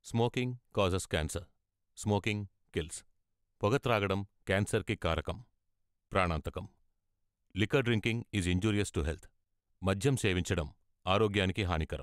Smoking causes cancer smoking kills పొగ త్రాగడం క్యాన్సర్కి కారకం ప్రాణాంతకం liquor drinking is injurious to health మద్యం సేవించడం ఆరోగ్యానికి హానికరం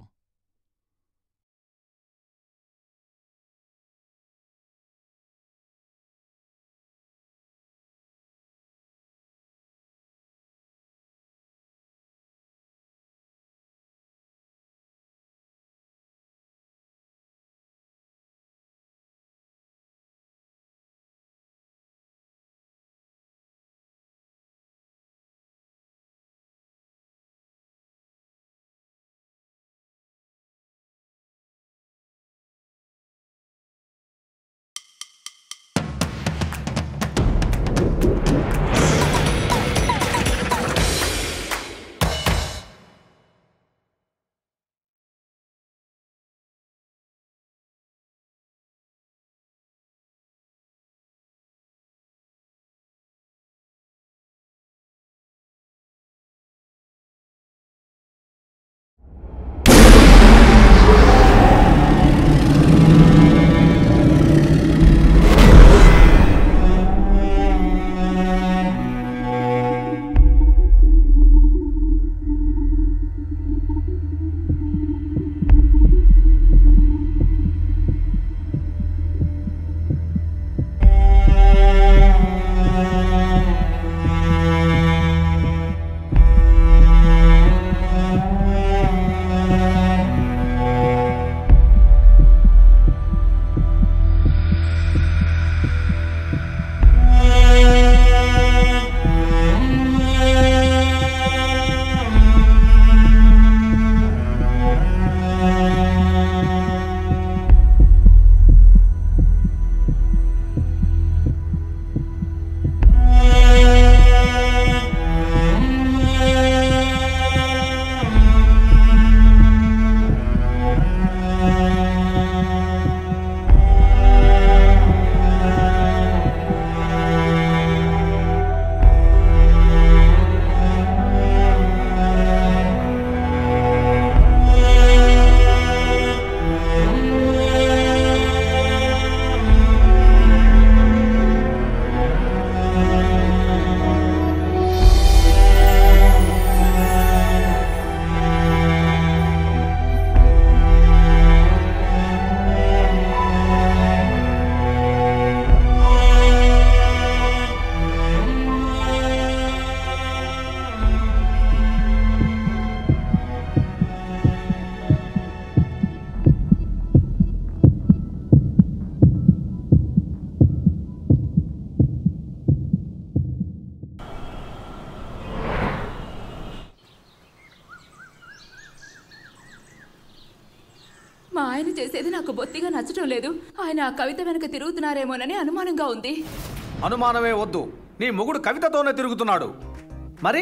మా ఆయన చేసేది నాకు బొత్తిగా నచ్చటం లేదు ఆయన ఆ కవిత వెనక తిరుగుతున్నారేమోనని అనుమానంగా ఉంది అనుమానమే వద్దు నీ మొగుడు కవితతోనే తిరుగుతున్నాడు మరి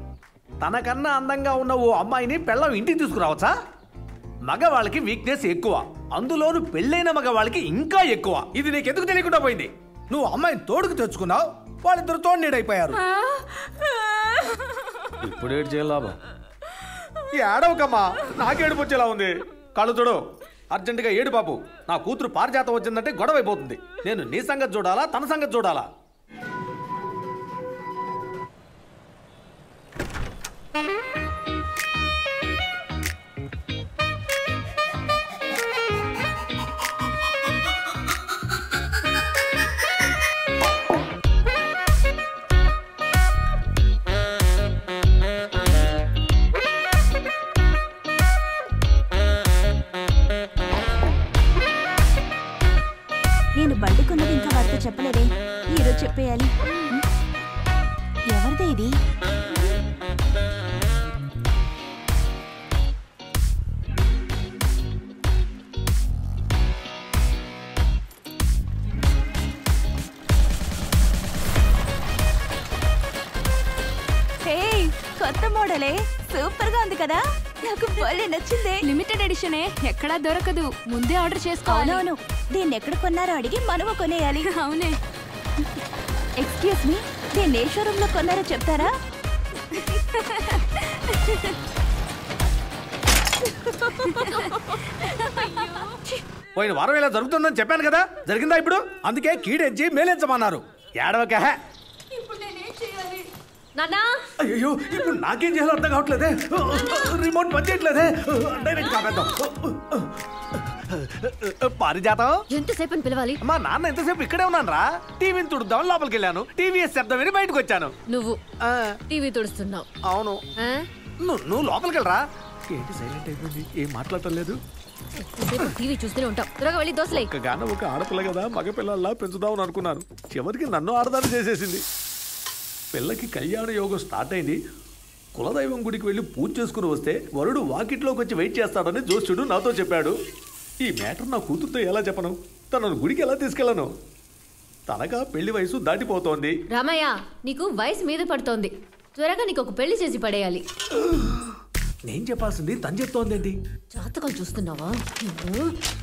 తనకన్నా అందంగా ఉన్న ఓ అమ్మాయిని పెళ్ళం ఇంటికి తీసుకురావచ్చా మగవాళ్ళకి వీక్నెస్ ఎక్కువ అందులోను పెళ్ళైన మగవాళ్ళకి ఇంకా ఎక్కువ ఇది నీకెందుకు తెలియకుండా పోయింది నువ్వు అమ్మాయిని తోడుకు తెచ్చుకున్నావు వాళ్ళిద్దరు తోడునీడైపోయారు ఇప్పుడు ఏడు చేయాలి లాభం ఈ ఏడవకమ్మా నాకేడుపు వచ్చేలా ఉంది కళ్ళు చూడు అర్జెంటుగా ఏడు బాబు నా కూతురు పారిజాతం వచ్చిందంటే గొడవ అయిపోతుంది నేను నీ సంగతి చూడాలా తన సంగతి చూడాలా నేను బండి కొన్నది ఇంకా వారితో చెప్పలేదే ఈరోజు చెప్పేయాలి ఎవరిదే ఇది హే కొత్త మోడలే సూపర్ గా ఉంది కదా నాకు భలే నచ్చింది లిమిటెడ్ ఎడిషనే ఎక్కడా దొరకదు ముందే ఆర్డర్ చేసుకోవాలి అవునవును దీన్ని ఎక్కడ కొన్నారో అడిగి మనము కొనేయాలి అవునే ఎక్స్క్యూజ్ మీ దీన్ని ఏ షోరూమ్ లో కొన్నారో చెప్తారా పోయిన వారం ఇలా జరుగుతుందని చెప్పాను కదా జరిగిందా ఇప్పుడు అందుకే కీడెంచి మేలెంచమన్నారు ఏడవక నాన్నా అయ్యో ఇప్పుడు నాకేం చేయాలో అర్థం కావట్లేదే రిమోట్ పనిచేయట్లేదే డైరెక్ట్ కాపేద్దాం పారిజాతం ఎంతసేపు అని పిలవాలి మా నాన్న ఎంతసేపు ఇక్కడే ఉన్నాను రా టీవీని తుడుద్దాం లోపలికి వెళ్ళాను టీవీ శబ్దం విని బయటకు వచ్చాను నువ్వు ఆ, టీవీ తుడుస్తున్నావు అవును ఆ? నువ్వు నువ్వు లోపలికి వెళ్ళరా ఏంటి సైలెంట్ అయిపోయింది ఏం మాట్లాడటం లేదు ఎంతసేపు టీవీ చూస్తూనే ఉంటావు త్వరగా వెళ్ళి దోశలే ఒక గాన ఒక ఆడపిల్ల కదా మగపిల్లల్లా పెంచుదామని అనుకున్నాను చివరికి నన్ను ఆడదాన్ని చేసేసింది పిల్లకి కళ్యాణ యోగం స్టార్ట్ అయింది కులదైవం గుడికి వెళ్ళి పూజ చేసుకుని వస్తే వరుడు వాకిట్లోకి వచ్చి వెయిట్ చేస్తాడని జోష్యుడు నాతో చెప్పాడు ఈ మ్యాటర్ నా కూతురుతో ఎలా చెప్పను తనను గుడికి ఎలా తీసుకెళ్ళను తనగా పెళ్లి వయసు దాటిపోతోంది రామయ్య నీకు వయసు మీద పడుతోంది త్వరగా నీకు ఒక పెళ్లి చేసి పడేయాలి నేను చెప్పాల్సింది తను చెప్తోందేంటి జాతకాలు చూస్తున్నావా నువ్వు?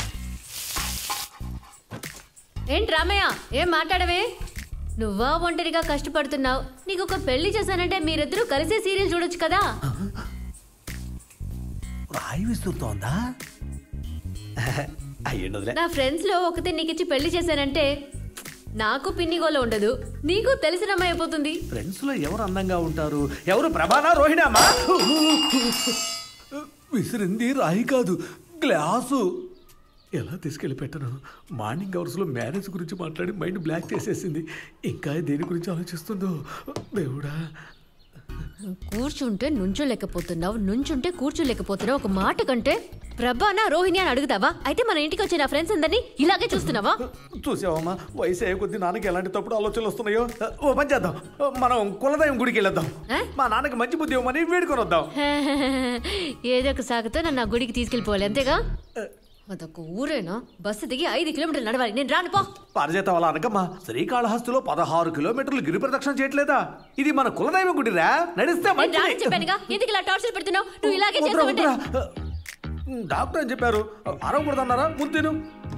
ఏంటి రామయ్య ఏం మాట్లాడవే నువ్వా ఒంటరిగా కష్టపడుతున్నావు నీకు ఒక పెళ్లి చేశానంటే మీరిద్దరూ కలిసే సీరియల్ చూడొచ్చు కదా రాయి విసురుతోందా అయ్యండి నా ఫ్రెండ్స్ లో ఒకతే నీకిచ్చి పెళ్లి చేశానంటే నాకు పిన్నిగోలో ఉండదు నీకు తెలిసిన అమ్మాయి అయిపోతుంది ఫ్రెండ్స్ లో ఎవరు అందంగా ఉంటారు ఎవరు ప్రభానా రోహిణామా విసిరింది రాయి కాదు గ్లాసు ఎలా తీసుకెళ్ళి పెట్టను మార్నింగ్ అవర్స్లో మ్యారేజ్ గురించి మాట్లాడి మైండ్ బ్లాక్ చేసేసింది ఇంకా దేని గురించి ఆలోచిస్తుందో దేవుడా కూర్చుంటే నుంచోలేకపోతున్నావు నుంచుంటే కూర్చోలేకపోతున్నావు ఒక మాట కంటే ప్రభానా రోహిణి అని అడుగుతావా అయితే మన ఇంటికి వచ్చే నా ఫ్రెండ్స్ అందరినీ ఇలాగే చూస్తున్నావా చూసావమ్మా వయసు అయ్యే కొద్దీ నాన్నకి ఎలాంటి తప్పుడు ఆలోచనలు వస్తున్నాయో ఓ పని చేద్దాం మనం కులదయం గుడికి వెళ్ళొద్దాం ఆ? మా నాన్నకి మంచి బుద్ధి ఇవ్వమని వేడుకొని వద్దాం ఏదో ఒక సాగుతో నన్ను ఆ గుడికి తీసుకెళ్ళిపోవాలి అంతేగా అదొక ఊరేనా బస్సు దిగి ఐదు కిలోమీటర్లు నడవాలి నేను రాను పో పారిజాతం అలా అనకమ్మా శ్రీకాళహస్తిలో పదహారు కిలోమీటర్లు గిరి ప్రదక్షిణ చేయట్లేదా ఇది మన కులదైవ గుడిరా నడిస్తే నేను రాని మంచిది. చెప్పానుగా ఎందుకు ఇలా టార్చర్ పెడుతున్నావు నువ్వు ఇలాగే వద్దురా, చేస్తావంటే వద్దురా. డాక్టర్ ఏం చెప్పారు అరవకూడదన్నారా ముందు తిను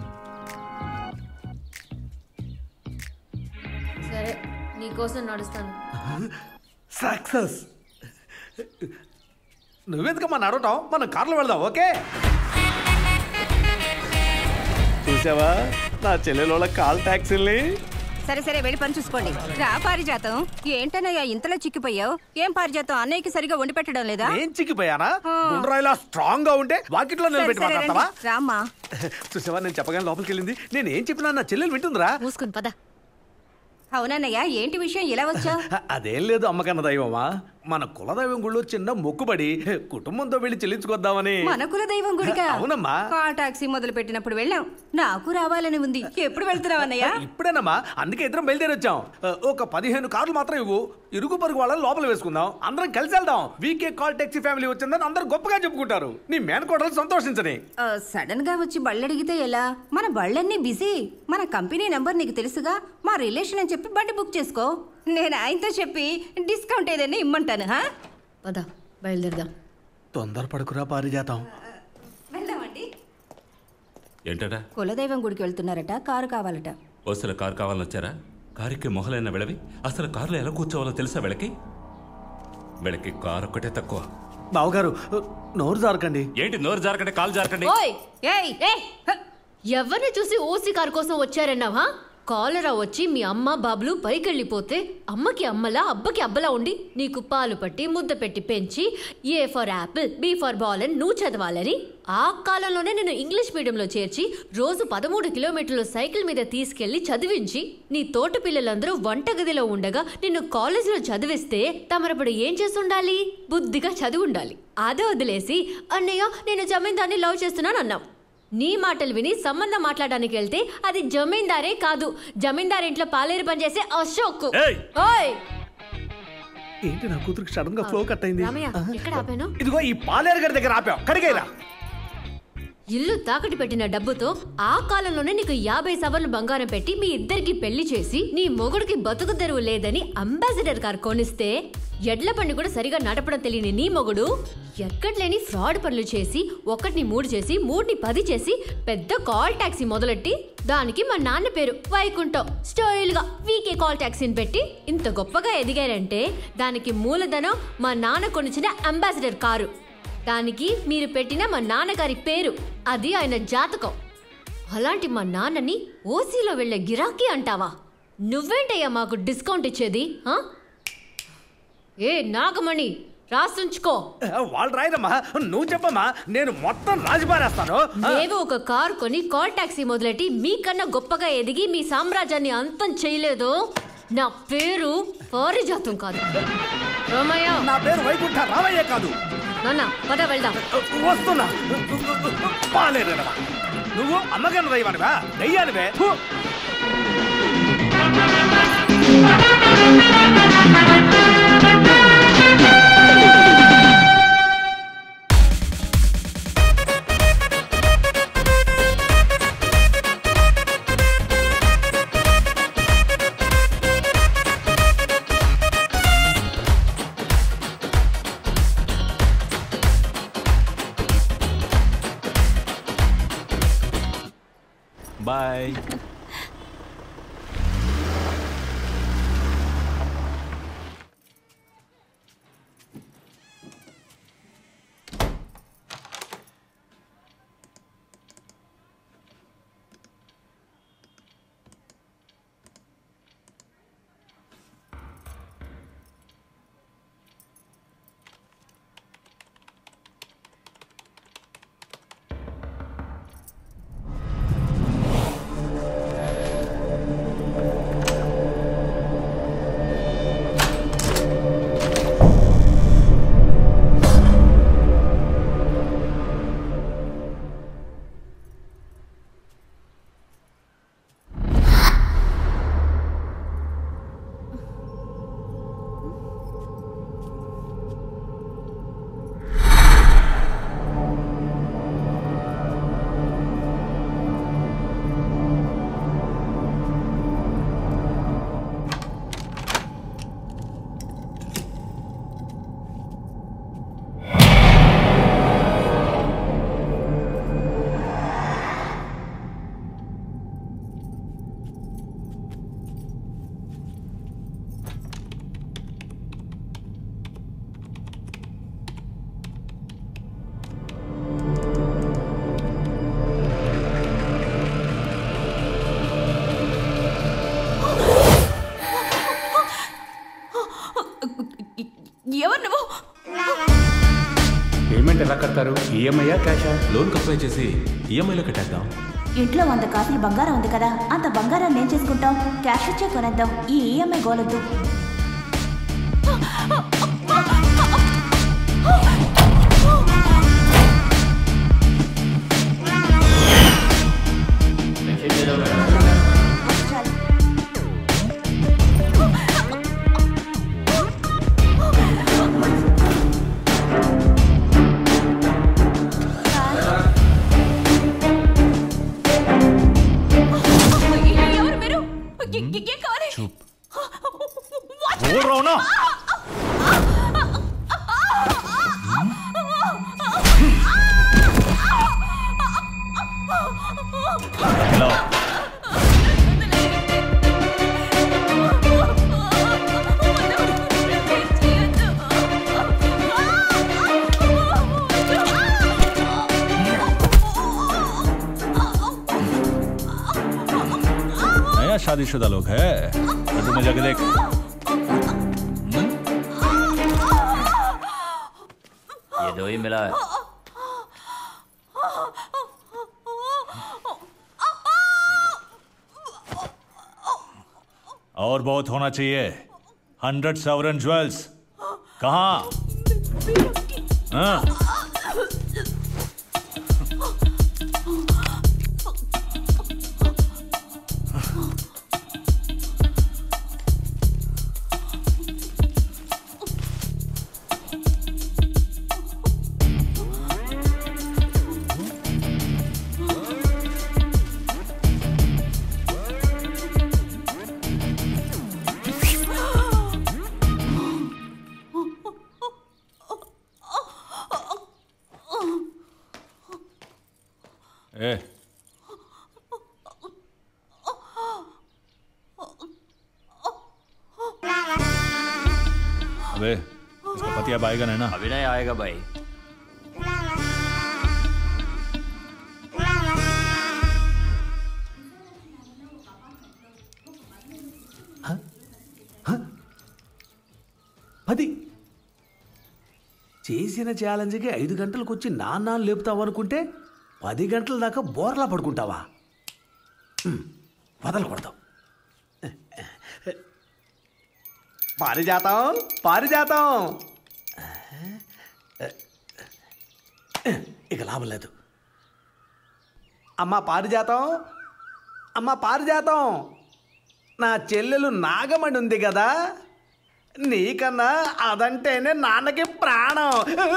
సరే నీకోసం నడుస్తాను సక్సెస్ నువ్వెందుకమ్మా నడవటం మనం కార్లో వెళ్దాం ఓకే చూసావా నా చెల్లెలోళ్ళ కాల్ ట్యాక్సీల్ని సరే సరే వెళ్ళి పని చూసుకోండి రా పారిజాతం ఏంటనయ్యా ఇంతలో చిక్కిపోయావు ఏం పారిజాతం అన్నయ్యకి సరిగా వండి పెట్టడం లేదా నేను చిక్కిపోయానా గుండ్రాయిలా స్ట్రాంగ్ గా ఉంటే వాకిట్లో సరే, నిలబెట్టి సరే, రండి. మాట్లాడతావా రామ్మా చూసావా నేను చెప్పగానే లోపలికి వెళ్ళింది నేను ఏం చెప్పినా నా చెల్లెలు వింటుందిరా మూసుకుని పద అవునన్నయ్య ఏంటి విషయం ఇలా వచ్చావు అదేం లేదు అమ్మకన్న దైవమా మన కులదైవం గుళ్ళో చిన్న మొక్కుబడి కుటుంబంతో వెళ్ళి చెల్లించుకొద్దామని మన కుల దైవం గుడికా అవునమ్మా కాల్ టాక్సీ మొదలు పెట్టినప్పుడు వెళ్ళాం నాకు రావాలని ఉంది ఎప్పుడు వెళ్తున్నావు అన్నయ్య ఇప్పుడేనమ్మా అందుకే ఇద్దరం బయలుదేరి వచ్చాం ఒక పదిహేను కార్లు మాత్రం ఇవ్వు ఇరుగు పరుగు వాళ్ళని లోపల వేసుకుందాం అందరం కలిసి వెళ్దాం వీకే కాల్ టాక్సీ ఫ్యామిలీ వచ్చిందని అందరూ గొప్పగా చెప్పుకుంటారు నీ మేనకోడలు సంతోషించని ఆ, సడన్ గా వచ్చి బళ్ళడిగితే ఎలా మన బళ్ళన్నీ బిజీ మన కంపెనీ నెంబర్ నీకు తెలుసుగా మా రిలేషన్ అని చెప్పి బండి బుక్ చేసుకో నేను ఆయనతో చెప్పి డిస్కౌంట్ ఏదైనా ఇమ్మంటాను హా? పద బయలుదేరదాం తొందరపడుకురా పారిజాతం వెళ్దామండి ఏంటట కులదైవం గుడికి వెళ్తున్నారట కారు కావాలట అసలు కారు కావాలని వచ్చారా కారుకి మొహలైన వెళ్ళవి అసలు కారులో ఎలా కూర్చోవాలో తెలుసా వీళ్ళకి వీళ్ళకి కారు ఒక్కటే తక్కువ బావగారు నోరు జారకండి ఏంటి నోరు జారకండి కాలు జారకండి ఓయ్ ఏయ్ ఏ ఎవరిని చూసి ఓసీ కార్ కోసం వచ్చారన్నావా కాలరా వచ్చి మీ అమ్మ బాబులు పైకెళ్ళిపోతే అమ్మకి అమ్మలా అబ్బకి అబ్బలా ఉండి నీకు పాలు పట్టి ముద్ద పెట్టి పెంచి A for apple B for ball అని నువ్వు చదవాలని ఆ కాలంలోనే నేను ఇంగ్లీష్ మీడియంలో చేర్చి రోజు పదమూడు కిలోమీటర్లు సైకిల్ మీద తీసుకెళ్లి చదివించి నీ తోట పిల్లలందరూ వంటగదిలో ఉండగా నిన్ను కాలేజీలో చదివిస్తే తమరప్పుడు ఏం చేస్తుండాలి బుద్ధిగా చదివి ఉండాలి అదే వదిలేసి అన్నయ్య నేను జమీందార్ని లవ్ చేస్తున్నాను అన్నావు నీ మాటలు విని సంబంధం మాట్లాడడానికి వెళ్తే అది జమీందారే కాదు జమీందార్ ఇంట్లో పాలేరు పనిచేసే అశోక్ ఏయ్! ఓయ్ ఏంటి నా కూతురికి సడన్ గా ఫ్లో కట్ అయింది రామయ్య ఎక్కడ ఆపాను ఇదిగో ఈ పాలేరు గారి దగ్గర ఆపాం కడిగైరా ఇల్లు తాకట్టు పెట్టిన డబ్బుతో ఆ కాలంలోనే నీకు యాభై సవర్లు బంగారం పెట్టి మీ ఇద్దరికి పెళ్లి చేసి నీ మొగుడికి బతుకు తెరువు లేదని అంబాసిడర్ కార్ కొనిస్తే ఎడ్ల బండి కూడా సరిగా నడపడం తెలియని నీ మొగుడు ఎక్కడ లేని ఫ్రాడ్ పనులు చేసి ఒకటిని మూడు చేసి మూడుని పది చేసి పెద్ద కాల్ టాక్సీ మొదలెట్టి దానికి మా నాన్న పేరు వైకుంఠం స్టైల్ గా వీకే కాల్ టాక్సీని పెట్టి ఇంత గొప్పగా ఎదిగారంటే దానికి మూలధనం మా నాన్న కొనిచ్చిన అంబాసిడర్ కారు దానికి మీరు పెట్టిన మా నాన్నగారి పేరు అది ఆయన జాతకం అలాంటి మా నాన్నని ఓసీలో వెళ్ళే గిరాకీ అంటావా నువ్వేంటయ్యా మాకు డిస్కౌంట్ ఇచ్చేది ఆ? ఏ నాగమణి రాసుంచుకో వాళ్ళు రాయరమ్మా నువ్వు చెప్పమ్మా నేను మొత్తం రాజుపారేస్తాను మేము ఒక కార్ కొని కాల్ టాక్సీ మొదలెట్టి మీకన్నా గొప్పగా ఎదిగి మీ సామ్రాజ్యాన్ని అంతం చేయలేదు నా పేరు పారిజాతం కాదు రామయ్య నా పేరు వైకుంఠ రామయ్య కాదు నాన్న పద వెళ్దాం వస్తున్నా పాలేరుగడవా నువ్వు అమ్మగారిని దయ్యవానివా దయ్యానివే హు! బాయ్ ఎవరు నువ్వు పేమెంట్ ఎలా కడతారు ఈఎంఐయా క్యాషా లోన్కి అప్లై చేసి ఈఎంఐలో కట్టేద్దాం ఇంట్లో వంద కాసులు బంగారం ఉంది కదా అంత బంగారాన్ని ఏం చేసుకుంటాం క్యాష్ ఇచ్చే కొనేద్దాం ఈ ఈఎంఐ గోలొద్దు ఎవరు మీరు ఏ- ఏ- ఏం కావాలి బోల్ రౌనా హలో नया शादीशुदा लोग है लड्डू में जाके देख ये दो ही मिला है और बहुत होना चाहिए हंड्रेड सेवरन ज्वेल्स कहाँ हाँ? ए अबे इसका पति अब आएगा नहीं ना अभी नहीं आएगा भाई పది చేసిన ఛాలెంజ్కి ఐదు గంటలకు వచ్చి నాన్న లేపుతావు అనుకుంటే పది గంటల దాకా బోర్లా పడుకుంటావా ఉమ్, వదలకూడదు పారిజాతం పారిజాతం ఇక లాభం లేదు అమ్మా పారిజాతం అమ్మా పారిజాతం నా చెల్లెలు నాగమణి ఉంది కదా నీకన్నా అదంటేనే నాన్నకి ప్రాణం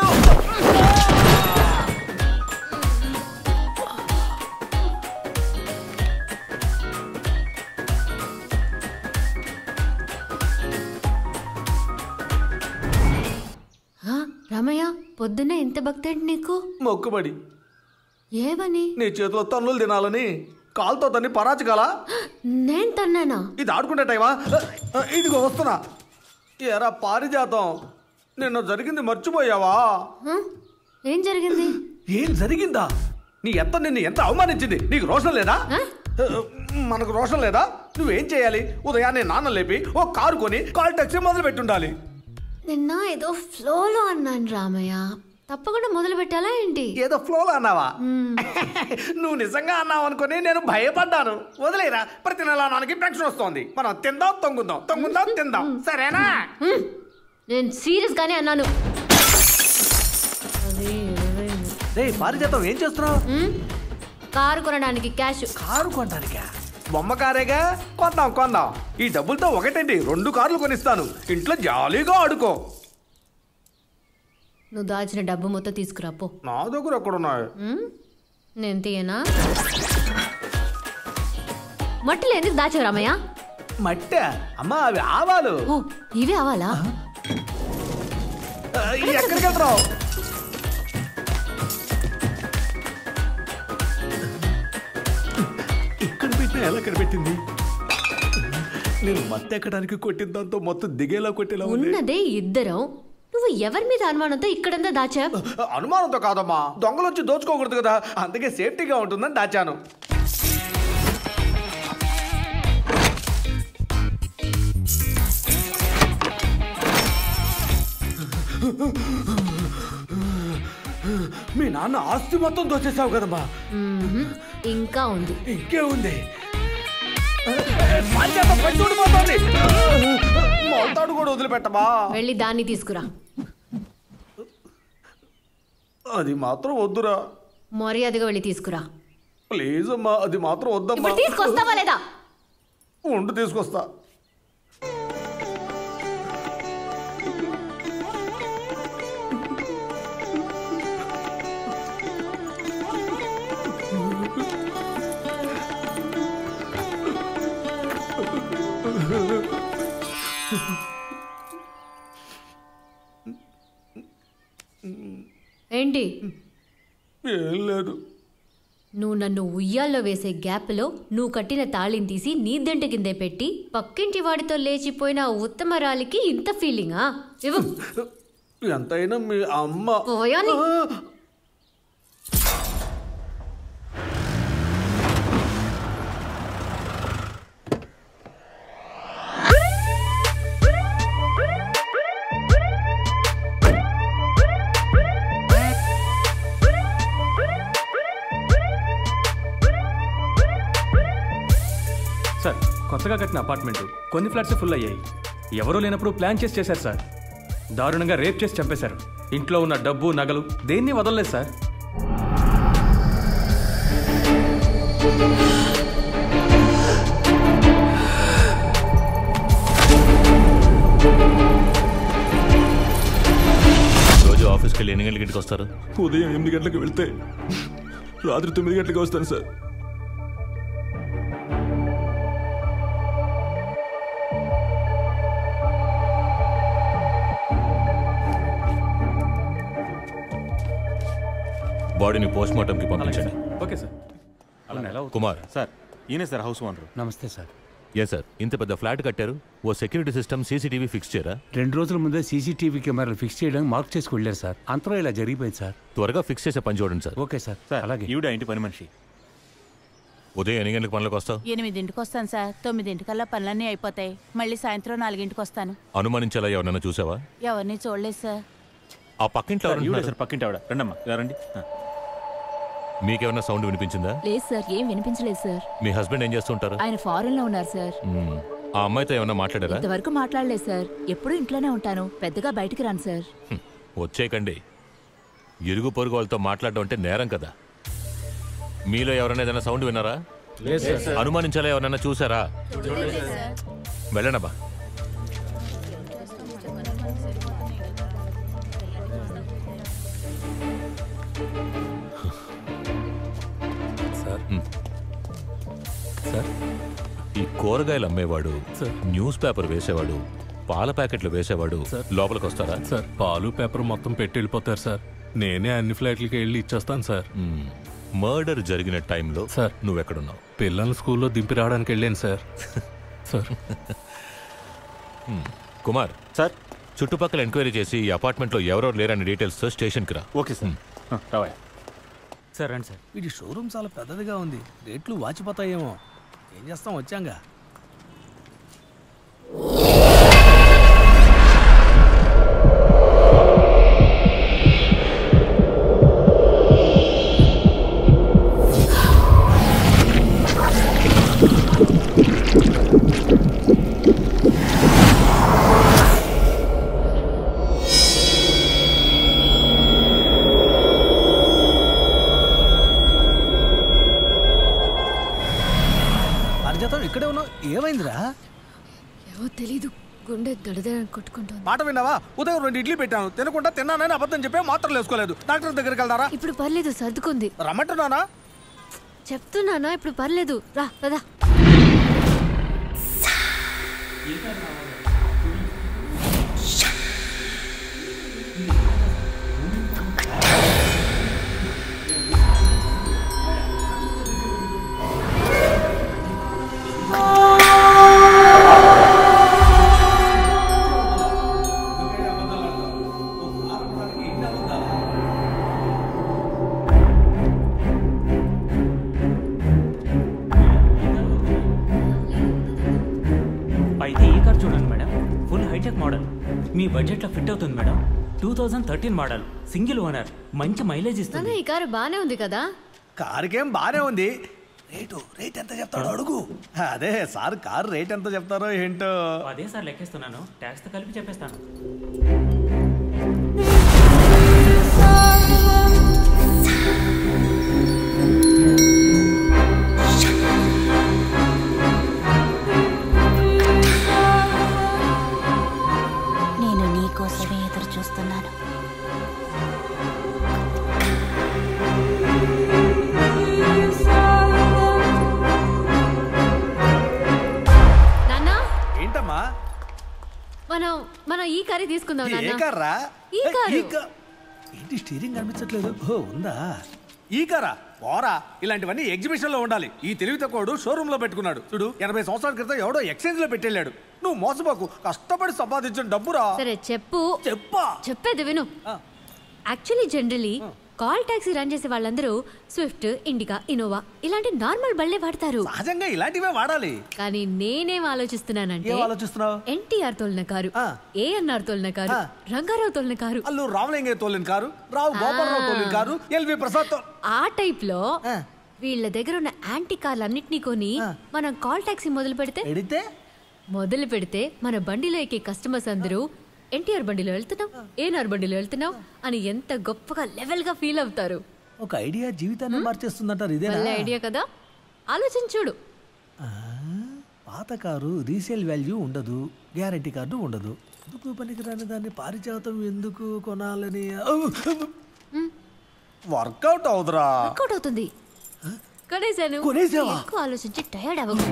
ఆ, రామయ్య పొద్దున్నే ఎంత భక్తి ఏంటి నీకు మొక్కుబడి ఏమని నీ చేతిలో తన్నులు తినాలని కాలుతో తన్ని పరాచకాలా నేను తన్నానా ఇది ఆడుకుంటే టైమా ఇదిగో వస్తున్నా ఎరా పారిజాతం నిన్న జరిగింది మర్చిపోయావా ఆ? ఏం జరిగింది ఏం జరిగిందా నీ ఎంత నిన్ను ఎంత అవమానించింది నీకు రోషం లేదా మనకు రోషం లేదా నువ్వేం చేయాలి ఉదయాన్నే నాన్న లేపి ఓ కారు కొని కాల్ టాక్సీ మొదలు పెట్టుండాలి నిన్న ఏదో ఫ్లోలో అన్నాను రామయ్య తప్పకుండా మొదలు పెట్టాలా ఏంటి ఏదో ఫ్లోలో అన్నావా నువ్వు నిజంగా అన్నావు అనుకుని నేను భయపడ్డాను వదిలేరా ప్రతి నెల నాన్నకి పెన్షన్ వస్తోంది మనం తిందాం తొంగుందాం తొంగుందాం తిందాం సరేనా హ్మ్. నేను సీరియస్ గానే అన్నాను అది ఇరవై రే పారిజాతం ఏం చేస్తున్నావు హ్మ్? కారు కొనడానికి క్యాష్ కారు కొనడానికా బొమ్మ కారేగా కొందాం కొందాం ఈ డబ్బులతో ఒకటేంటి రెండు కార్లు కొనిస్తాను ఇంట్లో జాలీగా ఆడుకో నువ్వు దాచిన డబ్బు మొత్తం తీసుకురా పో నా దగ్గర ఎక్కడున్నాయి హ్మ్? నేను తీయనా మట్టిలో ఎందుకు దాచావు రామయ్య మట్టె అమ్మా అవి ఆవాలు ఓ ఇవే అవాలా ఆ, ఎక్కడికి వెళ్తున్నావు ఇక్కడ పెట్టిన ఎలా కనిపెట్టింది నేను మత్తు ఎక్కడానికి కొట్టిన దాంతో మొత్తం దిగేలా కొట్టేలా ఉంది ఉన్నదే ఇద్దరం నువ్వు ఎవరి మీద అనుమానంతో ఇక్కడంతా దాచా అనుమానంతో కాదమ్మా దొంగలు వచ్చి దోచుకోకూడదు కదా అందుకే సేఫ్టీగా ఉంటుందని దాచాను మీ నాన్న ఆస్తి మొత్తం దోచేసావు కదమ్మా ఇంకా ఉంది ఇంకే ఉంది పంచేత పచ్చి ఊడిపోతోంది. మొలతాడు కూడా వదిలిపెట్టమా వెళ్ళి దాన్ని తీసుకురా అది మాత్రం వద్దురా మర్యాదగా వెళ్ళి తీసుకురా ప్లీజ్ అమ్మా అది మాత్రం వద్దమ్మా ఇప్పుడు తీసుకొస్తావా లేదా ఉండు తీసుకొస్తా ఏంటి ఏం లేదు నువ్వు నన్ను ఉయ్యాల్లో వేసే గ్యాప్లో నువ్వు కట్టిన తాళిని తీసి నీ దంట కిందే పెట్టి పక్కింటి వాడితో లేచిపోయిన ఆ ఉత్తమరాలికి ఇంత ఫీలింగా ఇవ్వు ఎంతైనా మీ అమ్మ పోయా నీ- సార్ కొత్తగా కట్టిన అపార్ట్మెంట్ కొన్ని ఫ్లాట్స్ ఫుల్ అయ్యాయి ఎవరూ లేనప్పుడు ప్లాన్ చేసి చేశారు సార్ దారుణంగా రేప్ చేసి చంపేశారు ఇంట్లో ఉన్న డబ్బు నగలు దేన్ని వదలలేదు సార్ రోజు ఆఫీస్కి వెళ్ళి ఎన్ని గంటలకి ఇంటికి వస్తారు ఉదయం ఎనిమిది గంటలకు వెళ్తే రాత్రి తొమ్మిది గంటలకు వస్తాను సార్ బాడీని పోస్ట్ మార్టంకి పంపించండి ఓకే సార్ అలా ఎలా అవుతుంది? కుమార్ సార్ ఈయనే సార్ హౌస్ ఓనర్ నమస్తే సార్ ఏ సార్ ఇంత పెద్ద ఫ్లాట్ కట్టారు ఓ సెక్యూరిటీ సిస్టమ్ సీసీటీవీ ఫిక్స్ చేయరా రెండు రోజుల ముందే సీసీటీవీ కెమెరాలు ఫిక్స్ చేయడానికి మార్క్ చేసుకు వెళ్ళారు సార్ అంతలో ఇలా జరిగిపోయింది సార్ త్వరగా ఫిక్స్ చేసే పని చూడండి సార్ ఓకే సార్ సార్ అలాగే ఈవిడ ఇంటి పని మనిషి ఉదయం ఎన్ని గంటలకు పనులకు వస్తావు ఎనిమిదింటికి వస్తాను సార్ తొమ్మిదింటికల్లా పనులన్నీ అయిపోతాయి మళ్ళీ సాయంత్రం నాలుగింటికి వస్తాను అనుమానించేలా ఎవరన్నా చూసావా ఎవరిని చూడలేదు సార్ ఆ పక్కింట్లో ఎవరు ఉంటున్నారు? సార్ పక్కింటి ఆవిడ రండమ్మా ఇలా రండి ఆ. మీకేమన్నా సౌండ్ వినిపించిందా లేదు సార్ ఏం వినిపించలేదు సార్ మీ హస్బెండ్ ఏం చేస్తుంటారు ఆయన ఫారెన్ లో ఉన్నారు సార్ మ్మ్. ఆ అమ్మాయితో ఏమన్నా మాట్లాడారా ఇంతవరకు మాట్లాడలేదు సార్ ఎప్పుడూ ఇంట్లోనే ఉంటాను పెద్దగా బయటికి రాను సార్ హ్మ్. వచ్చేయకండి ఇరుగు పొరుగు వాళ్ళతో మాట్లాడడం అంటే నేరం కదా మీలో ఎవరైనా ఏదైనా సౌండ్ విన్నారా లేదు సార్. అనుమానించాలా ఎవరైనా చూసారా వెళ్ళనబ్బా సార్ సార్ ఈ కూరగాయలు అమ్మేవాడు న్యూస్ పేపర్ వేసేవాడు పాల ప్యాకెట్లు వేసేవాడు లోపలికి వస్తారా సార్ పాలు పేపర్ మొత్తం పెట్టి వెళ్ళిపోతారు సార్ నేనే అన్ని ఫ్లాట్లకి వెళ్ళి ఇచ్చేస్తాను సార్ మర్డర్ జరిగిన టైంలో సార్ నువ్వెక్కడున్నావు పిల్లల్ని స్కూల్లో దింపి రావడానికి వెళ్ళాను సార్ సార్ మ్మ్. కుమార్ సార్ చుట్టుపక్కల ఎంక్వైరీ చేసి ఈ అపార్ట్మెంట్లో ఎవరెవరు లేరని డీటెయిల్స్ స్టేషన్కి రా ఓకే సార్ రావా సార్ రండి సార్ వీడి షోరూమ్ చాలా పెద్దదిగా ఉంది రేట్లు వాచిపోతాయేమో ఏం చేస్తాం వచ్చాంగా పరిజాతం ఇక్కడే ఉన్నావు ఏమైందిరా ఏమో తెలీదు గుండె దడదడ కొట్టుకుంటోంది మాట విన్నావా ఉదయం రెండు ఇడ్లీ పెట్టాను తినకుండా తిన్నానని అబద్ధం చెప్పే మాత్రలు వేసుకోలేదు డాక్టర్ దగ్గరికి వెళ్తారా ఇప్పుడు పర్లేదు సర్దుకుంది రమ్మంటున్నానా చెప్తున్నానా ఇప్పుడు పర్లేదు రా పదా అయితే ఈ కార్ చూడండి మేడం ఫుల్ హైటెక్ మోడల్ మీ బడ్జెట్లో ఫిట్ అవుతుంది madam two thousand thirteen model single owner మంచి మైలేజ్ ఇస్తుంది నాన్న ఈ కారు బానే ఉంది కదా కారుకేం బానే ఉంది రేటు రేట్ ఎంత చెప్తాడో అడుగు అదే సార్ కారు రేట్ ఎంత చెప్తారో ఏంటో అదే సార్ లెక్కేస్తున్నాను ట్యాక్స్తో కలిపి చెప్పేస్తాను నేను నీకోసమే ఎదురు చూస్తున్నాను నాన్న ఏంటమ్మా మనం మనం ఈ కారే తీసుకుందాం ఏ నాన్న కార్రా ఈ ఏ, కారు ఈ కా- ఏంటి స్టీరింగ్ కనిపించట్లేదు ఓ ఉందా ఈ కారా పోరా ఇలాంటివన్నీ ఎగ్జిబిషన్ లో ఉండాలి ఈ తెలివి తక్కువడు షోరూమ్ లో పెట్టుకున్నాడు చూడు ఎనభై సంవత్సరాల క్రితం ఎవడో ఎక్స్చేంజ్ లో పెట్టెళ్ళాడు నువ్వు మోసపోకు కష్టపడి సంపాదించిన డబ్బురా సరే చెప్పు చెప్పా చెప్పేది విను actually generally call taxi run చేసే వాళ్ళందరూ స్విఫ్ట్ ఇండికా ఇనోవా ఇలాంటి నార్మల్ బళ్ళే వాడతారు సహజంగా ఇలాంటివే వాడాలి కానీ నేనేం ఆలోచిస్తున్నానంటే ఏం ఆలోచిస్తున్నావు ఎన్టీఆర్ తోలిన కారు ఏఎన్ఆర్ తోలిన కారు రంగారావు తోలిన కారు అల్లు రామలింగే తోలిన కారు రావు గోపాలరావు తోలిన కారు ఎల్వి ప్రసాద్ తో ఆ టైప్ లో వీళ్ళ దగ్గర ఉన్న యాంటీ కార్లు అన్నిటినీ కొని మనం కాల్ టాక్సీ మొదలు పెడితే ఎడితే మొదలు పెడితే మన బండిలో ఎక్కే కస్టమర్స్ అందరూ ఎన్టీఆర్ బండిలో వెళ్తున్నాం ఏఎన్ఆర్ బండిలో వెళ్తున్నాం అని ఎంత గొప్పగా లెవెల్ గా ఫీల్ అవుతారు ఒక ఐడియా జీవితాన్ని మార్చేస్తుందంటారు ఇదే వల్ల ఐడియా కదా ఆలోచించుడు పాత కారు రీసేల్ వాల్యూ ఉండదు గ్యారంటీ కార్డు ఉండదు ఎందుకు పనికిరాని దాన్ని పారిజాతం ఎందుకు కొనాలని వర్కౌట్ అవుదరా వర్కౌట్ అవుతుంది కొనేసాను కొనేసావా? ఎక్కువ ఆలోచించి టైర్డ్ అవ్వకు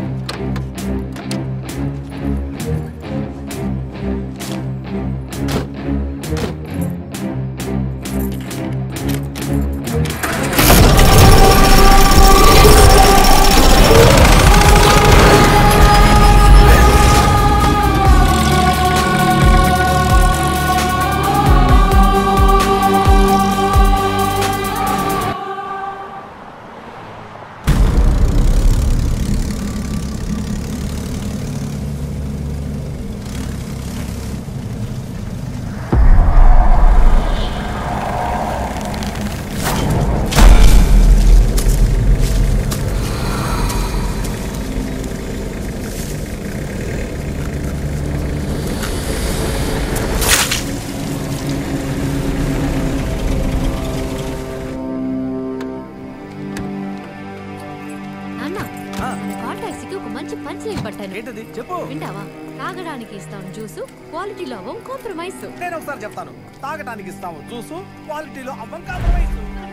పంచలేం పట్టాను ఏంటది చెప్పు వింటావా తాగడానికి ఇస్తాం జ్యూసు క్వాలిటీలో అవ్వం కాంప్రమైజ్ నేను ఒకసారి చెప్తాను తాగటానికి ఇస్తాము జ్యూసు క్వాలిటీలో అవ్వం కాంప్రమైజ్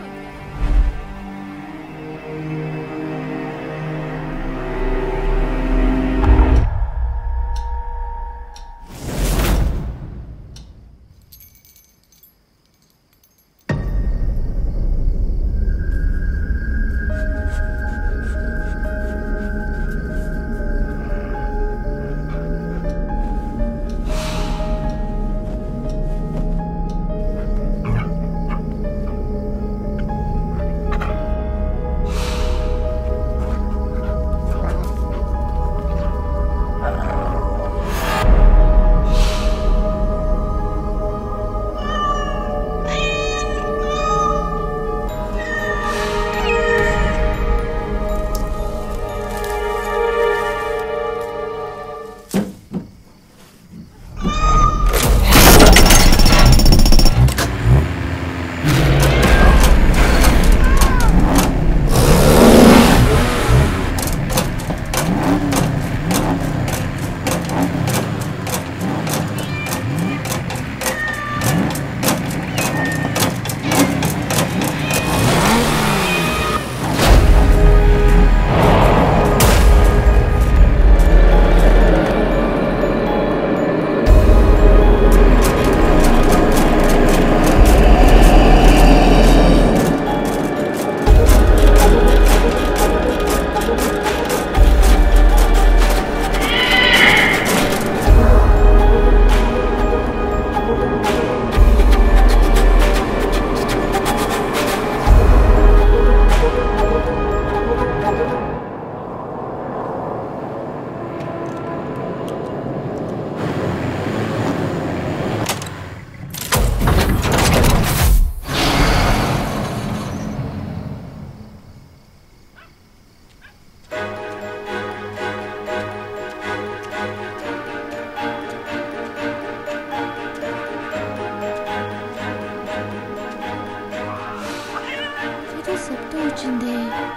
ఏదో శబ్దం వచ్చింది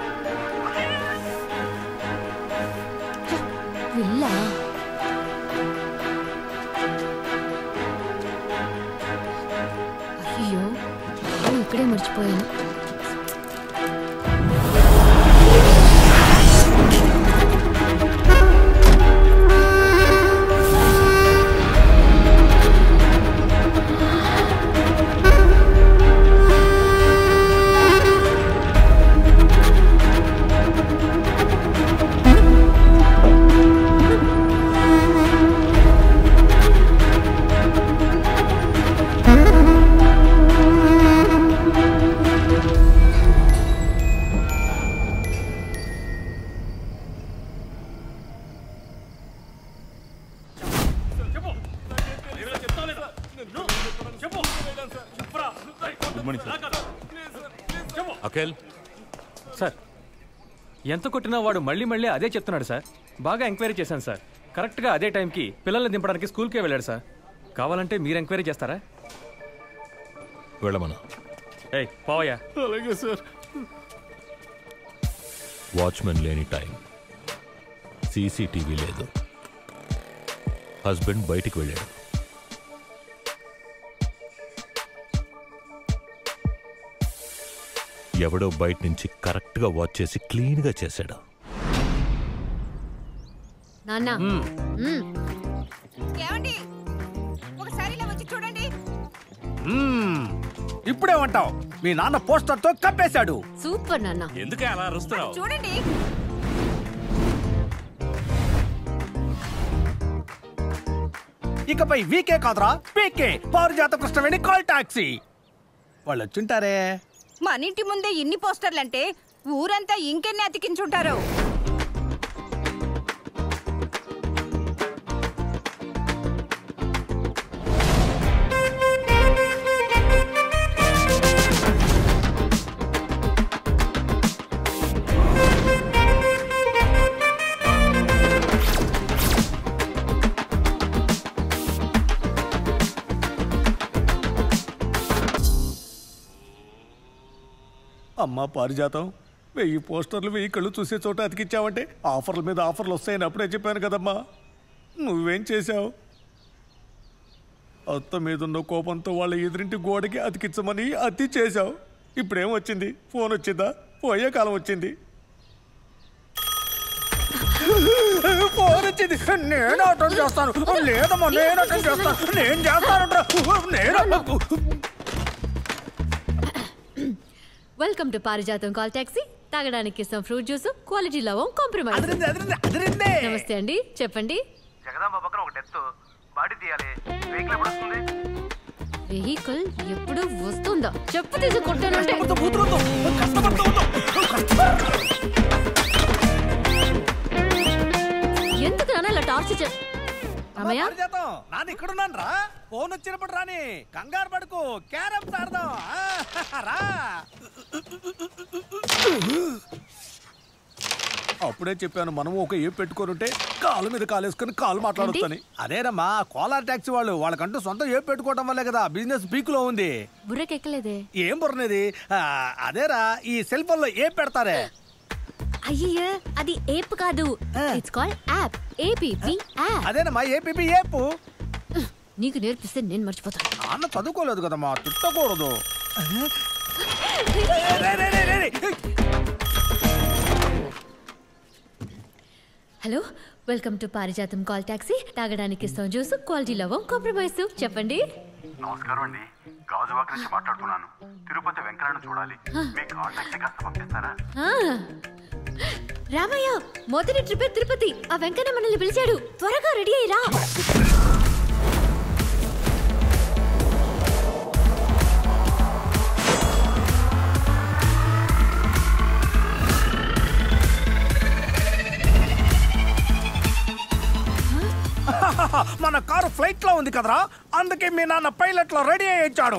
విల్లా అయ్యో నేను ఇక్కడే మర్చిపోయాను good morning sir Akhil sir ఎంత కొట్టినా వాడు మళ్ళీ మళ్ళీ అదే చెప్తున్నాడు సార్ బాగా ఎంక్వైరీ చేశాను సార్ కరెక్ట్గా అదే టైంకి పిల్లల్ని దింపడానికి స్కూల్కే వెళ్ళాడు సార్ కావాలంటే మీరు ఎంక్వైరీ చేస్తారా వెళ్ళమను ఏయ్ పోవయ్యా అలాగే సార్ వాచ్మెన్ లేని టైం సీసీటీవీ లేదు హస్బెండ్ బయటికి వెళ్ళాడు ఎవడో బయట నుంచి కరెక్ట్గా వాచ్ చేసి క్లీన్గా చేశాడు నాన్న మ్మ్. ఏమండి ఒకసారి ఇలా వచ్చి చూడండి మ్మ్. ఇప్పుడేమంటావు మీ నాన్న పోస్టర్ తో కప్పేశాడు సూపర్ నాన్న ఎందుకే అలా అరుస్తున్నావు చూడండి ఇకపై వీకే కాదురా పీకే పారిజాత కృష్ణవేణి కాల్ టాక్సీ వాళ్ళు వచ్చింటారే మన ఇంటి ముందే ఇన్ని పోస్టర్లంటే ఊరంతా ఇంకెన్ని అతికించుంటారు అమ్మా పారిజాతం వెయ్యి పోస్టర్లు వెయ్యి కళ్ళు చూసే చోట అతికిచ్చావంటే ఆఫర్ల మీద ఆఫర్లు వస్తాయని అప్పుడే చెప్పాను కదమ్మా నువ్వేం చేశావు అత్త మీదున్న కోపంతో వాళ్ళ ఎదురింటి గోడకి అతికించమని అతి చేశావు ఇప్పుడేం వచ్చింది ఫోన్ వచ్చిందా పోయే కాలం వచ్చింది ఫోన్ వచ్చింది నేను అటెండ్ చేస్తాను లేదమ్మా నేను అటెండ్ చేస్తాను నేను చేస్తానంటా నేను welcome to Parijatham call taxi తాగడానికి ఇస్తాం ఫ్రూట్ జ్యూస్ క్వాలిటీ లవం కాంప్రమైజ్ నమస్తే అండి చెప్పండి జగదాంబ పక్కన ఒక డెత్ బాడీ తీయాలి వెహికల్ ఎప్పుడు వస్తుంది వెహికల్ ఎప్పుడు వస్తుందా చెప్పు తీసి కొట్టానంటే ఎందుకు నాన్న ఇలా టార్చర్ చే అమ్మయ్య పారిజాతం నాన్న ఇక్కడున్నాను రా ఫోన్ వచ్చినప్పుడు రాని కంగారు పడుకు క్యారమ్స్ ఆడదాం ఆ, రా అప్పుడే చెప్పాను మనం ఒక ఏ పెట్టుకొని ఉంటే కాలు మీద కాలేసుకొని కాలు మాట్లాడుతాని అదేనమ్మా కోలార్ ట్యాక్సీ వాళ్ళు వాళ్ళకంటూ సొంత ఏ పెట్టుకోవడం వల్లే కదా బిజినెస్ పీక్ లో ఉంది బుర్రకెక్కలేదే ఏం బుర్రనేది ఆ, అదేరా ఈ సెల్ ఫోన్ లో ఏ పెడతారే అయ్యయ్య అది ఏప్ కాదు it's call app A P P app అదేనమ్మా ఏపీపీ ఏపు నీకు నేర్పిస్తే నేను మర్చిపోతాను నాన్న చదువుకోలేదు కదమ్మా తిట్టకూడదు hello welcome to Parijatham call taxi తాగడానికి ఇస్తాం జ్యూస్ క్వాలిటీ లవం కాంప్రమైజ్ చెప్పండి నమస్కారం అండి గాజువాక నుంచి మాట్లాడుతున్నాను తిరుపతి వెంకయ్యను చూడాలి మీ కాల్ టాక్సీ కాస్త పంపిస్తారా ఆ, రామయ్య మొదటి ట్రిప్ తిరుపతి ఆ వెంకన్న మనల్ని పిలిచాడు త్వరగా రెడీ అయ్యిరా మన కారు ఫ్లైట్ లో ఉంది కదరా అందుకే మీ నాన్న పైలట్ లో రెడీ అయ్యి ఇచ్చాడు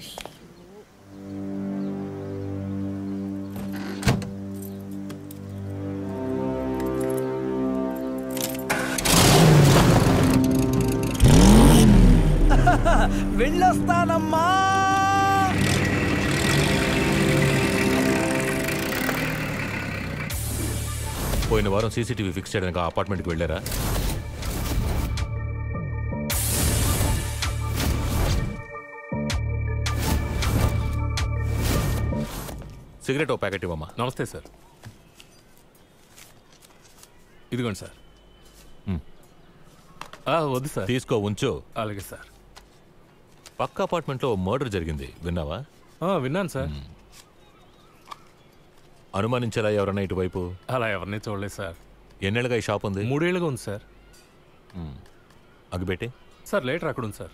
వెళ్ళొస్తానమ్మా పోయిన వారం సీసీటీవీ ఫిక్స్ చేయడానికి ఆ అపార్ట్మెంట్కి వెళ్ళారా సిగరెట్ ఓ ప్యాకెట్ ఇవ్వమ్మా నమస్తే సార్ ఇదిగోండి సార్ ఆ, వద్దు సార్ తీసుకో ఉంచు అలాగే సార్ పక్క అపార్ట్మెంట్లో మర్డర్ జరిగింది విన్నావా ఆ, విన్నాను సార్ అనుమానించారా ఎవరన్నా ఇటువైపు అలా ఎవరిని చూడలేదు సార్ ఎన్నేళ్ళుగా ఈ షాప్ ఉంది మూడేళ్ళుగా ఉంది సార్ అగిపెట్టి సార్ లేటర్ అక్కడ ఉంది సార్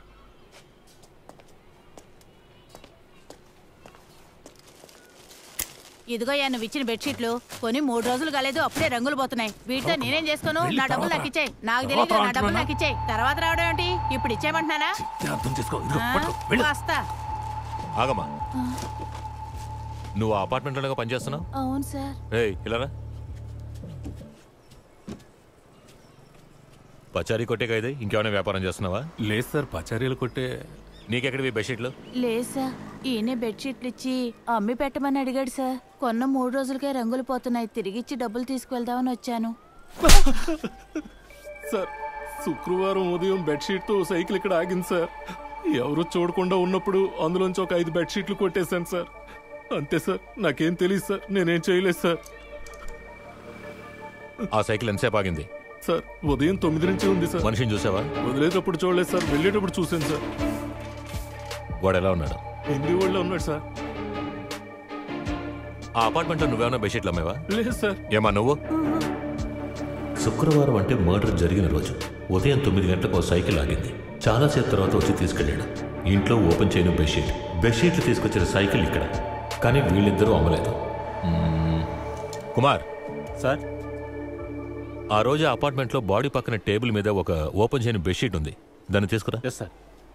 ఇదిగో నువ్వు ఇచ్చిన బెడ్షీట్లు కొని మూడు రోజులు కాలేదు అప్పుడే రంగులు పోతున్నాయి వీటితో నేనేం చేసుకోను నా డబ్బులు నాకు ఇచ్చేయి నాకు తెలియదు నా డబ్బులు నాకు ఇచ్చేయి తర్వాత రావడం ఏంటి ఇప్పుడు ఇచ్చేయమంటున్నారా అర్థం చేసుకో ఆ, వస్తా ఆగమ్మా నువ్వు ఆ అపార్ట్మెంట్లోనే పనిచేస్తున్నావు అవును సార్ ఏయ్ ఇలారా పచారీ కొట్టే కైదే ఇంకేమైనా వ్యాపారం చేస్తున్నావా లేదు సార్ పచారీలు కొట్టే నీకెక్కడివి బెడ్షీట్లు లేదు సార్ ఈయనే బెడ్షీట్లు ఇచ్చి అమ్మి పెట్టమని అడిగాడు సార్ కొన్న మూడు రోజులకే రంగులు పోతున్నాయి తిరిగిచ్చి డబ్బులు తీసుకువెళ్దామని వచ్చాను సార్ శుక్రవారం ఉదయం బెడ్షీట్తో ఓ సైకిల్ ఇక్కడ ఆగింది సార్ ఎవరు చూడకుండా ఉన్నప్పుడు అందులోంచి ఒక ఐదు బెడ్షీట్లు కొట్టేశాను సార్ అంతే సార్ నాకేం తెలియదు సార్ నేనేం చేయలేదు సార్ ఆ సైకిల్ ఎంతసేపు ఆగింది సార్ ఉదయం తొమ్మిది నుంచి ఉంది సార్ మనిషిని చూసావా వదిలేటప్పుడు చూడలేదు సార్ వెళ్ళేటప్పుడు చూశాను సార్ వాడు ఎలా ఉన్నాడు హిందీ వాళ్ళు ఉన్నాడు సార్ ఆ అపార్ట్మెంట్లో నువ్వేమైనా బెడ్షీట్లు అమ్మేవా లేదు సార్ ఏమా నువ్వు శుక్రవారం అంటే మర్డర్ జరిగిన రోజు ఉదయం తొమ్మిది గంటలకు ఓ సైకిల్ ఆగింది చాలాసేపు తర్వాత వచ్చి తీసుకెళ్ళాడు ఇంట్లో ఓపెన్ చేయని బెడ్షీట్ బెడ్షీట్లు తీసుకొచ్చిన సైకిల్ ఇక్కడ కానీ వీళ్ళిద్దరూ అమ్మలేదు మ్మ్. కుమార్ సార్ ఆ రోజు ఆ అపార్ట్మెంట్లో బాడీ పక్కన టేబుల్ మీద ఒక ఓపెన్ చేయని బెడ్షీట్ ఉంది దాన్ని తీసుకురా సార్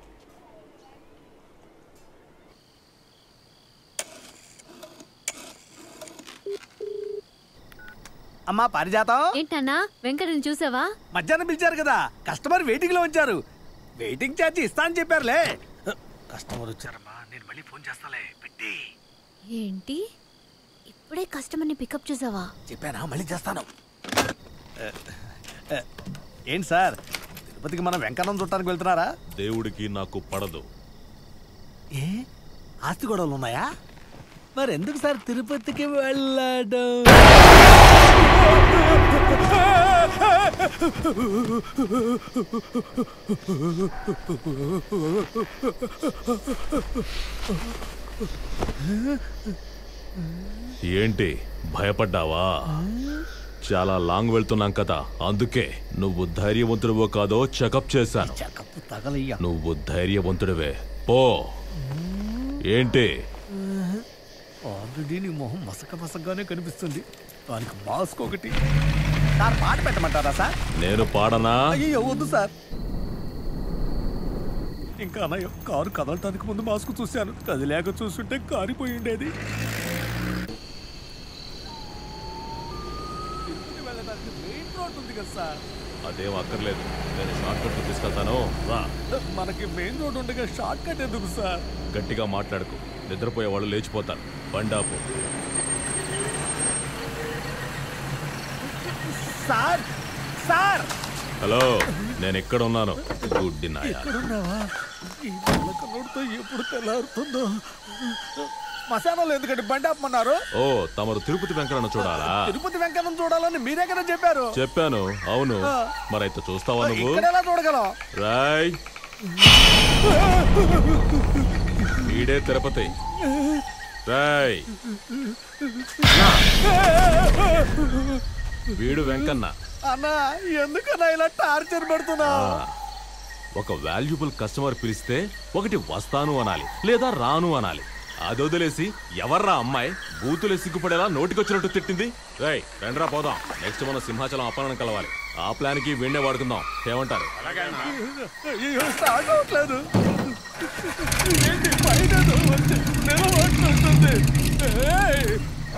అమ్మా పారిజాతం ఏంటన్నా వెంకటని చూసావా మధ్యాహ్నం పిలిచారు కదా కస్టమర్ వెయిటింగ్ లో ఉంచారు వెయిటింగ్ ఛార్జ్ ఇస్తా అని చెప్పారులే కస్టమర్ వచ్చారమ్మా నేను మళ్ళీ ఫోన్ చేస్తాలే పెట్టి ఏంటి ఇప్పుడే కస్టమర్ని పికప్ చేసావా చెప్పానా మళ్ళీ చేస్తాను ఏంటి సార్ తిరుపతికి మనం వెంకన్నం చుట్టానికి వెళ్తున్నారా దేవుడికి నాకు పడదు ఏ ఆస్తి గొడవలు ఉన్నాయా మరి ఎందుకు సార్ తిరుపతికి వెళ్ళడం ఏంటి భయపడ్డావా చాలా లాంగ్ వెళ్తున్నాం కదా అందుకే నువ్వు ధైర్యవంతుడివో కాదో చెకప్ చేశాను తగలయ్యా నువ్వు ధైర్యవంతుడివే పో ఏంటి ఆల్రెడీ నీ మొహం మసక మసకగానే కనిపిస్తుంది దానికి మాస్క్ ఒకటి సార్ పాట పెట్టమంటారా సార్ నేను పాడనా అయ్యో వద్దు సార్ ఇంకా అన్నయ్య కారు కదలటానికి ముందు మాస్క్ చూశాను కదిలేక చూస్తుంటే కారిపోయి ఉండేది తిరుపతి వెళ్ళడానికి మెయిన్ రోడ్ ఉంది కదా సార్ అదేం అక్కర్లేదు నేను షార్ట్ కట్ తీసుకెళ్తాను రా మనకి మెయిన్ రోడ్ ఉండగా షార్ట్ కట్ ఎందుకు సార్ గట్టిగా మాట్లాడుకు నిద్రపోయే వాళ్ళు లేచిపోతారు బండాపు సార్ సార్ హలో నేను ఎక్కడ ఉన్నాను గుడ్డి నాయ ఎక్కడున్నావా ఈ నల్ల కన్నోడితో ఎప్పుడు తెల్లారుతుందో మశానంలో ఎందుకంటే బండి ఆపమన్నారు ఓ తమరు తిరుపతి వెంకన్న చూడాలా తిరుపతి వెంకన్నం చూడాలని మీరే కదా చెప్పారు చెప్పాను అవును ఆ. మరైతే చూస్తావా నువ్వు ఇక్కడ ఎలా చూడగలం రాయ్ వీడే తిరుపతి రాయ్ వీడు వెంకన్న అన్నా ఎందుకన్నా ఇలా టార్చర్ పెడుతున్నా ఆ, ఒక వాల్యుబుల్ కస్టమర్ పిలిస్తే ఒకటి వస్తాను అనాలి లేదా రాను అనాలి అది వదిలేసి ఎవర్రా అమ్మాయి బూతులే సిగ్గుపడేలా నోటికొచ్చినట్టు తిట్టింది రేయ్ రండ్రా పోదాం నెక్స్ట్ మనం సింహాచలం అప్పలను కలవాలి ఆ ప్లాన్ కి వీణ్ణే వాడుకుందాం ఏమంటారు అయ్యో స్టార్ట్ అవ్వట్లేదు ఏంటి పైన వచ్చి నిలబడుతుంటుంది ఏయ్!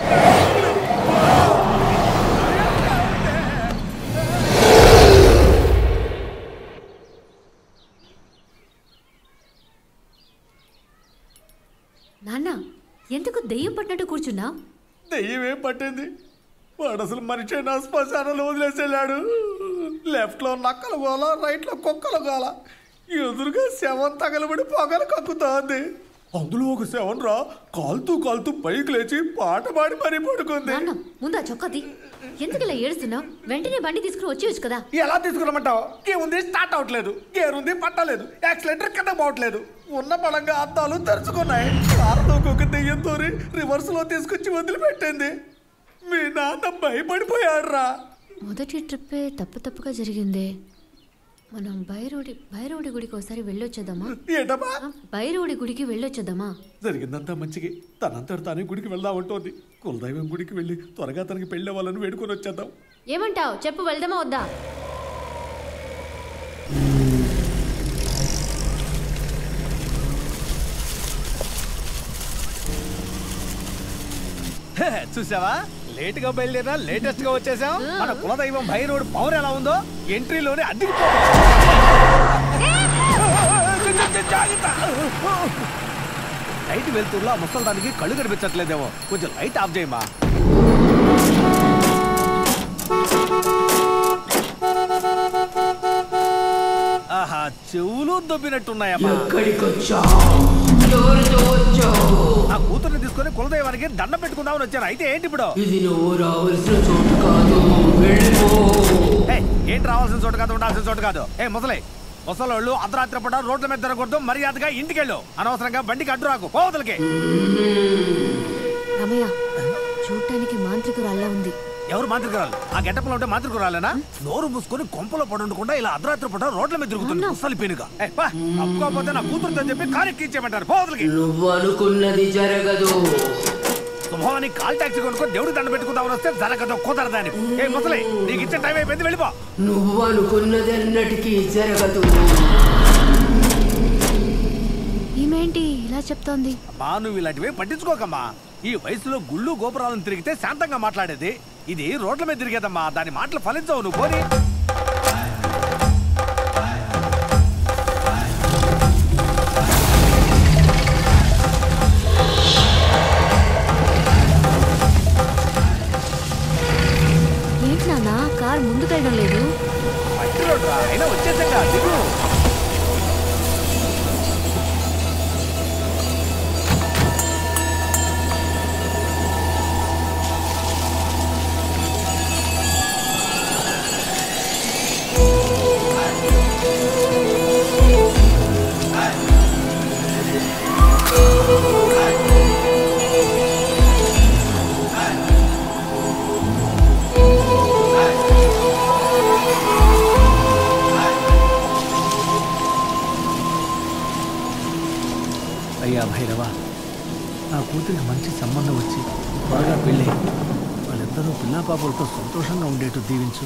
నాన్న ఎందుకు దెయ్యం పట్టినట్టు కూర్చున్నా దెయ్యం ఏం పట్టింది వాడు అసలు మనిషి నా శ్మశానంలో వదిలేసి వెళ్ళాడు లెఫ్ట్ లో నక్కల గోల రైట్ లో కుక్కల గోల ఎదురుగా శవం తగలబడి పొగలు కక్కుతోంది అందులో ఒక శవం రా కాలుతూ కాలుతూ పైకి లేచి పాట పాడి మరీ పడుకుంది నాన్న ముందా చొక్కాది ఎందుకు ఇలా ఏడుస్తున్నావు వెంటనే బండి తీసుకుని వచ్చేయచ్చు కదా ఎలా తీసుకురమ్మంటావు గేర్ ఉంది స్టార్ట్ అవట్లేదు గేర్ ఉంది పట్టలేదు యాక్సిలేటర్ కింద పోవట్లేదు ఉన్న బలంగా అద్దాలు తెరుచుకున్నాయి కారులోకి ఒక దెయ్యం తోరి రివర్స్ లో తీసుకొచ్చి వదిలిపెట్టింది మీ నాన్న భయపడిపోయాడు రా మొదటి ట్రిప్పే తప్పు తప్పుగా జరిగిందే మనం భైరవుడి భైరవుడి గుడికి ఒకసారి వెళ్ళొచ్చేద్దామా ఏంటమ్మా భైరవుడి గుడికి వెళ్ళొచ్చేద్దామా జరిగిందంతా మంచిగా తనంతట తానే గుడికి వెళ్దామంటోంది కులదైవం గుడికి వెళ్ళి త్వరగా తనకి పెళ్ళే వాళ్ళని వేడుకొని వచ్చేద్దాం ఏమంటావు చెప్పు వెళ్దామా వద్దా హే, చూసావా లేట్ గా బయలుదేరా లేటెస్ట్ గా వచ్చేసాం మన కులదైవం భైరవుడు పవర్ ఎలా ఉందో ఎంట్రీలోనే అద్దెకి లైట్ వెళ్తున్నా ముసలి దానికి కళ్ళు కనిపించట్లేదేమో కొంచెం లైట్ ఆఫ్ చేయమా ఆహా చెవులు దొబ్బినట్టున్నాయమ్మా నా కూతుర్ని తీసుకొని కులదైవానికి దండం పెట్టుకుందామని వచ్చాను అయితే ఏంటి ఇప్పుడు ఇది నువ్వు రావాల్సిన చోటు కాదు వెళ్ళిపో ఏయ్, ఏంటి రావాల్సిన చోటు కాదు ఉండాల్సిన చోటు కాదు ఏ ముసలి ముసలోళ్ళు అర్ధరాత్రి పూట రోడ్ల మీద తిరగకూడదు మర్యాదగా ఇంటికెళ్ళు అనవసరంగా బండికి అడ్డు రాకు పోవతలకి రమయ్య చూడటానికి మాంత్రికురాల్లా ఉంది ఎవరు మాంత్రికురాలు ఆ గెటప్లో ఉంటే మాంత్రికురాలేనా నోరు మూసుకొని కొంపలో పడుండకుండా ఇలా అర్ధరాత్రి పూట రోడ్ల మీద తిరుగుతుంది ముసలి పేనుగా ఏ, పా, అప్పుకోకపోతే నా కూతురుతో చెప్పి కారు ఎక్కించేయమంటారు పోవతలకి నువ్వు అనుకున్నది జరగదు శుభమని కాల్ టాక్సీ కొనుక్కొని దేవుడికి దండ పెట్టుకుందామని వస్తే జరగదు కుదరదని ఏ ముసలి నీకు ఇచ్చిన టైం అయిపోయింది వెళ్ళిపో నువ్వు అనుకున్నది ఎన్నటికీ జరగదు ఈమెంటి ఇలా చెప్తోంది అమ్మా నువ్వు ఇలాంటివి పట్టించుకోకమ్మా ఈ వయసులో గుళ్ళు గోపురాలను తిరిగితే శాంతంగా మాట్లాడేది ఇది రోడ్ల మీద తిరిగేదమ్మా దాని మాటలు ఫలించవు నువ్వు పోనీ మంచి సంబంధం వచ్చి త్వరగా పెళ్ళి వాళ్ళిద్దరూ పిల్లా పాపలతో సంతోషంగా ఉండేట్టు దీవించు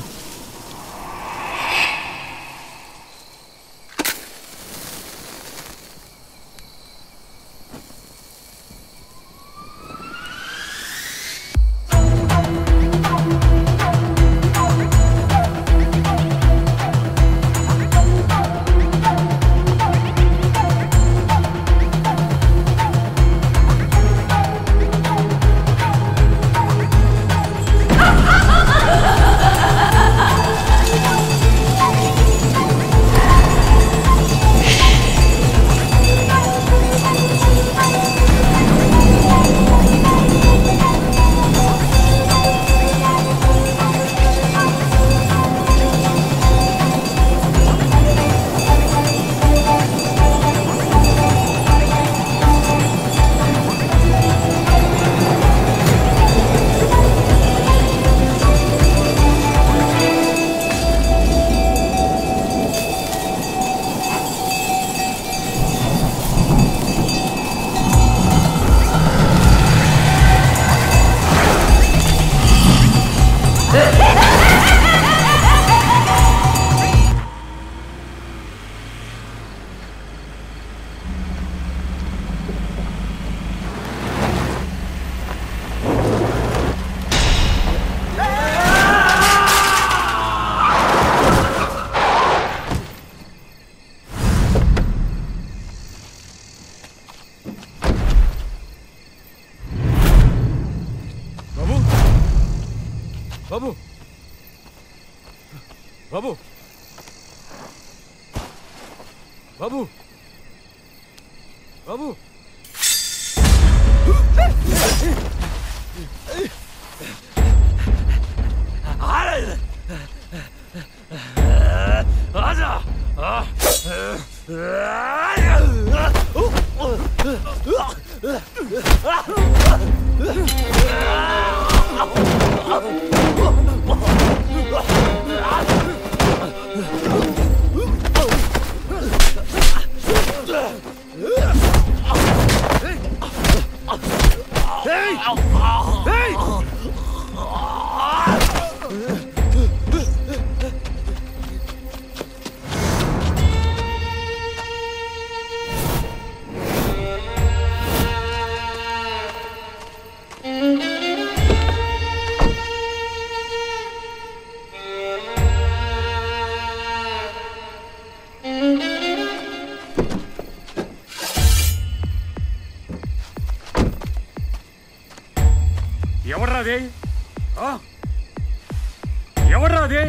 బాబు బాబు బాబు బాబు బాబు ఎవర్రాది ఎవర్రాది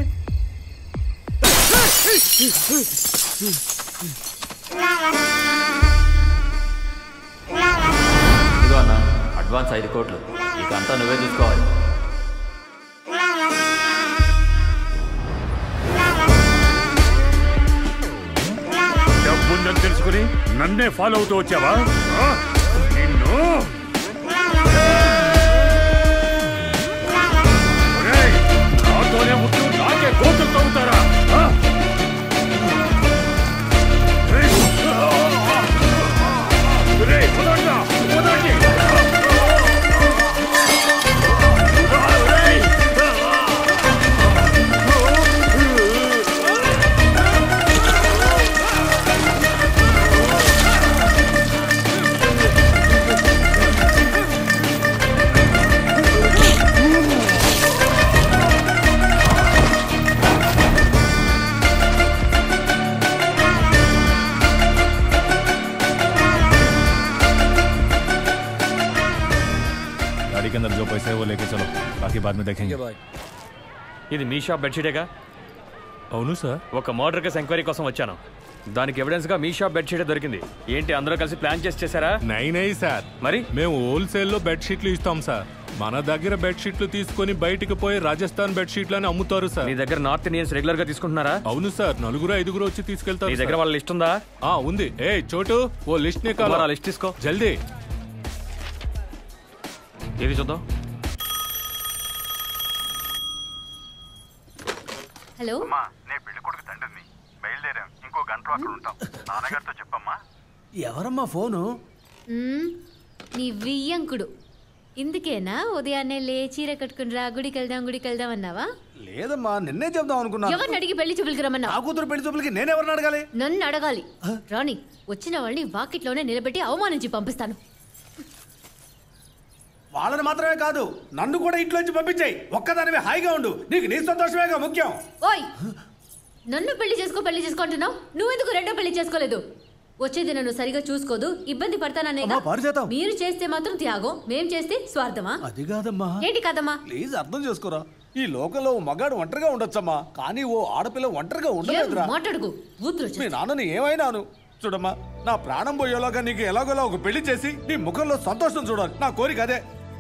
ఇదిగో అన్న అడ్వాన్స్ ఐదు కోట్లు ఇక అంతా నువ్వే చూసుకోవాలి డబ్బుందని తెలుసుకుని నన్నే ఫాలో అవుతూ వచ్చావా ఆ? నిన్ను ఒరేయ్, నాతోనే ముట్టు నాకే కోతులు తవ్వుతారా ఆ? ఏయ్! ఒరేయ్, వదలండ్రా, వదలండి. ఒరేయ్! गाड़ी के अंदर जो पैसे है वो लेके चलो बाकी बाद में देखेंगे ఇది మీ షాప్ బెడ్షీటేగా అవును సార్ ఒక మర్డర్ కేసు ఎంక్వైరీ కోసం వచ్చాను దానికి ఎవిడెన్స్ గా మీ షాప్ బెడ్షీటే దొరికింది ఏంటి అందరూ కలిసి ప్లాన్ చేసి చేశారా నై నై సార్ మరి మేము హోల్సేల్లో బెడ్షీట్లు ఇస్తాం సార్ మన దగ్గర బెడ్షీట్లు తీసుకొని బయటికి పోయి రాజస్థాన్ బెడ్షీట్లు అని అమ్ముతారు సార్ నీ దగ్గర నార్త్ ఇండియన్స్ రెగ్యులర్ గా తీసుకుంటున్నారా అవును సార్ నలుగురు ఐదుగురు వచ్చి తీసుకెళ్తారు నీ దగ్గర సార్. వాళ్ళ లిస్ట్ ఉందా ఆ ఉంది ఏ చోటు ఓ లిస్ట్ ని కుమార్, ఆ లిస్ట్ తీసుకో జల్దీ ఏది చూద్దాం హలో అమ్మా నే పెళ్లి కొడుకు తండ్రిని బయలుదేరాం ఇంకో గంటలో అక్కడ ఉంటాం నాన్నగారితో చెప్పమ్మా ఎవరమ్మా ఫోను మ్మ్, నీ వియ్యంకుడు ఇందుకేనా ఉదయాన్నే లే చీర కట్టుకుని రా గుడికి వెళ్దాం గుడికి వెళ్దాం అన్నావా లేదమ్మా నిన్నే చెప్దాం అనుకున్నాను ఎవరిని అడిగి పెళ్లి చూపులకి రమ్మన్నా నా కూతురు పెళ్లి చూపులకి నేనెవరిని అడగాలి నన్ను అడగాలి రాణి వచ్చిన వాళ్ళని వాకిట్లోనే నిలబెట్టి అవమానించి పంపిస్తాను వాళ్ళని మాత్రమే కాదు నన్ను కూడా ఇంట్లోంచి పంపించాయి ఒక్కదానివే హాయిగా ఉండు నీకు నీ సంతోషమేగా ముఖ్యం ఓయ్ నన్ను పెళ్లి చేసుకో పెళ్లి చేసుకుంటున్నావు నువ్వెందుకు రెండో పెళ్లి చేసుకోలేదు వచ్చేది నన్ను సరిగా చూసుకోదు ఇబ్బంది పడతాననే అమ్మా, పారిజాతం. మీరు చేస్తే మాత్రం త్యాగం మేం చేస్తే స్వార్థమా అది కాదమ్మా ఏంటి కదమ్మా ప్లీజ్ అర్థం చేసుకోరా ఈ లోకంలో ఓ మగాడు ఒంటరిగా ఉండొచ్చమ్మా కానీ ఓ ఆడపిల్ల ఒంటరిగా ఏం ఉండలేదురా మాట్లాడుకు ఊతురు మీ నాన్నని ఏమైనాను చూడమ్మా నా ప్రాణం పోయేలాగా నీకు ఎలాగోలా ఒక పెళ్లి చేసి నీ ముఖంలో సంతోషం చూడాలి నా కోరిక అదే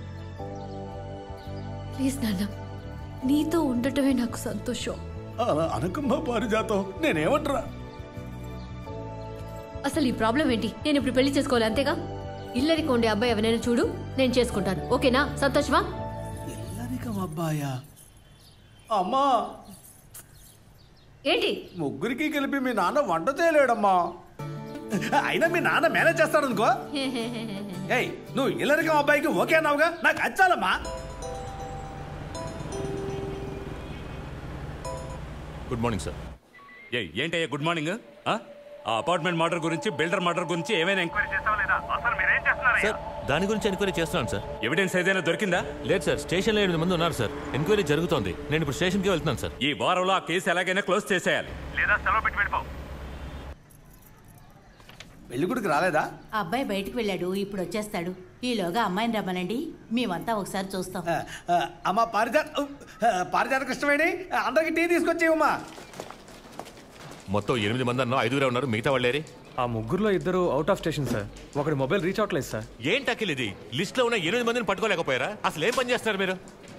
ప్లీజ్ నాన్న నీతో ఉండటమే నాకు సంతోషం అలా అనకమ్మా పారిజాతం నేనేమంటరా అసలు ఈ ప్రాబ్లం ఏంటి నేను ఇప్పుడు పెళ్లి చేసుకోవాలి అంతేగా ఇల్లరికి ఉండే అబ్బాయి ఎవరైనా చూడు నేను చేసుకుంటాను ఓకేనా సంతోషమా ఇల్లరికం అబ్బాయా అమ్మా ఏంటి ముగ్గురికి కలిపి మీ నాన్న వంట చేయలేడమ్మా అయినా మీ నాన్న మేనేజ్ చేస్తాడనుకో ఏయ్ నువ్వు ఇల్లరికం అబ్బాయికి ఓకే అన్నావుగా నాకు అచ్చాలమ్మా గుడ్ మార్నింగ్ సార్ ఏ ఏంటయ్యా గుడ్ మార్నింగ్ ఆ ఆ అపార్ట్మెంట్ మర్డర్ గురించి బిల్డర్ మర్డర్ గురించి ఏమైనా ఎంక్వైరీ చేస్తావా లేదా అసలు మీరేం చేస్తున్నారయ్యా సార్ దాని గురించి ఎంక్వైరీ చేస్తున్నాను సార్ ఎవిడెన్స్ ఏదైనా దొరికిందా లేదు సార్ స్టేషన్లో ఎనిమిది మంది ఉన్నారు సార్ ఎంక్వైరీ జరుగుతోంది నేను ఇప్పుడు స్టేషన్కి వెళ్తున్నాను సార్ ఈ వారంలో ఆ కేసు ఎలాగైనా క్లోజ్ చేసేయాలి లేదా సెలవు పెట్టి వెళ్ళిపో పెళ్లి కొడుకు రాలేదా ఆ అబ్బాయి బయటికి వెళ్ళాడు ఇప్పుడు వచ్చేస్తాడు ఈలోగా అమ్మాయిని రమ్మనండి మేమంతా ఒకసారి చూస్తాం ఆ, ఆ, అమ్మా పారిజాత పారిజాత కృష్ణవేణి అందరికి టీ తీసుకొచ్చేయమ్మా మొత్తం ఎనిమిది మంది అన్నా ఐదుగురే ఉన్నారు మిగతా వాళ్ళేరి ఆ ముగ్గురులో ఇద్దరు అవుట్ ఆఫ్ స్టేషన్ సార్ ఒకటి మొబైల్ రీచ్ అవట్లేదు సార్ ఏంటి అఖిల్ ఇది లిస్ట్ లో ఉన్న ఎనిమిది మందిని పట్టుకోలేకపోయారా అసలు ఏం పని చేస్తున్నారు మీరు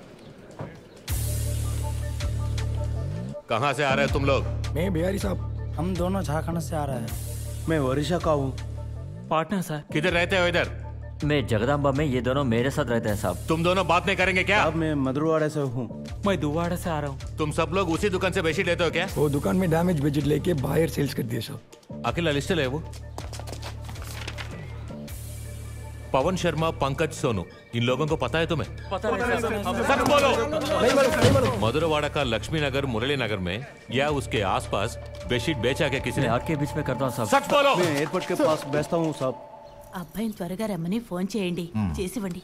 కహా సే ఆ రहे तुम लोग मैं बिहारी साहब हम दोनों झारखंड से आ रहे हैं मैं ओडिशा का हूँ पाटना सर किधर रहते हो इधर मैं जगदम्बा में ये दोनों मेरे साथ रहते हैं साहब तुम दोनों बात नहीं करेंगे क्या अब मैं मधुरवाड़ा से हूँ मैं दुवाड़ा से आ रहा हूँ तुम सब लोग उसी दुकान से बेडशीट लेते हो क्या वो दुकान में डैमेज बेजिट लेके बाहर सेल्स कर दिए सब अखिल लिस्ट ले वो पवन शर्मा पंकज सोनू इन लोगों को पता है तुम्हें पता नहीं सर सच बोलो मधुरवाड़ा का लक्ष्मी नगर मुरली नगर में या उसके आसपास बेडशीट बेचा क्या किसी ने आपके बीच में करता हूँ साहब सच बोलो मैं एयरपोर्ट के पास बैठता हूँ साहब అబ్బాయిని త్వరగా రమ్మని ఫోన్ చేయండి చేసివ్వండి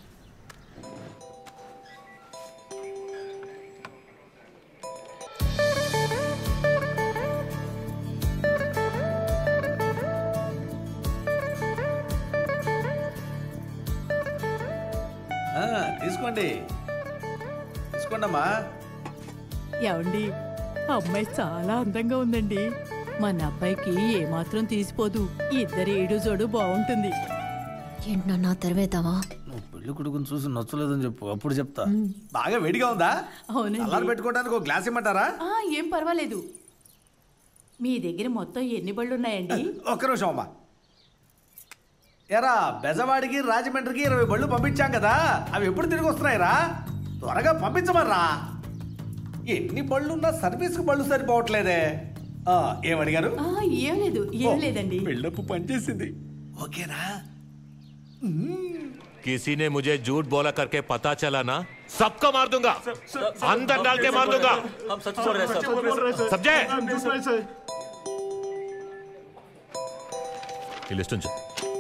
ఆ, తీసుకోండి తీసుకోండి అమ్మా ఏమండి అమ్మాయి చాలా అందంగా ఉందండి మన అబ్బాయికి ఏమాత్రం తీసిపోదు ఇద్దరి ఏడు జోడు బాగుంటుంది ఏంటి నాన్న తెరవేతావా నువ్వు పెళ్లి కొడుకుని చూసి నచ్చలేదని చెప్పు అప్పుడు చెప్తా బాగా వేడిగా ఉందా అవునండి. అల్లారు పెట్టుకోవడానికి ఒక గ్లాస్ ఇమ్మంటారా ఆ, ఏం పర్వాలేదు మీ దగ్గర మొత్తం ఎన్ని బళ్ళు ఉన్నాయండి ఒక్క నిమిషం అమ్మా ఎరా బెజవాడికి రాజమండ్రికి ఇరవై బళ్ళు పంపించాం కదా అవి ఎప్పుడు తిరిగి వస్తున్నాయిరా త్వరగా పంపించమర్రా ఎన్ని బళ్ళు ఉన్నా సర్వీస్కి బళ్ళు సరిపోవట్లేదే ఆ, ఏమడిగారు ఆ, ఏం లేదు ఏం లేదండి బిల్డప్ పనిచేసింది ఓకేనా किसी ने मुझे झूठ बोला करके पता चला ना सबको मार दूंगा अंदर डाल के मार दूंगा हम सच बोल रहे हैं सर समझे ఈ లిస్ట్ ఉంచు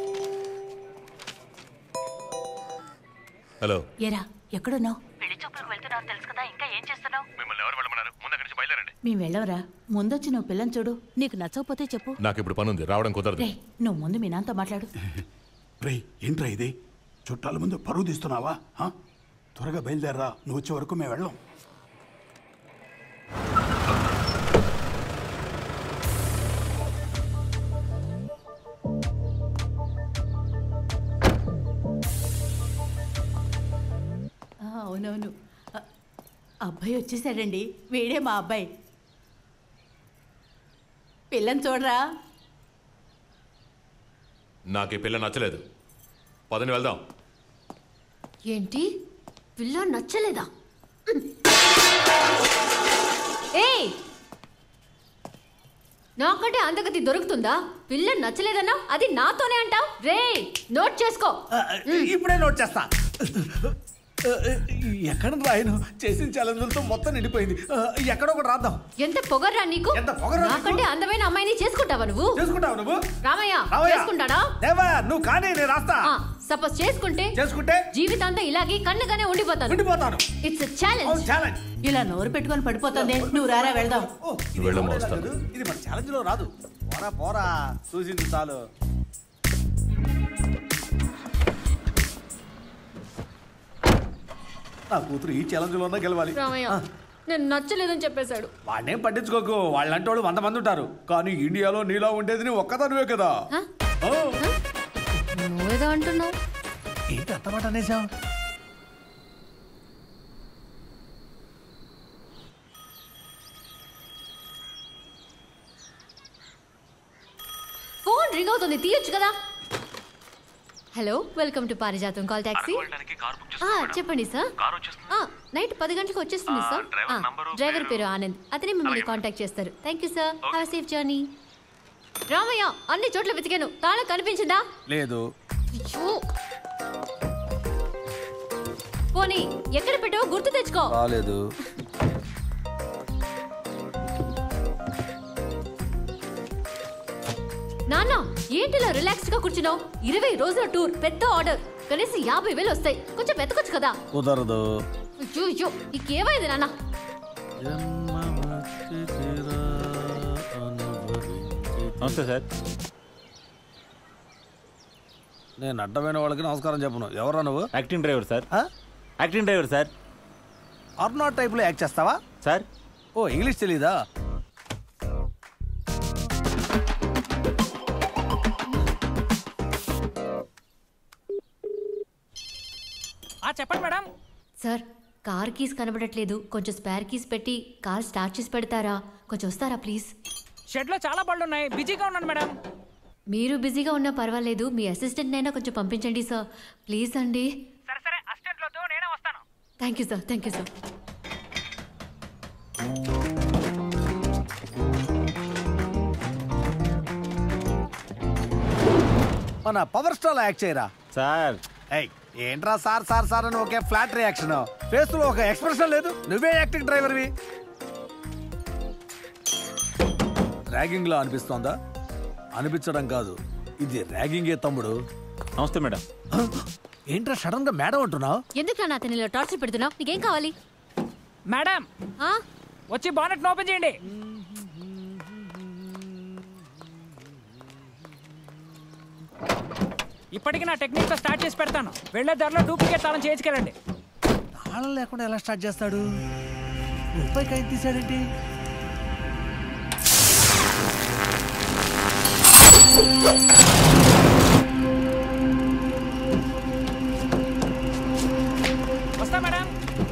హలో ఎరా ఎక్కడున్నావు పెళ్లి చూపులకు వెళ్తున్నావు తెలుసు కదా ఇంకా ఏం చేస్తున్నావు మిమ్మల్ని ఎవరు వెళ్ళమన్నారు ముందు అక్కడి నుంచి బయలుదేరండి మేము వెళ్ళవరా ముందొచ్చి నువ్వు పిల్లని చూడు నీకు నచ్చకపోతే చెప్పు నాకు ఇప్పుడు పని ఉంది రావడం కుదరదు రే నువ్వు ముందు మీ నాన్నతో మాట్లాడు రే ఏంట్రా ఇది చుట్టాల ముందు పరువు తీస్తున్నావా ఆ? త్వరగా బయలుదేరరా నువ్వు వచ్చే వరకు మేము వెళ్ళం ఆ, అవునవును ఆ, అబ్బాయి వచ్చేసాడండి వీడే మా అబ్బాయి పిల్లని చూడరా నాకు ఈ పిల్ల నచ్చలేదు పదని వెళ్దాం ఏంటి పిల్ల నచ్చలేదా ఏయ్ నాకంటే అందగతి దొరుకుతుందా పిల్ల నచ్చలేదన్నా అది నాతోనే అంటావ్ రే నోట్ చేసుకో ఇప్పుడే నోట్ చేస్తా ఎక్కడ రాయను చేసిన ఛాలెంజ్లతో మొత్తం నిండిపోయింది ఆ, ఎక్కడో ఒకటి రాద్దాం ఎంత పొగర్రా నీకు పొగర్రా నీకు? నాకంటే అందమైన అమ్మాయిని చేసుకుంటావా నువ్వు చేసుకుంటావు నువ్వు రామయ్య రామయ్య. చేసుకుంటాడా దేవా నువ్వు కానీ నేను రాస్తా సపోజ్ చేసుకుంటే చేసుకుంటే జీవితాంతం ఇలాగే కన్నుగానే ఉండిపోతాను ఉండిపోతాను ఇట్స్ ఛాలెంజ్ ఛాలెంజ్ ఇలా నోరు పెట్టుకొని పడిపోతుంది నువ్వు రారా వెళ్దాం వెళ్ళమ్మా వస్తాను ఇది మన ఛాలెంజ్ లో రాదు పోరా పోరా చూసింది చాలు నా కూతురు ఈ ఛాలెంజ్ లోనే గెలవాలి రామయ్య నేను నచ్చలేదని చెప్పేశాడు వాడినేం పట్టించుకోకు వాళ్ళంటి వాళ్ళు వంద మంది ఉంటారు కానీ ఇండియాలో నీలా ఉండేది నీ ఒక్కదానివే కదా ఓ, నువ్వేదో అంటున్నావు ఏంటి అంత మాట అనేసావు ఫోన్ రింగ్ అవుతుంది తీయొచ్చు కదా hello welcome to Parijatham call taxi చెప్పండి సార్ ఆ, నైట్ పది గంటలకు వచ్చేస్తుంది సార్ ఆ, డ్రైవర్ పేరు ఆనంద్ అతనే మిమ్మల్ని కాంటాక్ట్ చేస్తారు thank you sir have safe journey Ramayya అన్ని చోట్ల వెతికాను తాళం కనిపించిందా లేదు అయ్యో పోనీ ఎక్కడ పెట్టావో గుర్తు తెచ్చుకో రాలేదు నాన్న ఏంటిలా రిలాక్స్ గా కూర్చున్నావు ఇరవై రోజుల టూర్ పెద్ద ఆర్డర్ కనీసం యాభై వేలు వస్తాయి కొంచెం వెతకొచ్చు కదా కుదరదు అయ్యో అయ్యో నీకేమైంది నాన్న నమస్తే సార్ నేను అడ్డమైన వాళ్ళకి నమస్కారం చెప్పను ఎవరా నువ్వు acting driver sir acting driver sir అర్నాట్ టైప్లో యాక్ట్ చేస్తావా సార్ ఓ ఇంగ్లీష్ తెలీదా చెప్పండి మేడం సార్ కార్ కీస్ కనబడట్లేదు కొంచెం స్పేర్ కీస్ పెట్టి కార్ స్టార్ట్ చేసి పెడతారా కొంచెం వస్తారా ప్లీజ్ షెడ్ లో చాలా బళ్ళు ఉన్నాయి బిజీగా ఉన్నాను మేడం మీరు బిజీగా ఉన్నా పర్వాలేదు మీ అసిస్టెంట్ అయినా కొంచెం పంపించండి సార్ ప్లీజ్ అండి సరే సరే అసిస్టెంట్ లో నేనే వస్తాను thank you sir thank you sir మన పవర్ స్టార్ యాక్ట్ చేయరా సార్ ఏయ్ ఏంట్రా సార్ సార్ సార్ అని ఒకే ఫ్లాట్ రియాక్షన్ ఫేస్ లో ఒక ఎక్స్ప్రెషన్ లేదు నువ్వే యాక్టింగ్ డ్రైవర్వి ర్యాగింగ్ లా అనిపిస్తోందా అనిపించడం కాదు ఇది ర్యాగింగే తమ్ముడు నమస్తే మేడం ఏంట్రా సడన్ గా మేడం అంటున్నావు ఎందుకు నా అతని ఇలా టార్చర్ పెడుతున్నావు నీకేం కావాలి మేడం ఆ? వచ్చి బానెట్ ఓపెన్ చేయండి ఇప్పటికి నా టెక్నిక్ తో స్టార్ట్ చేసి పెడతాను వెళ్లే దారిలో డూప్లికేట్ తాళం చేయించుకెళ్ళండి తాళం లేకుండా ఎలా స్టార్ట్ చేస్తాడు ముప్పై కాయ తీసాడేంటి వస్తా మేడం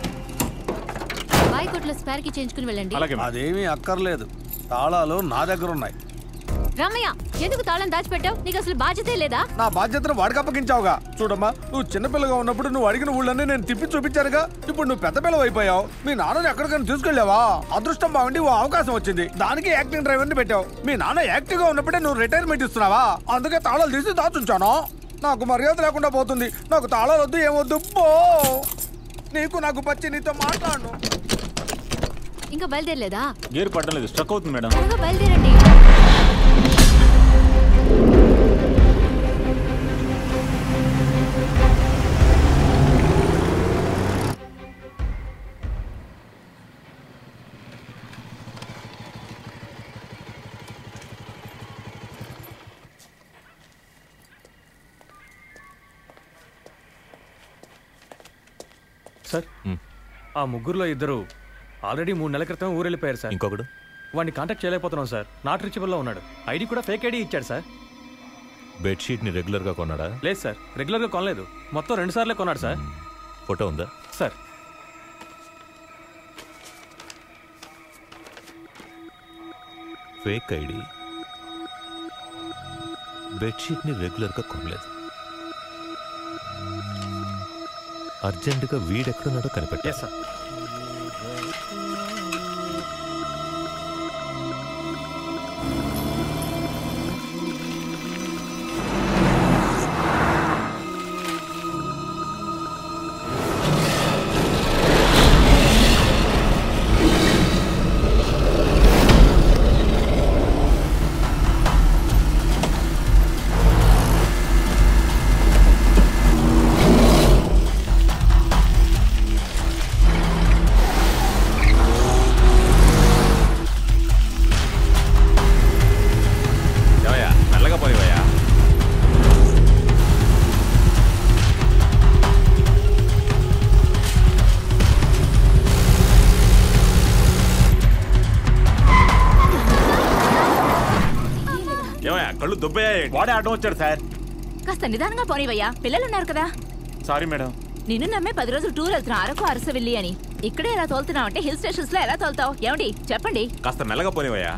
బాయ్ కొట్లో స్పేర్ కి చేయించుకుని వెళ్ళండి అదేమీ అక్కర్లేదు తాళాలు నా దగ్గర ఉన్నాయి రామయ్య ఎందుకు తాళం దాచిపెట్టావు నీకు అసలు బాధ్యతే లేదా నా బాధ్యతను వాడికి అప్పగించావుగా చూడమ్మా నువ్వు చిన్నపిల్లగా ఉన్నప్పుడు నువ్వు అడిగిన ఊళ్ళన్నీ నేను తిప్పి చూపించానుగా ఇప్పుడు నువ్వు పెద్ద పిల్లవు అయిపోయావు మీ నాన్నని ఎక్కడికైనా తీసుకెళ్ళావా అదృష్టం బాగుండి ఓ అవకాశం వచ్చింది దానికి యాక్టింగ్ డ్రైవర్ని పెట్టావు మీ నాన్న యాక్టివ్ గా ఉన్నప్పుడే నువ్వు రిటైర్మెంట్ ఇస్తున్నావా అందుకే తాళాలు తీసి దాచుంచాను నాకు మర్యాద లేకుండా పోతుంది నాకు తాళాలు వద్దు ఏమొద్దు పో నీకు నాకు పచ్చి నీతో మాట్లాడు ఇంకా బయలుదేరలేదా గేర్ పట్టలేదు స్ట్రక్ అవుతుంది మేడం త్వరగా బయలుదేరండి సార్ ఆ ముగ్గురులో ఇద్దరు ఆల్రెడీ మూడు నెలల క్రితం ఊరెళ్ళిపోయారు సార్ ఇంకొకడు వాడిని కాంటాక్ట్ చేయలేకపోతున్నాం సార్ నాట్ రీచబుల్లో ఉన్నాడు ఐడి కూడా ఫేక్ ఐడి ఇచ్చాడు సార్ బెడ్షీట్ని రెగ్యులర్గా కొన్నాడా లేదు సార్ రెగ్యులర్గా కొనలేదు మొత్తం రెండు సార్లే కొన్నాడు సార్ ఫోటో ఉందా సార్ ఫేక్ ఐడి బెడ్షీట్ని రెగ్యులర్గా కొనలేదు అర్జెంటుగా వీడెక్కడున్నాడో కనిపెట్టా సార్ వాడే అడ్డం వచ్చాడు సార్ కాస్త నిదానంగా పోనివయ్యా పిల్లలున్నారు కదా సారీ మేడం నిన్ను నమ్మే పది రోజులు టూర్ వెళ్తున్నా అరకు అరసవెల్లి అని ఇక్కడే ఎలా తోలుతున్నావు అంటే హిల్ స్టేషన్స్ లో ఎలా తోలుతావు ఏమండి చెప్పండి కాస్త మెల్లగా పోనివయ్యా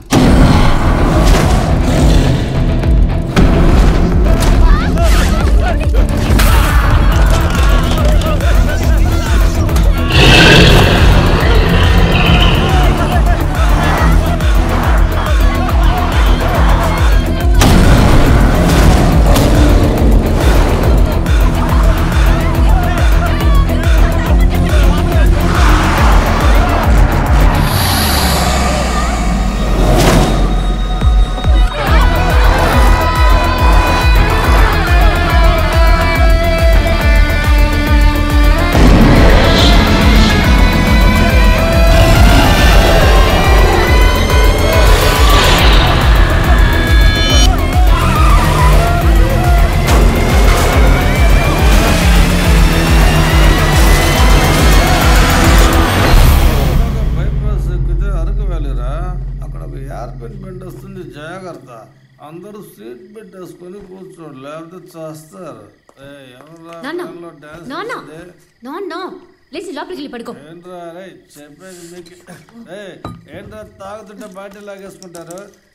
బైపాస్ ఎక్కితే అరకు వెళ్ళిరా అక్కడ ఒక ఎయిర్పెన్ బెండ్ వస్తుంది జాగ్రత్త అందరూ సీట్ బెల్ట్ వేసుకొని కూర్చోండి లేకపోతే చేస్తారు ఏయ్, ఎవర్రా నాన్న కారులో డాన్స్ నాన్న చేసేది? నాన్న లేచి లోపలికి వెళ్ళి పడుకో ఏంట్రా రే చెప్పేది మీకు ఏయ్, ఏంట్రా తాగుతుంటే బయట లాగేసుకుంటారు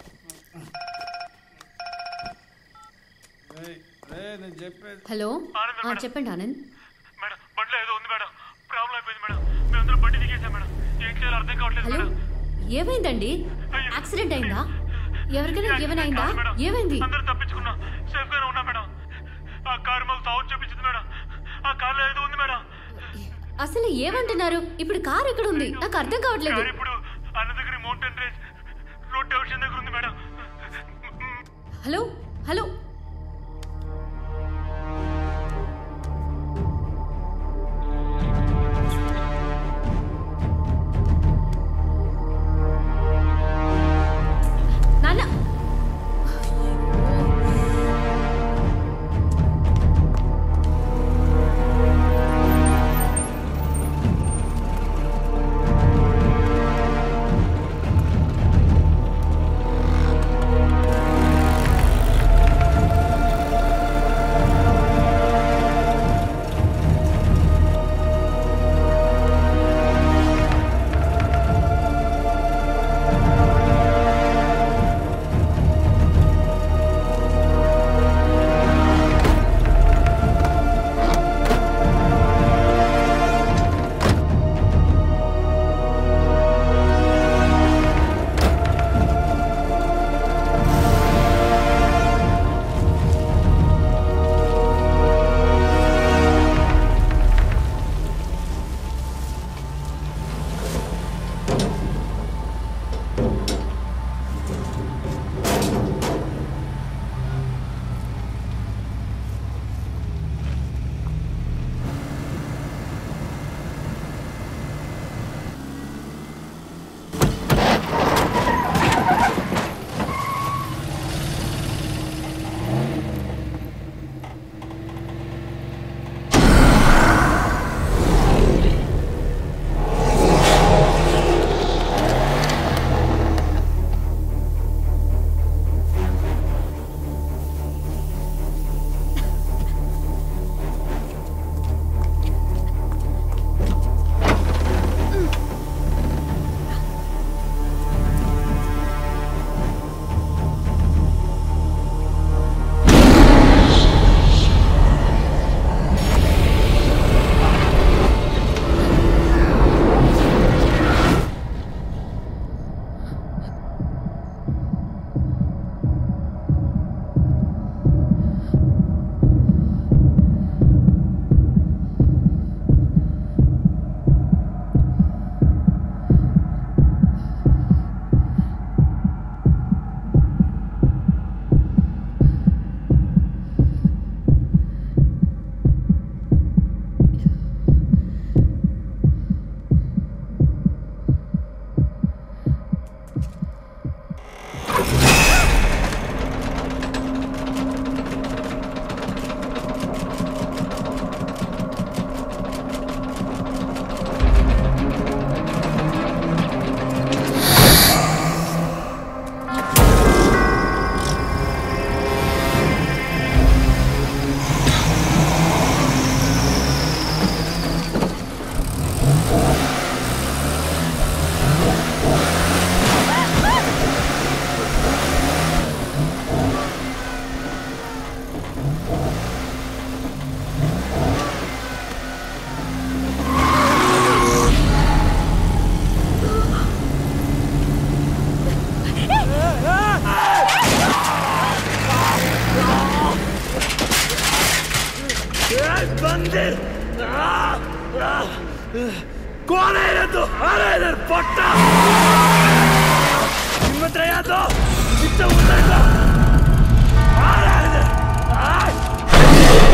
ఏయ్, రేయ్, నేను చెప్పేది హలో ఆ, చెప్పండి ఆనంద్ మేడం బండిలో ఏదో ఉంది మేడం ప్రాబ్లం అయిపోయింది మేడం మేమందరం బండి దిగేసాం మేడం ఏం చేయాలో అర్థం కావట్లేదు హలో మేడం ఏమైందండి యాక్సిడెంట్ అయిందా ఎవరికైనా ఏమైనా అయిందా ఏమైంది అందరూ తప్పించుకున్నాం సేఫ్ గానే ఉన్నా మేడం ఆ కారు మాకు తావు చూపించింది మేడం ఆ కార్లో ఏదో ఉంది మేడం అసలు ఏమంటున్నారు ఇప్పుడు కార్ ఎక్కడ ఉంది నాకు అర్థం కావట్లేదు కారు ఇప్పుడు అన్నదగిరి మౌంటైన్ రేంజ్ రోడ్ డివిజన్ దగ్గర ఉంది మేడం హలో హలో నాన్న ఏయ్ कौन है ये तू अरे इधर पट्टा हिम्मत रहा तो कितना उतर का आ रहा है इधर आ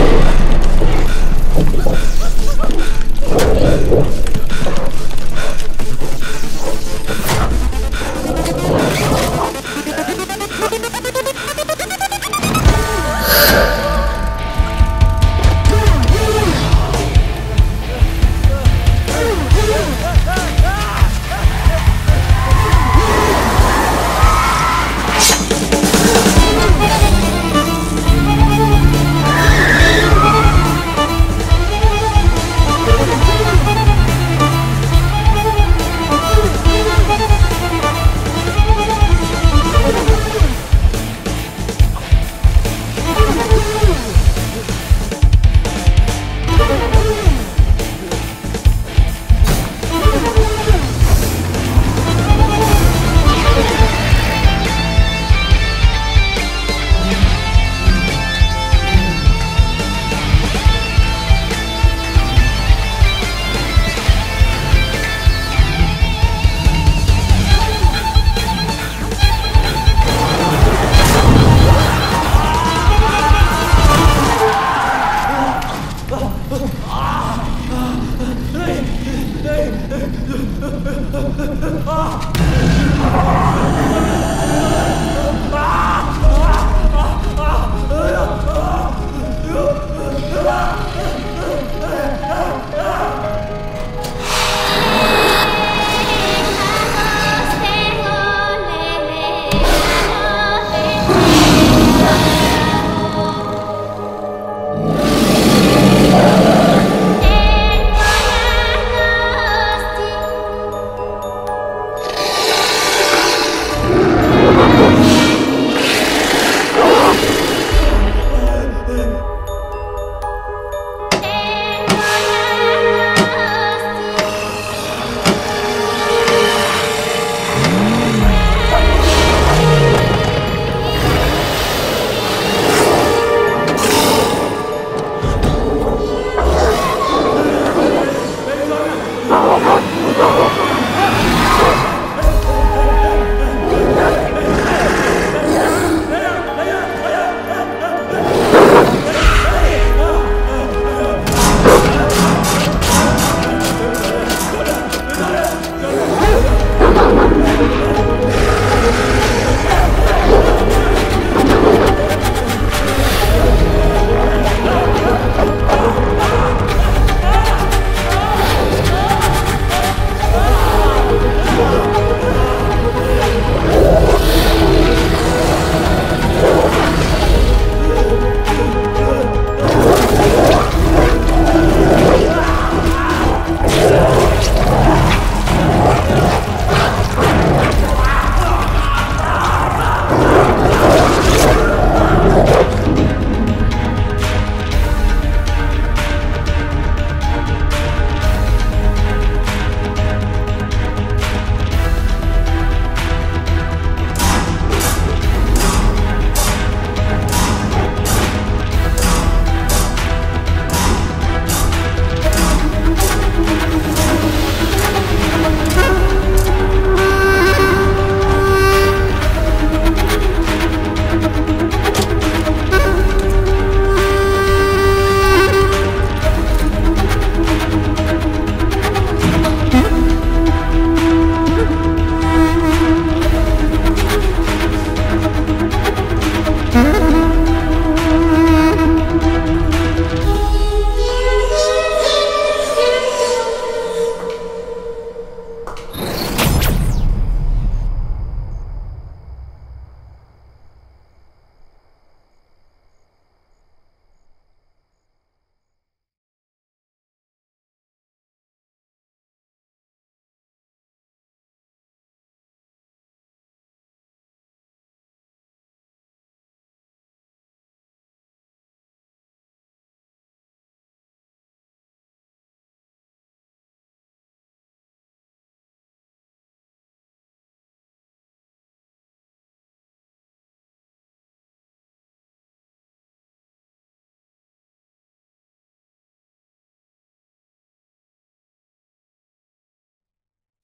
Thank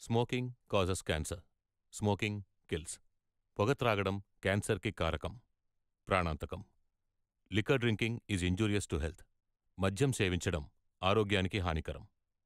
smoking causes cancer smoking kills పొగ త్రాగడం క్యాన్సర్కి కారకం ప్రాణాంతకం liquor drinking is injurious to health మద్యం సేవించడం ఆరోగ్యానికి హానికరం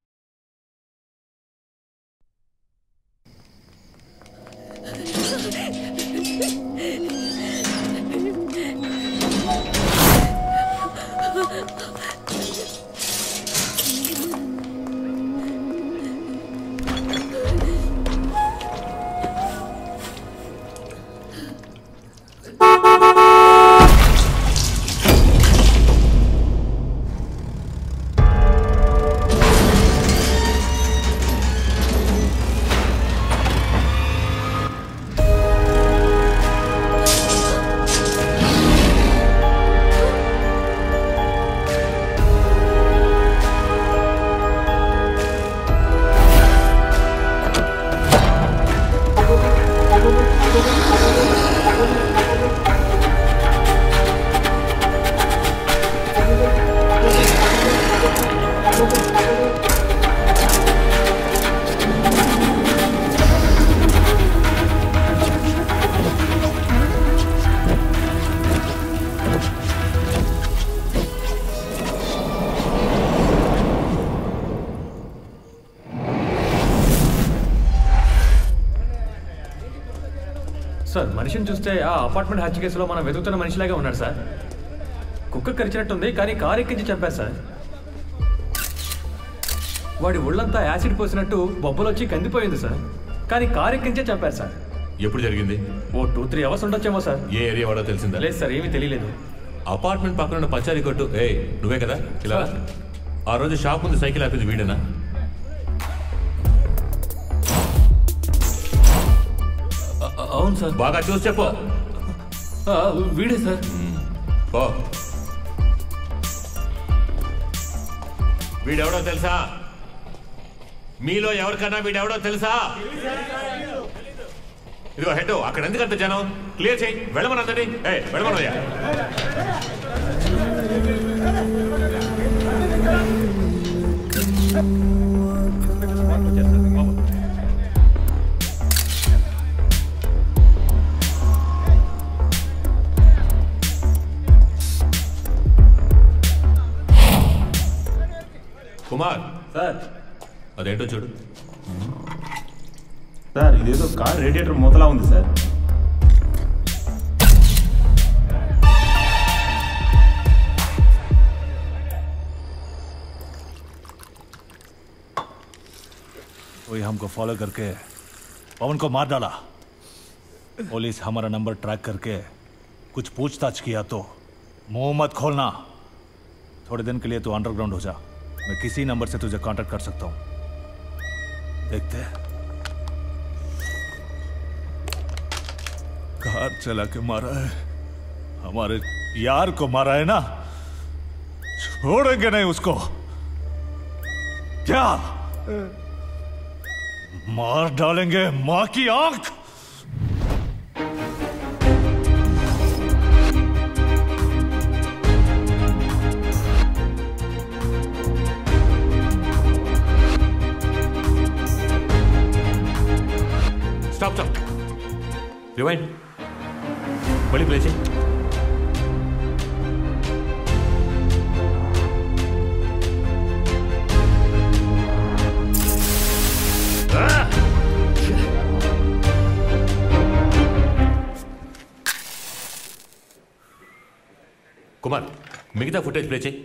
సార్ మనిషిని చూస్తే ఆ అపార్ట్మెంట్ హత్య కేసులో మనం వెతుకుతున్న మనిషిలాగే ఉన్నాడు సార్ కుక్క కరిచినట్టుంది కానీ కారు ఎక్కించి చంపారు సార్ వాడి ఒళ్ళంతా యాసిడ్ పోసినట్టు బొబ్బలొచ్చి కందిపోయింది సార్ కానీ కారు ఎక్కించే చంపారు సార్ ఎప్పుడు జరిగింది ఓ టూ త్రీ అవర్స్ ఉండొచ్చేమో సార్ ఏ ఏరియా వాడో తెలిసిందా లేదు సార్ ఏమీ తెలియలేదు అపార్ట్మెంట్ పక్కన ఉన్న పచారీ కొట్టు ఏ నువ్వే కదా ఇలా రా. ఆ రోజు షాప్ ముందు సైకిల్ ఆపింది వీడేనా అవును సార్ బాగా చూసి చెప్పు వీడే సార్ పో వీడెవడో తెలుసా మీలో ఎవరికన్నా వీడెవడో తెలుసా ఇదిగో హెడ్ అక్కడ ఎందుకంత జనం క్లియర్ చేయి వెళ్ళమనందండి ఏ వెళ్ళమనయ్యా కుమార్ సార్ అదేంటో చూడు సార్ ఇదేదో కార్ రేడియేటర్ మూతలా ఉంది సార్ वही हमको फॉलो करके पवन को मार डाला पुलिस हमारा नंबर ट्रैक करके कुछ पूछताछ किया तो मुंह मत खोलना थोड़े दिन के लिए तू अंडरग्राउंड हो जा मैं किसी नंबर से तुझे कांटेक्ट कर सकता हूं देखते हैं। कार चला के मारा है हमारे यार को मारा है ना छोड़ेंगे नहीं उसको क्या मार डालेंगे मां की आंख స్టాప్ స్టాప్ రివైండ్ మళ్ళీ ప్లే చేయి కుమార్ మిగతా ఫుటేజ్ ప్లే చేయి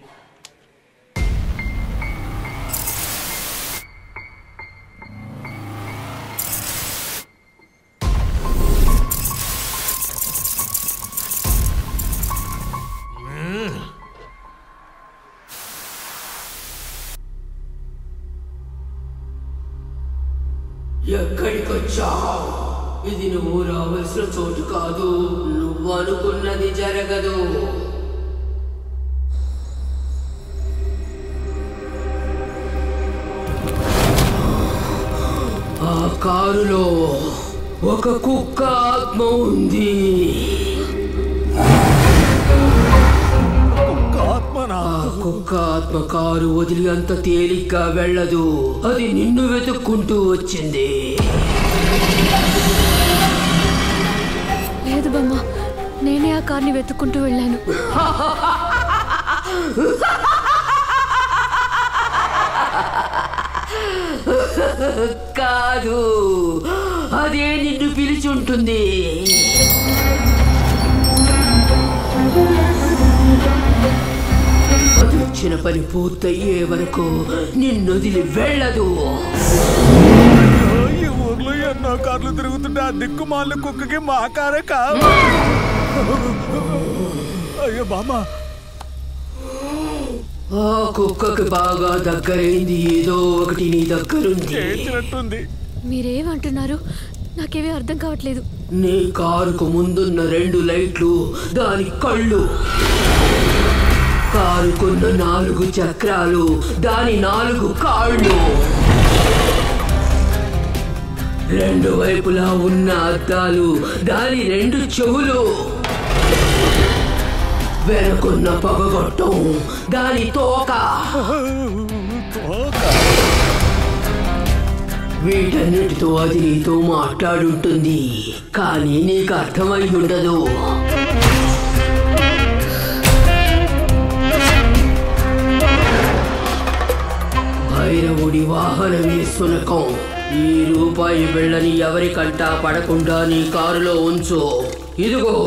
ఎక్కడికొచ్చావు ఇది నువ్వు రావాల్సిన చోటు కాదు నువ్వు అనుకున్నది జరగదు ఆ కారులో ఒక కుక్క ఆత్మ ఉంది ఆత్మనా ఆ కుక్క ఆత్మ కారు వదిలి అంత తేలిగ్గా వెళ్ళదు అది నిన్ను వెతుక్కుంటూ వచ్చింది లేదు బామ్మ నేనే ఆ కార్ని వెతుక్కుంటూ వెళ్ళాను కాదు అదే నిన్ను పిలిచుంటుంది అది వచ్చిన పని పూర్తయ్యే వరకు నిన్నొదిలి వెళ్ళదు ఈ ఊర్లో ఎన్నో కార్లు తిరుగుతుంటే ఆ దిక్కుమాల కుక్కకి మా కారే కావు అయ్యో బామ్మ ఆ కుక్కకి బాగా దగ్గరైంది ఏదో ఒకటి నీ దగ్గరుంది చేర్చినట్టుంది మీరేమంటున్నారు నాకేమీ అర్థం కావట్లేదు నీ కారుకు ముందున్న రెండు లైట్లు దాని కళ్ళు కారుకున్న నాలుగు చక్రాలు దాని నాలుగు కాళ్ళు రెండు వైపులా ఉన్న అద్దాలు దాని రెండు చెవులు వెనుకున్న పగగొట్టం దాని తోక వీటన్నిటితో అది నీతో మాట్లాడుంటుంది కానీ నీకు అర్థమై ఉండదు భైరవుడి వాహనమే సునకం ఈ రూపాయి బిళ్ళని ఎవరికంటా పడకుండా నీ కారులో ఉంచు ఇదిగో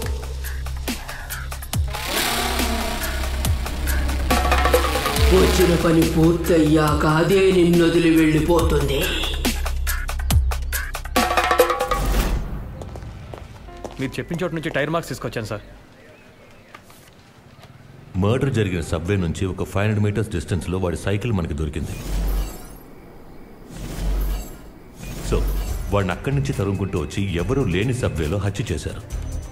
వచ్చిన పని పూర్తయ్యాక అదే నిన్నొదిలి వెళ్ళిపోతుంది మీరు చెప్పిన చోట నుంచి టైర్ మార్క్స్ తీసుకొచ్చాను సార్ మర్డర్ జరిగిన సబ్వే నుంచి ఒక ఫైవ్ హండ్రెడ్ మీటర్స్ డిస్టెన్స్లో వాడి సైకిల్ మనకి దొరికింది సో వాడిని అక్కడి నుంచి తరుముకుంటూ వచ్చి ఎవరూ లేని సబ్వేలో హత్య చేశారు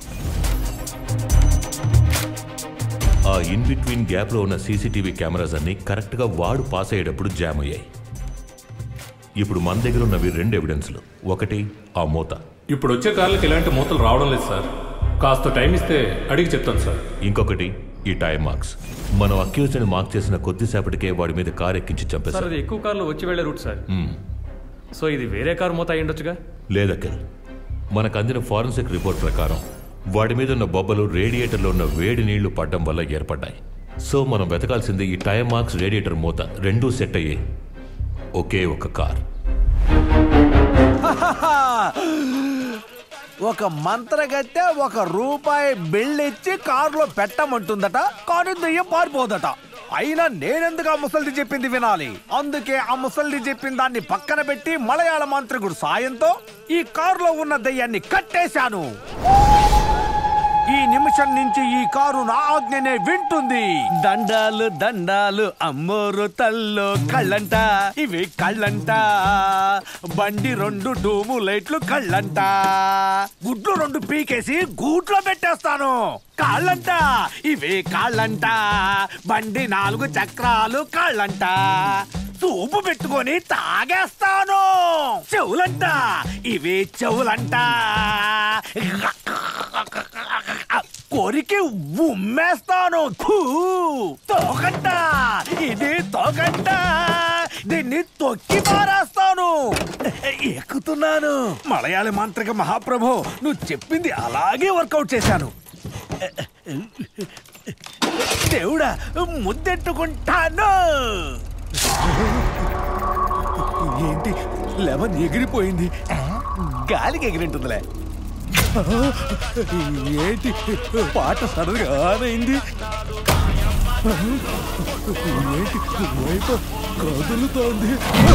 ఆ ఇన్ బిట్వీన్ గ్యాప్లో ఉన్న సీసీటీవీ కెమెరాస్ అన్ని కరెక్ట్గా వాడు పాస్ అయ్యేటప్పుడు జామ్ అయ్యాయి ఇప్పుడు మన దగ్గర ఉన్నవి రెండు ఎవిడెన్స్లు ఒకటి ఆ మూత ఇప్పుడు వచ్చే కార్లకి ఎలాంటి మూతలు రావడం లేదు సార్ కాస్త టైం ఇస్తే అడిగి చెప్తాను సార్ ఇంకొకటి ఈ టైర్ మార్క్స్ మనం అక్యూజ్డ్ అని మార్క్ చేసిన కొద్దిసేపటికే వాడి మీద కార్ ఎక్కించి సార్ చంపేశారు అది ఎక్కువ కార్లు వచ్చి వెళ్ళే రూట్ సార్ మ్మ్. సో ఇది వేరే కార్ మూత అయి ఉండొచ్చుగా లేదక్కల్ మనకు అందిన ఫారెన్సిక్ రిపోర్ట్ ప్రకారం వాడి మీద ఉన్న బొబ్బలు రేడియేటర్లో ఉన్న వేడి నీళ్లు పడడం వల్ల ఏర్పడ్డాయి సో మనం వెతకాల్సింది ఈ టైర్ మార్క్స్ రేడియేటర్ మూత రెండూ సెట్ అయ్యి ఒకే ఒక కార్ ఒక మంత్రగత్తె ఒక రూపాయి బిళ్ళిచ్చి కారులో పెట్టమంటుందట కానీ దెయ్యం పారిపోదట అయినా నేనెందుకు ఆ ముసల్ది చెప్పింది వినాలి అందుకే ఆ ముసల్ది చెప్పిన దాన్ని పక్కన పెట్టి మలయాళ మాంత్రికుడు సాయంతో ఈ కారులో ఉన్న దెయ్యాన్ని కట్టేశాను ఈ నిమిషం నుంచి ఈ కారు నా ఆజ్ఞనే వింటుంది దండాలు దండాలు అమ్మోరు తల్లో కళ్ళంట ఇవి కళ్ళంట బండి రెండు డూము లైట్లు కళ్ళంట గుడ్లు రెండు పీకేసి గూట్లో పెట్టేస్తాను కాళ్ళంట ఇవి కాళ్ళంట బండి నాలుగు చక్రాలు కాళ్ళంట చూపు పెట్టుకొని తాగేస్తాను చెవులంట ఇవి చెవులంట కొరికి ఉమ్మేస్తాను ఫూ! తోకంట ఇది తోకంట దీన్ని తొక్కి పారేస్తాను ఎక్కుతున్నాను మలయాళ మాంత్రిక మహాప్రభు నువ్వు చెప్పింది అలాగే వర్కౌట్ చేశాను దేవుడా ముద్దెట్టుకుంటాను ఏంటి లెవెన్ ఎగిరిపోయింది గాలికి ఎగిరింటుందిలే ఏంటి పాట సడన్గా ఆన్ అయింది ఏంటి వైపు కదులుతోంది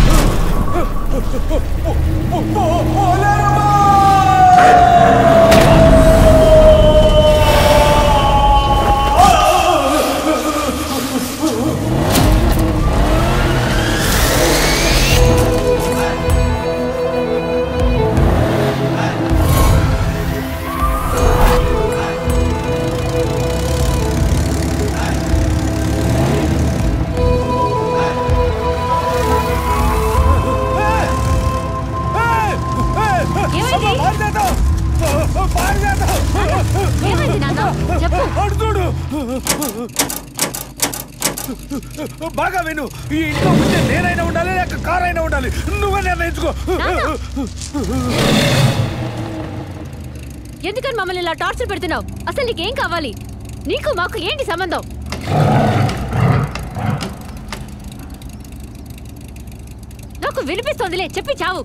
ఏమైంది? ఏమైంది నాన్న? చెప్పు. చూడు ఏమైంది? అటు చూడు. అటు చూడు. అటు చూడు. అటు చూడు. అటు చూడు. అటు చూడు. అటు చూడు. అటు చూడు. అటు చూడు. అటు చూడు. అటు చూడు. అటు చూడు. అటు చూడు. అటు చూడు. అటు చూడు. అటు చూడు. అటు చూడు. బాగా విను ఈ ఇంట్లో ఉంటే నేనైనా ఉండాలి లేక కార్ అయినా ఉండాలి నువ్వే నిర్ణయించుకో ఎందుకని మమ్మల్ని ఇలా టార్చర్ పెడుతున్నావు అసలు నీకేం కావాలి నీకు మాకు ఏంటి సంబంధం నాకు వినిపిస్తోందిలే చెప్పి చావు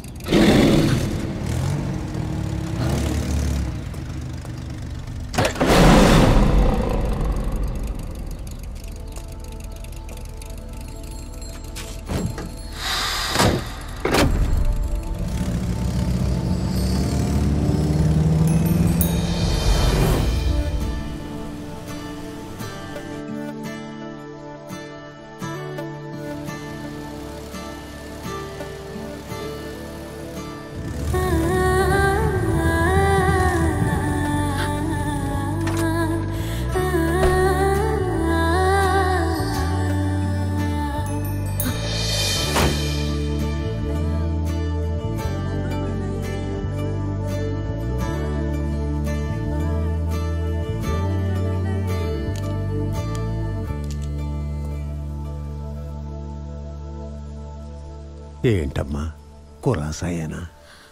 ఏంటమ్మా కురాసాయేనా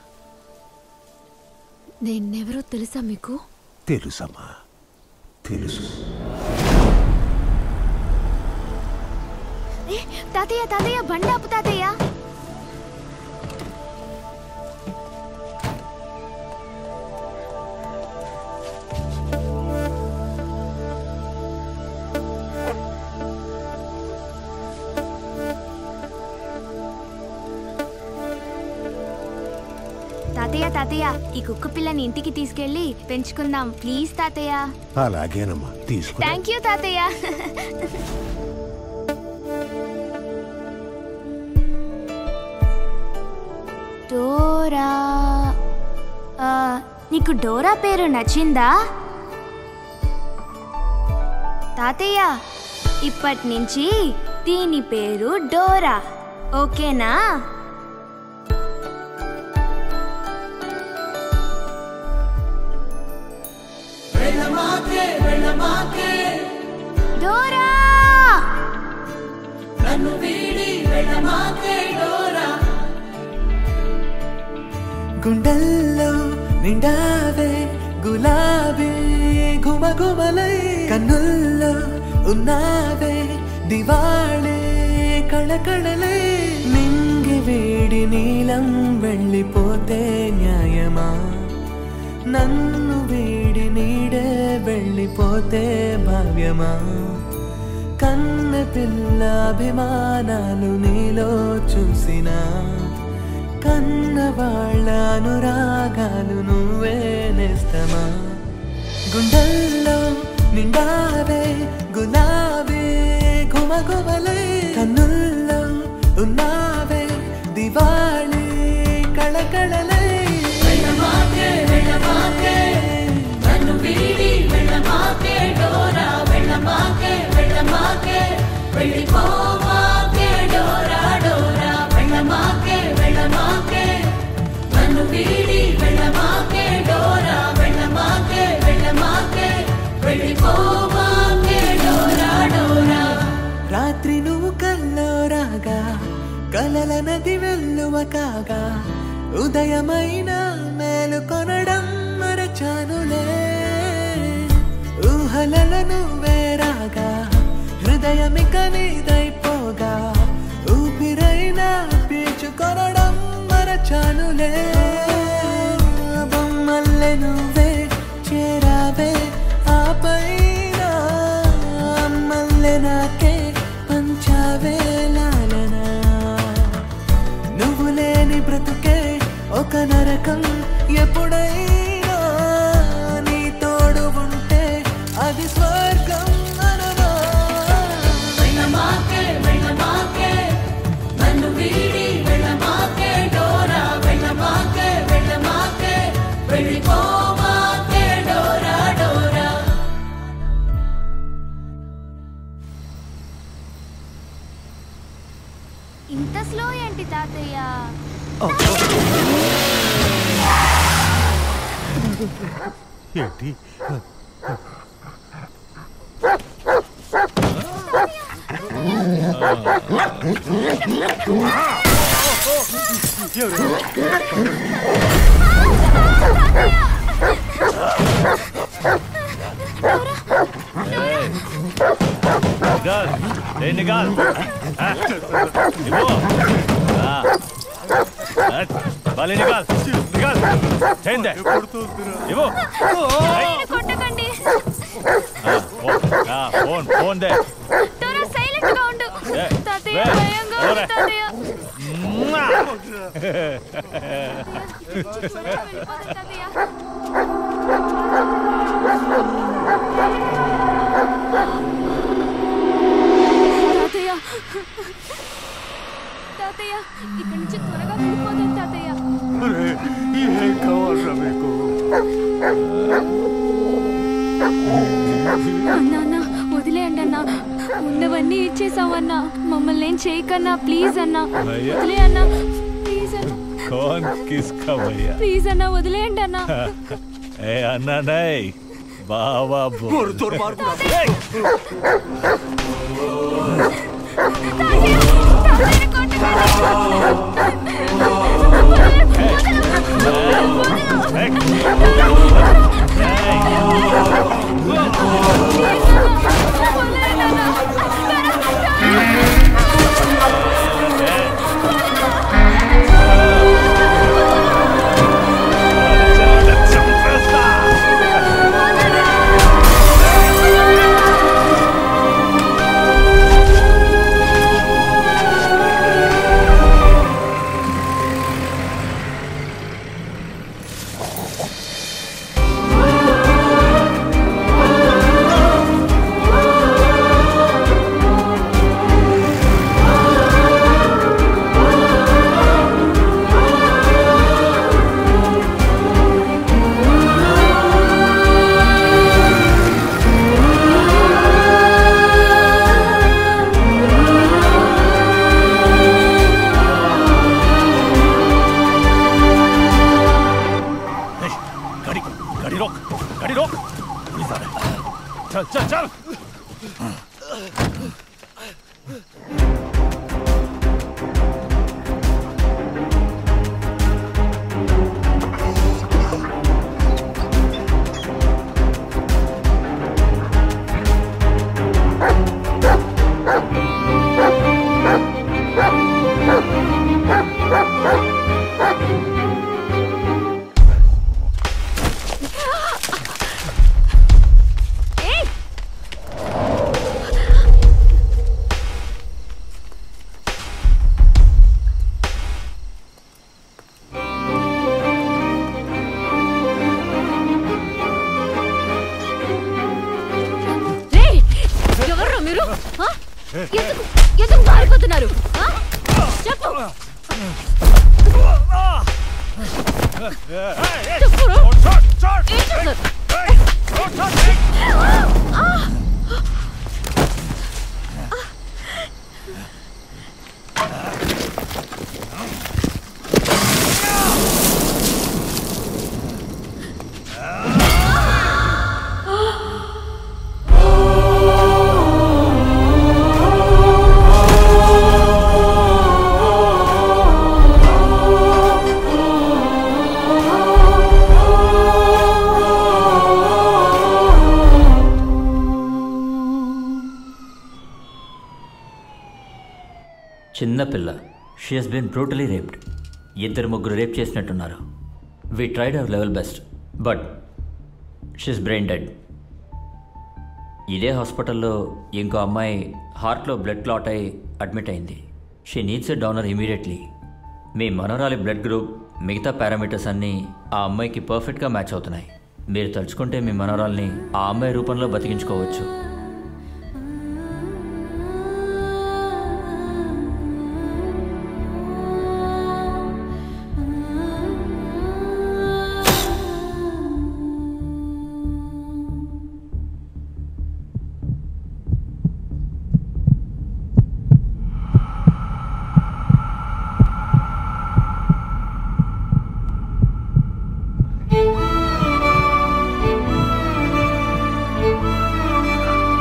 నేనెవరో తెలుసా మీకు తెలుసమ్మా తెలుసు ఏ, తాతయ్య తాతయ్య బండి ఆపు తాతయ్య తాతయ్య తాతయ్య ఈ కుక్క పిల్లని ఇంటికి తీసుకెళ్ళి పెంచుకుందాం ప్లీజ్ తాతయ్య అలాగేనమ్మా తీసుకు థ్యాంక్ యూ తాతయ్య డోరా ఆ, నీకు డోరా పేరు నచ్చిందా తాతయ్య ఇప్పటి నుంచి దీని పేరు డోరా ఓకేనా వెళ్ళమాకే వెళ్ళమాకే డోరా నన్ను వీడి వెళ్ళమాకే డోరా గుండెల్లో నిండావే గులాబీ ఘుమఘుమలై కన్నుల్లో ఉన్నావే దివాళే కళకళలై నింగి వేడి నీలం వెళ్ళిపోతే న్యాయమా నన్ను వేడి నీడే వెళ్ళిపోతే భావ్యమా కన్న పిల్ల అభిమానాలు నీలో చూసినా కన్న వాళ్ళ అనురాగాలు నువ్వే నేస్తమా గుండెల్లో నిండావే గులాబీ ఘుమఘుమలై కన్నుల్లో ఉన్నావే దివాళీ కళకళలై వెళ్ళమాకే వెళ్ళమాకే నన్ను వీడి వెళ్ళమాకే డోరా వెళ్ళమాకే వెళ్ళమాకే వెళ్ళిపోమాకే డోరా డోరా వెళ్ళమాకే వెళ్ళమాకే నన్ను వీడి వెళ్ళమాకే డోరా వెళ్ళమాకే వెళ్ళమాకే వెళ్ళిపోమాకే డోరా డోరా రాత్రి నువ్వు కల్లో రాగా కలల నది వెల్లువ కాగా ఉదయమైన మేలు కొనడం మరచానులే ఊహలలో నువ్వే రాగా హృదయమిక నీదైపోగా ఊపిరైనా పీల్చుకొనడం మరచానులే బొమ్మల్లే నువ్వే చేరావే ఆ పైన అమ్మల్లే నాకే పంచావే లాలనా నువ్వు లేని బ్రతుకే ఒక నరకం ఎప్పుడైనా నీ తోడు ఉంటే అది స్వర్గం అననా వెళ్ళమాకే వెళ్ళమాకే నన్ను వీడి వెళ్ళమాకే డోరా వెళ్ళమాకే వెళ్ళమాకే వెళ్ళిపోమాకే డోరా డోరా ఇంత స్లో ఏంటి తాతయ్య ఏంటి निकाल ए निकाल हाँ, इवो हाँ, हाँ, बाले निकाल निकाल चेन दे इवो కొట్టకండి हाँ, फोन हाँ, फोन फोन दे త్వర సైలెంట్ గా ఉండు ఏ, తాతయ్య ఏ, భయంగా ఉంది ఎవరే? తాతయ్య తాతయ్య తాతయ్య ఇక్కడి నుంచి త్వరగా వెళ్ళిపోదాం తాతయ్య అరే ఏం కావాలరా మీకు అన్నా అన్నా వదిలేయండి అన్నా ఉన్నవన్నీ ఇచ్చేసావన్నా మమ్మల్ని ఏం చేయకన్నా ప్లీజ్ అన్నా భయ్యా. వదిలే అన్నా ప్లీజ్ అన్నా कौन किसका भैया ప్లీజ్ అన్నా వదిలేయండి అన్నా ए अन्ना नहीं बाबा बोल मोर तोर मार दूंगा। गाड़ी गाड़ी रोक गाड़ी रोक पुलिस आ रहा है चल चल चल ఏయ్ రేయ్, ఎవర్రా మీరు ఆ? ఎందుకు ఎందుకు పారిపోతున్నారు ఆ? చెప్పు చెప్పురా. ఏం చేస్తున్నారు? ఆ! చిన్నపిల్ల she has been brutally raped ఇద్దరు ముగ్గురు రేప్ చేసినట్టున్నారు we tried our level best but she's brain dead ఇదే హాస్పిటల్లో ఇంకో అమ్మాయి హార్ట్లో బ్లడ్ క్లాట్ అయి అడ్మిట్ అయింది she needs a donor immediately మీ మనోరాలి బ్లడ్ గ్రూప్ మిగతా పారామీటర్స్ అన్నీ ఆ అమ్మాయికి పర్ఫెక్ట్గా మ్యాచ్ అవుతున్నాయి మీరు తలుచుకుంటే మీ మనోరాల్ని ఆ అమ్మాయి రూపంలో బతికించుకోవచ్చు ఆ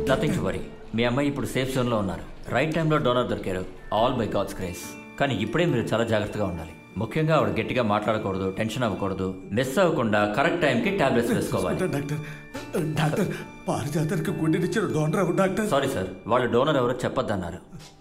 నథింగ్ టు వరీ మీ అమ్మాయి ఇప్పుడు సేఫ్ జోన్లో ఉన్నారు రైట్ టైంలో డోనర్ దొరికారు ఆల్ బై గాడ్స్ గ్రేస్ కానీ ఇప్పుడే మీరు చాలా జాగ్రత్తగా ఉండాలి ముఖ్యంగా ఆవిడ గట్టిగా మాట్లాడకూడదు టెన్షన్ అవ్వకూడదు మిస్ అవ్వకుండా కరెక్ట్ టైంకి టాబ్లెట్స్ వేసుకోవాలి డాక్టర్ డాక్టర్ పారిజాతనికి గుండెనిచ్చిన డోనర్ ఎవరు డాక్టర్ సారీ సార్ వాళ్ళ డోనర్ ఎవరో చెప్పొద్దన్నారు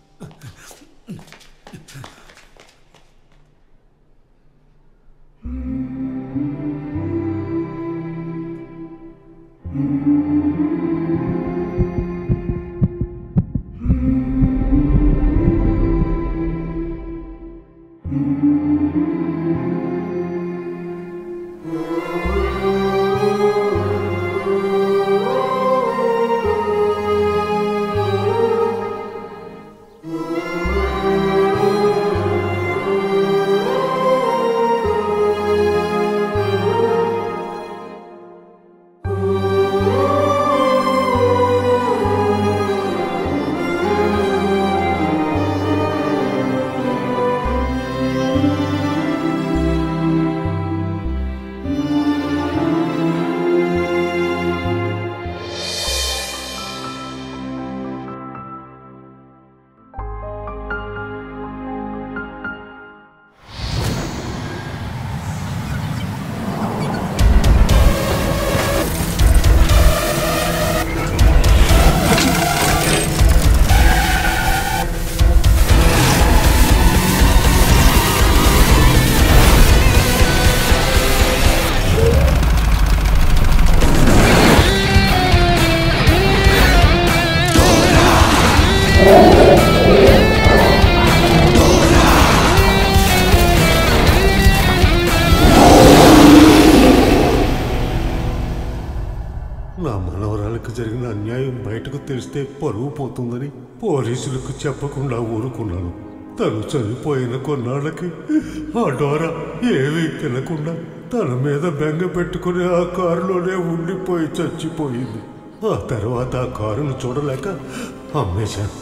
నా మనవరాలకు జరిగిన అన్యాయం బయటకు తెలిస్తే పరువు పోతుందని పోలీసులకు చెప్పకుండా ఊరుకున్నాను తను చనిపోయిన కొన్నాళ్ళకి ఆ డోరా ఏమీ తినకుండా తన మీద బెంగ పెట్టుకుని ఆ కారులోనే ఉండిపోయి చచ్చిపోయింది ఆ తర్వాత ఆ కారును చూడలేక అమ్మేశాను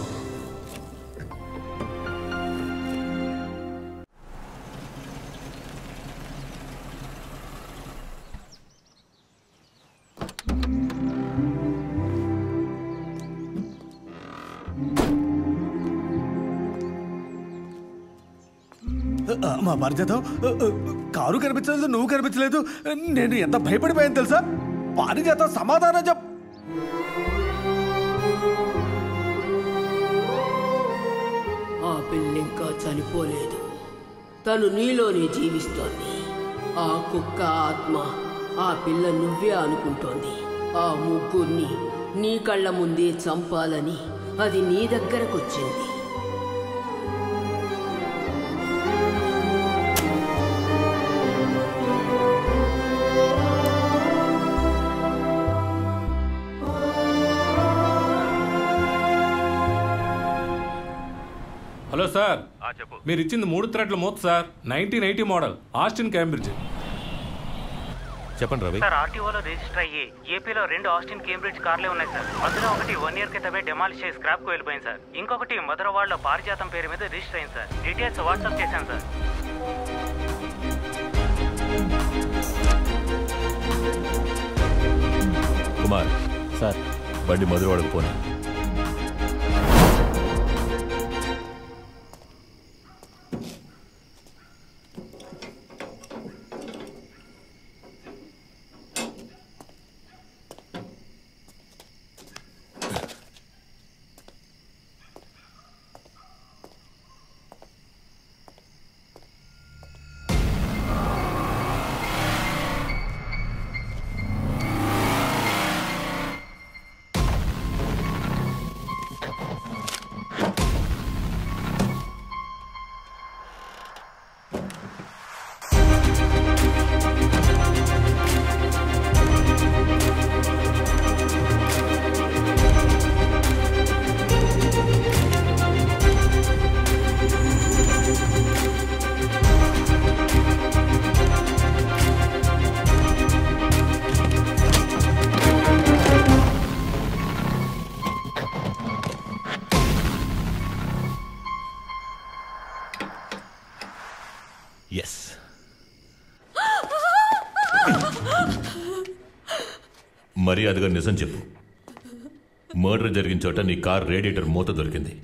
ఆ, మా పారిజాతం ఆ, ఆ, కారు కనిపించలేదు నువ్వు కనిపించలేదు నేను ఎంత భయపడిపోయాను తెలుసా పారిజాతం సమాధానం చెప్ ఆ పిల్ల ఇంకా చనిపోలేదు తను నీలోనే జీవిస్తోంది ఆ కుక్క ఆత్మ ఆ పిల్ల నువ్వే అనుకుంటోంది ఆ ముగ్గురిని నీ కళ్ళ ముందే చంపాలని అది నీ దగ్గరకొచ్చింది హలో సార్ మీరు ఇచ్చింది మూడు థ్రెడ్ల మూత sir nineteen eighty model Austin Cambridge చెప్పండి రవి సార్ ఆర్టీఓలో రిజిస్టర్ అయ్యి ఏపీలో రెండు ఆస్టిన్ కేంబ్రిడ్జ్ కార్లే ఉన్నాయి సార్ అందులో ఒకటి వన్ ఇయర్ క్రితమే డెమాలిష్ చేసి స్క్రాప్ కు వెళ్ళిపోయింది సార్ ఇంకొకటి మధురవాడలో పారిజాతం పేరు మీద రిజిస్టర్ అయింది సార్ డీటెయిల్స్ వాట్సాప్ చేశాను సార్ కుమార్ సార్ బండి మధురవాడకు పోనీ ఎస్ మర్యాదగా నిజం చెప్పు మర్డర్ జరిగిన చోట నీ కార్ రేడియేటర్ మూత దొరికింది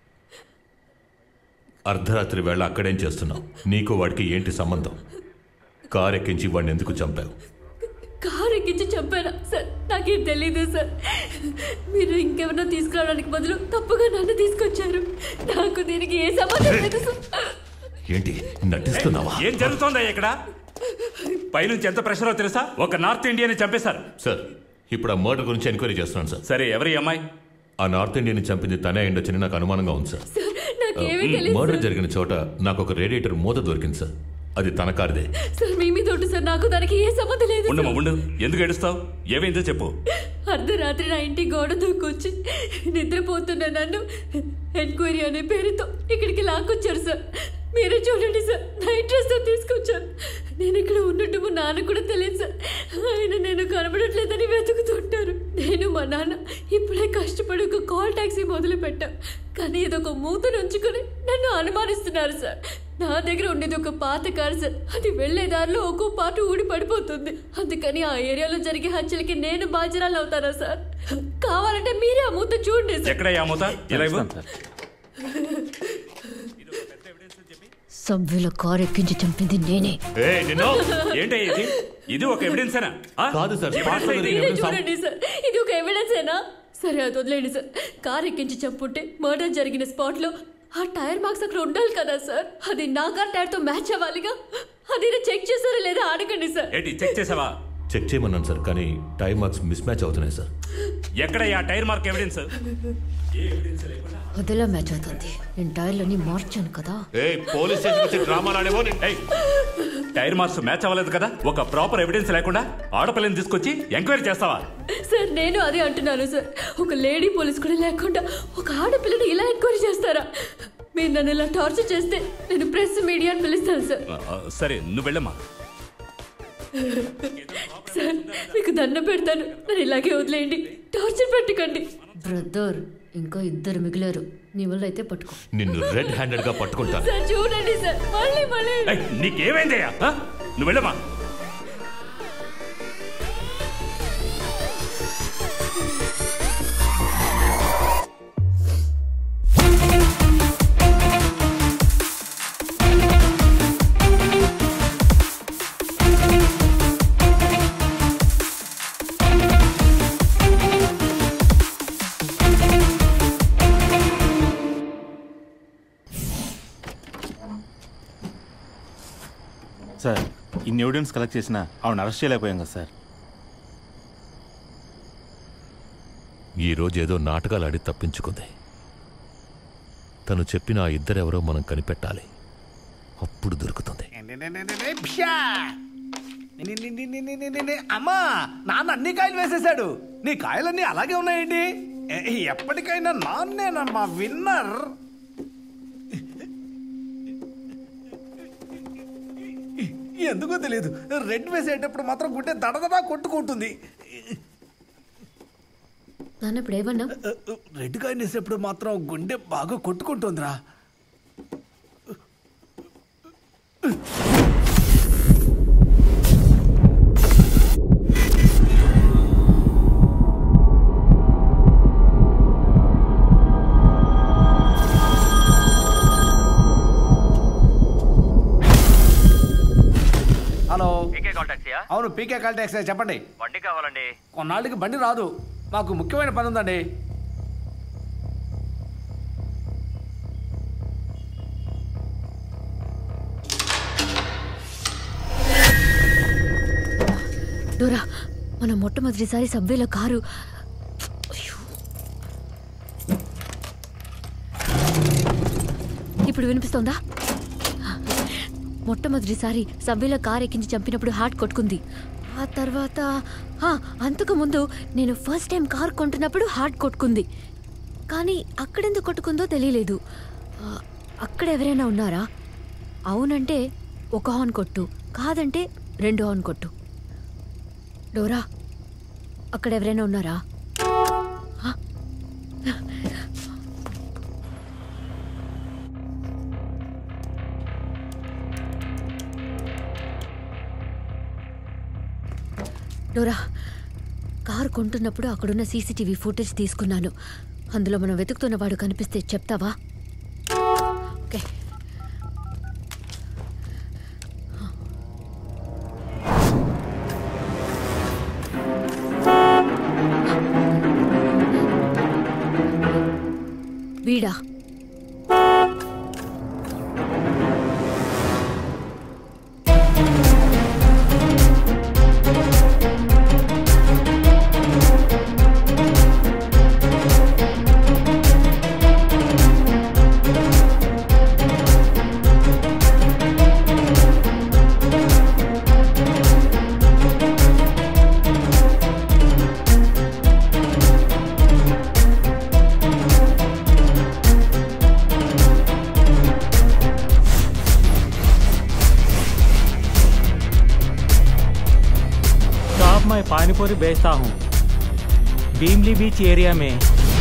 అర్ధరాత్రి వేళ అక్కడేం చేస్తున్నావు నీకు వాడికి ఏంటి సంబంధం కార్ ఎక్కించి వాడిని ఎందుకు చంపావు కారు ఎక్కించి చంపానా సార్ నాకేం తెలీదు సార్ మీరు ఇంకెవరినో తీసుకురావడానికి బదులు తప్పుగా నన్ను తీసుకొచ్చారు నాకు దీనికి ఏ సంబంధం లేదు సార్ ఏంటి నటిస్తున్నావా ఏం జరుగుతోందా ఇక్కడ పైనుంచి ఎంత ప్రెషరో తెలుసా ఒక నార్త్ ఇండియన్ చంపేశారు సార్ ఇప్పుడు ఆ మర్డర్ గురించి ఎంక్వైరీ చేస్తున్నాను సార్ సరే ఎవరి అమ్మాయి ఆ నార్త్ ఇండియన్ చంపింది తనే అయిండొచ్చని నాకు అనుమానంగా ఉంది సార్ నాకేమీ తెలియదు మర్డర్ సార్. జరిగిన చోట నాకు ఒక రేడియేటర్ మూత దొరికింది సార్ అది తన కారుదే సార్ మీ మీద ఒట్టు సార్ నాకు దానికి ఏ సంబంధం లేదు ఉండమ్మా సార్. ఉండు ఎందుకు ఏడుస్తావు ఏమైందో చెప్పు అర్ధరాత్రి నా ఇంటి గోడ దూకొచ్చి నిద్రపోతున్న నన్ను ఎంక్వైరీ అనే పేరుతో ఇక్కడికి లాక్కొచ్చారు సార్ మీరే చూడండి సార్ నైట్ డ్రెస్ తో తీసుకొచ్చారు నేను ఇక్కడ ఉన్నట్టు మా నాన్న కూడా తెలియదు సార్ ఆయన నేను కనబడట్లేదని వెతుకుతుంటారు నేను మా నాన్న ఇప్పుడే కష్టపడి ఒక కాల్ టాక్సీ మొదలు పెట్టాం కానీ ఇది ఒక మూతను ఉంచుకొని నన్ను అనుమానిస్తున్నారు సార్ నా దగ్గర ఉండేది ఒక పాత కారు సార్ అది వెళ్లే దారిలో ఒక్కో పాటు ఊడి పడిపోతుంది అందుకని ఆ ఏరియాలో జరిగే హత్యలకి నేను బాధ్యరాలు అవుతానా సార్ కావాలంటే మీరే ఆ మూత చూడండి సార్ ఎక్కడ అమ్ముతా ఇలా ఇవ్వు. సభ్యుల కారు ఎక్కించి చంపింది నేనే ఏయ్, నిన్ను ఏంటి ఇది ఇది ఒక ఎవిడెన్స్ కాదు సార్ మీరే చూడండి సార్ ఇది ఒక ఎవిడెన్స్ ఏనా సరే అది వదిలేండి సార్ కార్ ఎక్కించి చంపుంటే మర్డర్ జరిగిన స్పాట్ లో ఆ టైర్ మార్క్స్ అక్కడ ఉండాలి కదా సార్ అది నా కార్ టైర్ తో మ్యాచ్ అవ్వాలిగా అది చెక్ చేస్తారా లేదా అడగండి సార్ ఏంటి చెక్ చేసావా చెక్ చేయమన్నాను సార్ కానీ టైం మార్క్స్ మిస్ మ్యాచ్ అవుతున్నాయి సార్ ఎక్కడ ఆ టైర్ మార్క్ ఎవిడెన్స్ అదెలా మ్యాచ్ అవుతుంది నేను టైర్లని మార్చాను కదా ఏ పోలీస్ స్టేషన్ వచ్చి డ్రామాలు ఆడేవో ఏయ్, టైర్ మార్క్స్ మ్యాచ్ అవ్వలేదు కదా ఒక ప్రాపర్ ఎవిడెన్స్ లేకుండా ఆడపిల్లని తీసుకొచ్చి ఎంక్వైరీ చేస్తావా సార్ నేను అదే అంటున్నాను సార్ ఒక లేడీ పోలీస్ కూడా లేకుండా ఒక ఆడపిల్లని ఇలా ఎంక్వైరీ చేస్తారా మీరు నన్ను ఇలా టార్చర్ చేస్తే నేను ప్రెస్ మీడియాని పిలుస్తాను సార్ ఆ, ఆ, సరే నువ్వు వెళ్ళమ్మా సార్ మీకు దండం పెడతాను నన్ను ఇలాగే వదిలేయండి టార్చర్ పెట్టకండి బ్రదర్ ఇంకా ఇద్దరు మిగిలారు నీ వల్ల అయితే పట్టుకో నిన్ను రెడ్ హ్యాండెడ్ గా పట్టుకుంటాను సార్ చూడండి సార్ మళ్ళీ మళ్ళీ ఏయ్, నీకేమైందయ్యా ఆ? నువ్వు వెళ్ళమ్మా సార్ ఇన్ని ఎవిడెన్స్ కలెక్ట్ చేసినా ఆవిడ అరెస్ట్ చేయలేకపోయాం కదా సార్ ఈ రోజు ఏదో నాటకాలు ఆడి తప్పించుకుంది తను చెప్పిన ఆ ఇద్దరెవరో మనం కనిపెట్టాలి అప్పుడు దొరుకుతుంది ప్షా! ని- ని- ని- ని- ని- ని- ని- ని- అమ్మా నాన్న అన్ని కాయలు వేసేసాడు నీ కాయలన్నీ అలాగే ఉన్నాయండి ఎ- ఎప్పటికైనా నాన్నేనమ్మా విన్నర్ ఎందుకో తెలియదు రెడ్ వేసేటప్పుడు మాత్రం గుండె దడదడా కొట్టుకుంటుంది నాన్న ఇప్పుడు ఏమన్నా రెడ్ కాయలు వేసేటప్పుడు మాత్రం గుండె బాగా కొట్టుకుంటుందిరా హలో పీకే కాల్ టాక్సీయా అవును పీకే కాల్ ట్యాక్సీ చెప్పండి బండి కావాలండి కొన్నాళ్ళకి బండి రాదు మాకు ముఖ్యమైన పని ఉందండి డోరా మన మొట్టమొదటిసారి సబ్వేలో కారు ఇప్పుడు వినిపిస్తోందా మొట్టమొదటిసారి సబ్వేలో కారు ఎక్కించి చంపినప్పుడు హార్ట్ కొట్టుకుంది ఆ తర్వాత ఆ, అంతకు ముందు నేను ఫస్ట్ టైం కార్ కొంటున్నప్పుడు హార్ట్ కొట్టుకుంది కానీ అక్కడెందుకు కొట్టుకుందో తెలియలేదు ఆ, అక్కడ ఎవరైనా ఉన్నారా అవునంటే ఒక హార్న్ కొట్టు కాదంటే రెండు హార్న్ కొట్టు డోరా అక్కడ ఎవరైనా ఉన్నారా ఆ? డోరా కారు కొంటున్నప్పుడు అక్కడున్న సీసీటీవీ ఫుటేజ్ తీసుకున్నాను అందులో మనం వెతుకుతున్న వాడు కనిపిస్తే చెప్తావా ఓకే వీడా शॉप में पानीपुरी बेचता हूँ भीमली बीच एरिया में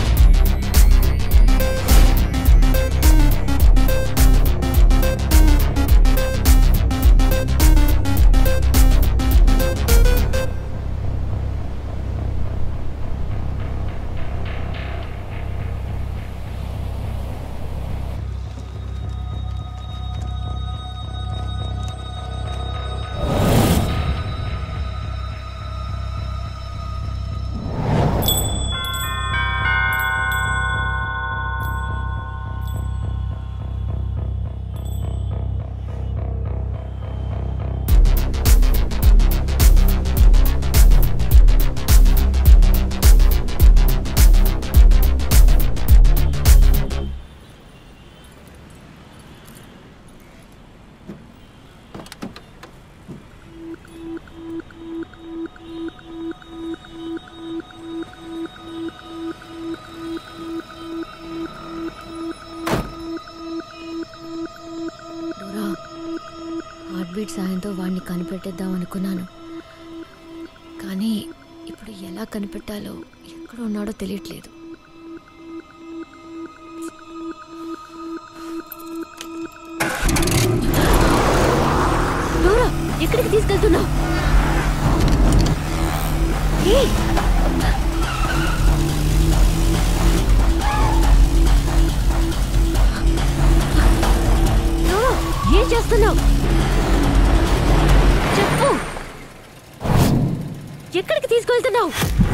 డోరా హార్ట్ బీట్ సాయంతో వాడిని కనిపెట్టేద్దాం అనుకున్నాను కానీ ఇప్పుడు ఎలా కనిపెట్టాలో ఎక్కడ ఉన్నాడో తెలియట్లేదు డోరా ఎక్కడికి తీసుకెళ్తున్నావు ఏయ్! డోరా, ఏం చేస్తున్నావు చెప్పు ఎక్కడికి తీసుకెళ్తున్నావు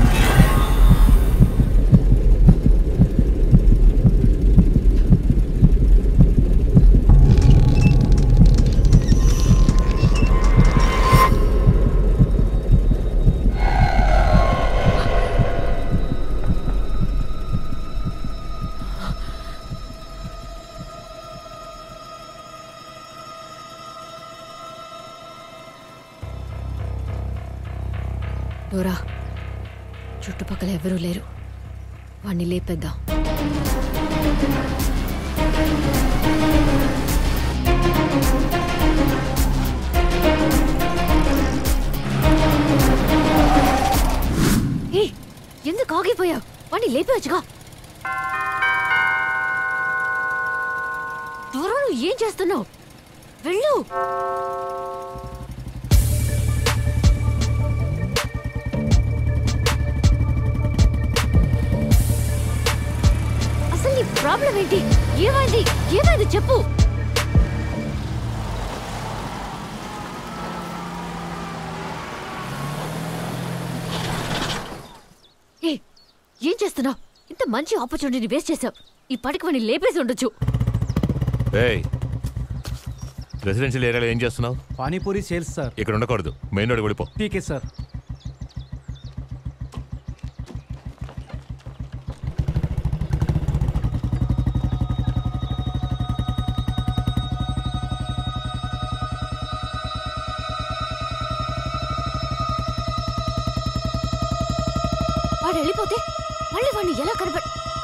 డోరా చుట్టుపక్కల ఎవరూ లేరు వాణ్ణి లేపేద్దాం ఏ ఎందుకు ఆగిపోయావు వాణ్ణి లేపేవచ్చుగా డోరా నువ్వు ఏం చేస్తున్నావు వెళ్ళు అసలు నీ ప్రాబ్లం ఏంటి ఏమైంది ఏమైంది చెప్పు ఏ ఏం చేస్తున్నావు ఇంత మంచి ఆపర్చునిటీని వేస్ట్ చేసావు ఈ పడికి వాడిని లేపేసి ఉండొచ్చు ఏయ్ రెసిడెన్షియల్ ఏరియాలో ఏం చేస్తున్నావు పానీపూరి సేల్స్ సార్ ఇక్కడ ఉండకూడదు మెయిన్ రోడ్ వెళ్ళిపో టీకే సార్ వాడు వెళ్ళిపోతే మళ్ళీ వాడిని ఎలా కనపడ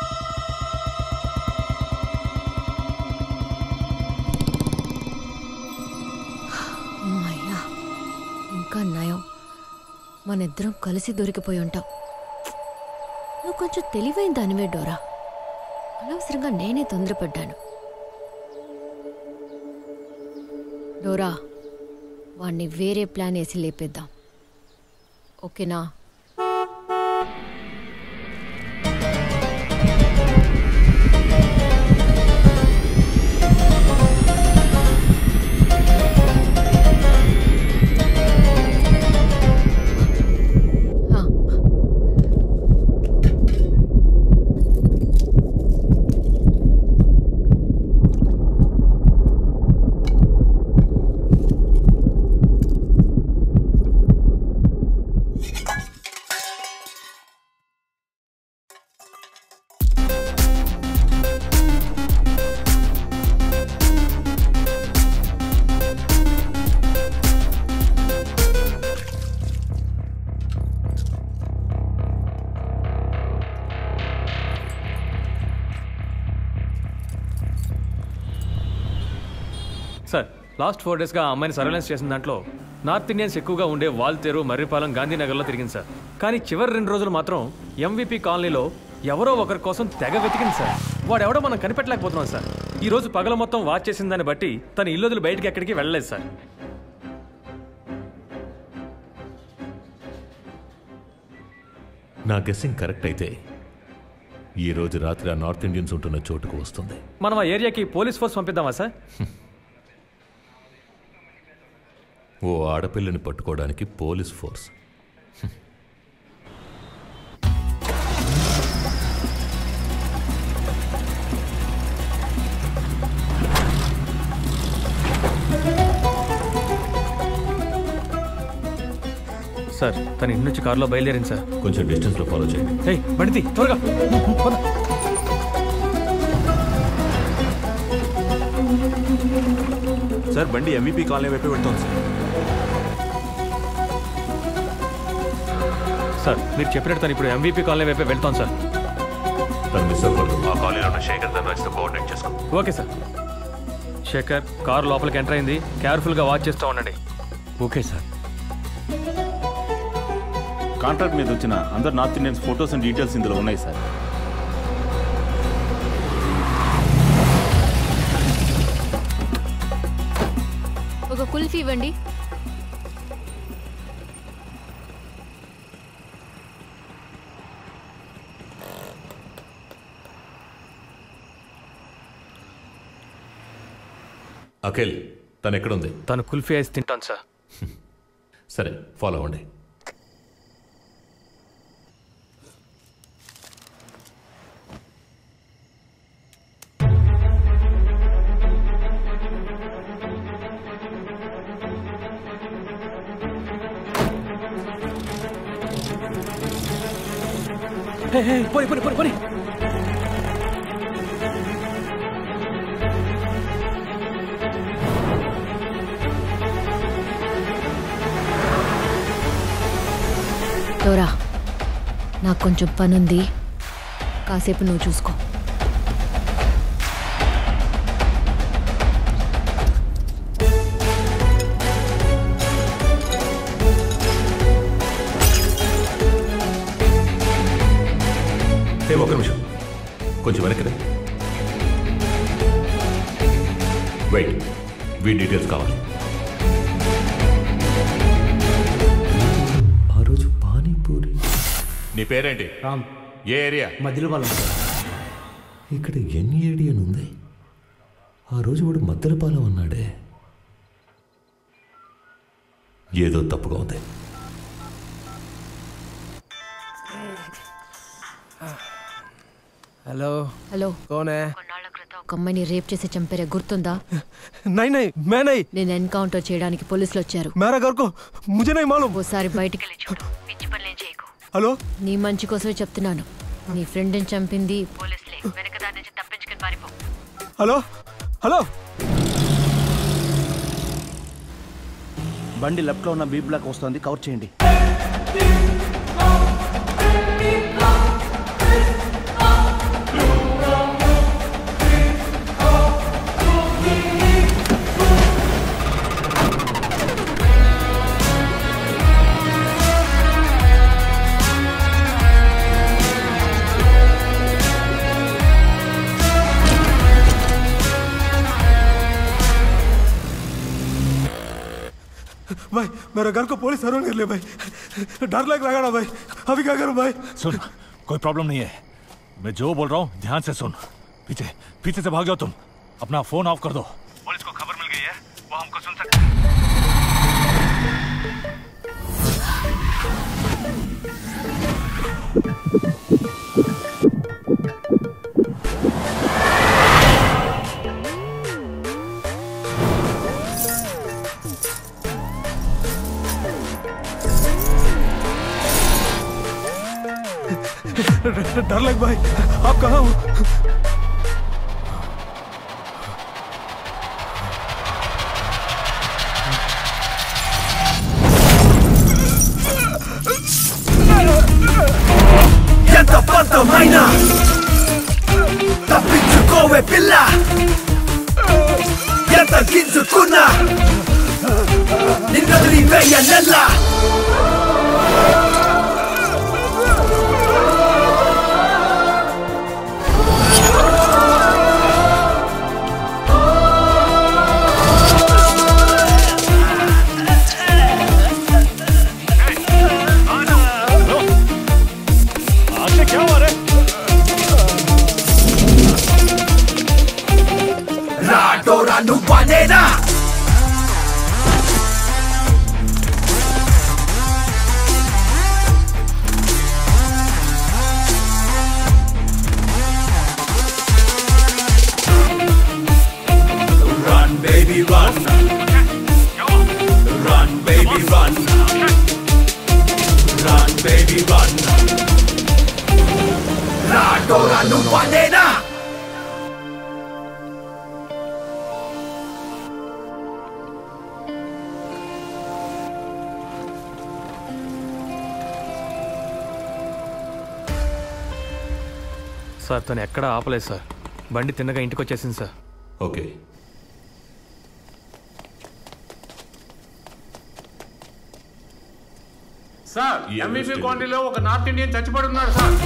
అమ్మయ్యా ఇంకా నయం మన ఇద్దరం కలిసి దొరికిపోయి ఉంటాం నువ్వు కొంచెం తెలివైన దానివే డోరా అనవసరంగా నేనే తొందరపడ్డాను డోరా వాణ్ణి వేరే ప్లాన్ వేసి లేపేద్దాం ఓకేనా సార్ లాస్ట్ ఫోర్ డేస్గా ఆ అమ్మాయిని సర్వేలెన్స్ చేసిన దాంట్లో నార్త్ ఇండియన్స్ ఎక్కువగా ఉండే వాల్తేరు మర్రిపాలెం గాంధీనగర్లో తిరిగింది సార్ కానీ చివరి రెండు రోజులు మాత్రం ఎంవిపి కాలనీలో ఎవరో ఒకరి కోసం తెగ వెతికింది సార్ వాడు ఎవడో మనం కనిపెట్టలేకపోతున్నాం సార్ ఈ రోజు పగల మొత్తం వాచ్ చేసిన దాన్ని బట్టి తన ఇల్లు వదిలి బయటికి ఎక్కడికి వెళ్ళలేదు సార్ నా గెస్సింగ్ కరెక్ట్ అయితే ఈ రోజు రాత్రి ఆ నార్త్ ఇండియన్స్ ఉంటున్న చోటుకు వస్తుంది మనం ఆ ఏరియాకి పోలీస్ ఫోర్స్ పంపిద్దామా సార్ ఓ ఆడపిల్లని పట్టుకోవడానికి పోలీస్ ఫోర్స్ సార్ తన ఇంటి నుంచి కారులో బయలుదేరింది సార్ కొంచెం డిస్టెన్స్లో ఫాలో చేయండి హే బండితి త్వరగా పద. సార్ బండి ఎంవీపీ కాలనీ వైపు వెళ్తోంది సార్ సార్ మీరు చెప్పినట్టు తను ఇప్పుడు ఎంవీపీ కాలనీ వైపే వెళ్తాం సార్ తను మిస్ అవ్వకూడదు ఆ కాలనీలో ఉన్న శేఖర్ ధనరాజ్తో కోఆర్డినేట్ చేసుకో ఓకే సార్ శేఖర్ కారు లోపలికి ఎంటర్ అయింది కేర్ఫుల్గా వాచ్ చేస్తూ ఉండండి ఓకే సార్ కాంట్రాక్ట్ మీద వచ్చిన అందరు north Indians photos and details ఇందులో ఉన్నాయి సార్ ఒక కుల్ఫీ ఇవ్వండి అఖిల్ తను ఎక్కడుంది తను కుల్ఫీ ఐస్ తింటాను సార్ సరే ఫాలో అవ్వండి హే, హే, పోనీ పోనీ పోనీ పోనీ డోరా నాకు కొంచెం పనుంది కాసేపు నువ్వు చూసుకో ఏ ఒక నిమిషం కొంచెం వెనక్కి రా. వెయిట్ వీ డీటెయిల్స్ కావాలి ఆ రోజు పానీపూరి నీ పేరేంటి రామ్ ఏ ఏరియా మధ్యలో ఇక్కడ ఎన్ఏడి అని ఉంది ఆ రోజు వాడు మద్దలపాలెం అన్నాడే ఏదో తప్పుగా ఉంది हेलो హలో कौन है ఒక అమ్మాయిని రేప్ చేసి చంపారే గుర్తుందా नहीं नहीं मैं नहीं నేను ఎన్కౌంటర్ చేయడానికి పోలీసులు వచ్చారు मेरा घर को मुझे नहीं मालूम ఓసారి బయటికి వెళ్ళి చూడు పిచ్చి పనులేం చేయకు हेलो నీ మంచి కోసమే చెప్తున్నాను నీ ఫ్రెండ్ని చంపింది పోలీసులే వెనక దాని నుంచి తప్పించుకుని పారిపో हेलो हेलो బండి లెఫ్ట్లో ఉన్న బీ బ్లాక్ వస్తుంది కవర్ చేయండి भाई मेरे घर को पुलिस हरोल कर ले भाई डर लग रहा है ना भाई अभी क्या करूं भाई सुन कोई प्रॉब्लम नहीं है मैं जो बोल रहा हूँ ध्यान से सुन पीछे पीछे से भाग जाओ तुम अपना फोन ऑफ कर दो पुलिस को खबर मिल गई है वो हमको सुन सकते डर लग भाई आप कहाँ हो ఎంత పంతమైనా తప్పించుకోవే పిల్ల తగ్గించుకున్నా నిన్నదిలి వెయ్య నెల రాడోరా నువ్వనేనా Run, baby, run. Run, baby, run. Run, baby, run. రాడోరా నువ్వనేనా సార్ తను ఎక్కడా ఆపలేదు సార్ బండి తిన్నగా ఇంటికి వచ్చేసింది సార్ ఓకే సార్ ఎంవీపీ క్వాంటిటీలో ఒక నార్త్ ఇండియన్ చచ్చిపడి ఉన్నాడు సార్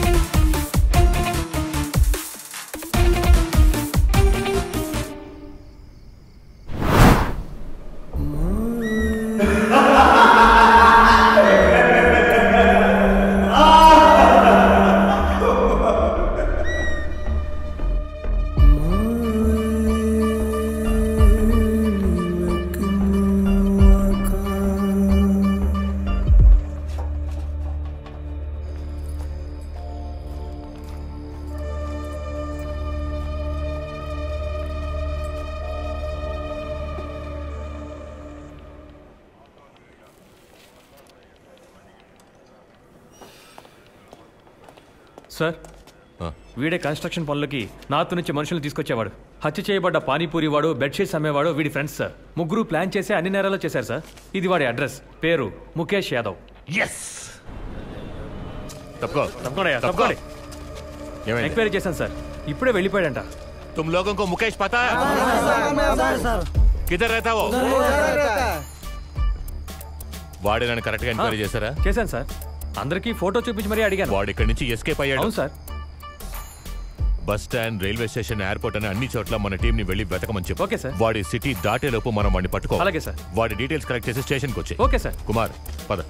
సార్ వీడే కన్స్ట్రక్షన్ పనులకి నార్త్ నుంచి మనుషులు తీసుకొచ్చేవాడు హత్య చేయబడ్డ పానీపూరి వాడు బెడ్షీట్స్ అమ్మేవాడు వీడి ఫ్రెండ్స్ సార్ ముగ్గురు ప్లాన్ చేసి అన్ని నేరాలు చేశారు సార్ ఇది వాడి అడ్రస్ పేరు ముఖేష్ యాదవ్ ఎస్ తప్పుకో తప్పకుండా తప్పకోండి ఎంక్వైరీ చేశాను సార్ ఇప్పుడే వెళ్ళిపోయాడంట तुम लोगों को मुकेश पता है किधर रहता वो వాడే నన్ను కరెక్ట్ గా ఎంక్వైరీ చేశారా చేశాను సార్ అందరికీ ఫోటో చూపించి మరీ అడిగాను వాడు ఇక్కడి నుంచి ఎస్కేప్ అయ్యాడు అవును sir bus stand railway station airport అని అన్ని చోట్ల మన టీం ని వెళ్ళి వెతకమని చెప్పు ఓకే సార్ వాడి సిటీ దాటేలోపు మనం వాడిని పట్టుకో అలాగే సార్. వాడి డీటెయిల్స్ కలెక్ట్ చేసి స్టేషన్ కి వచ్చి ఓకే సార్. కుమార్ పద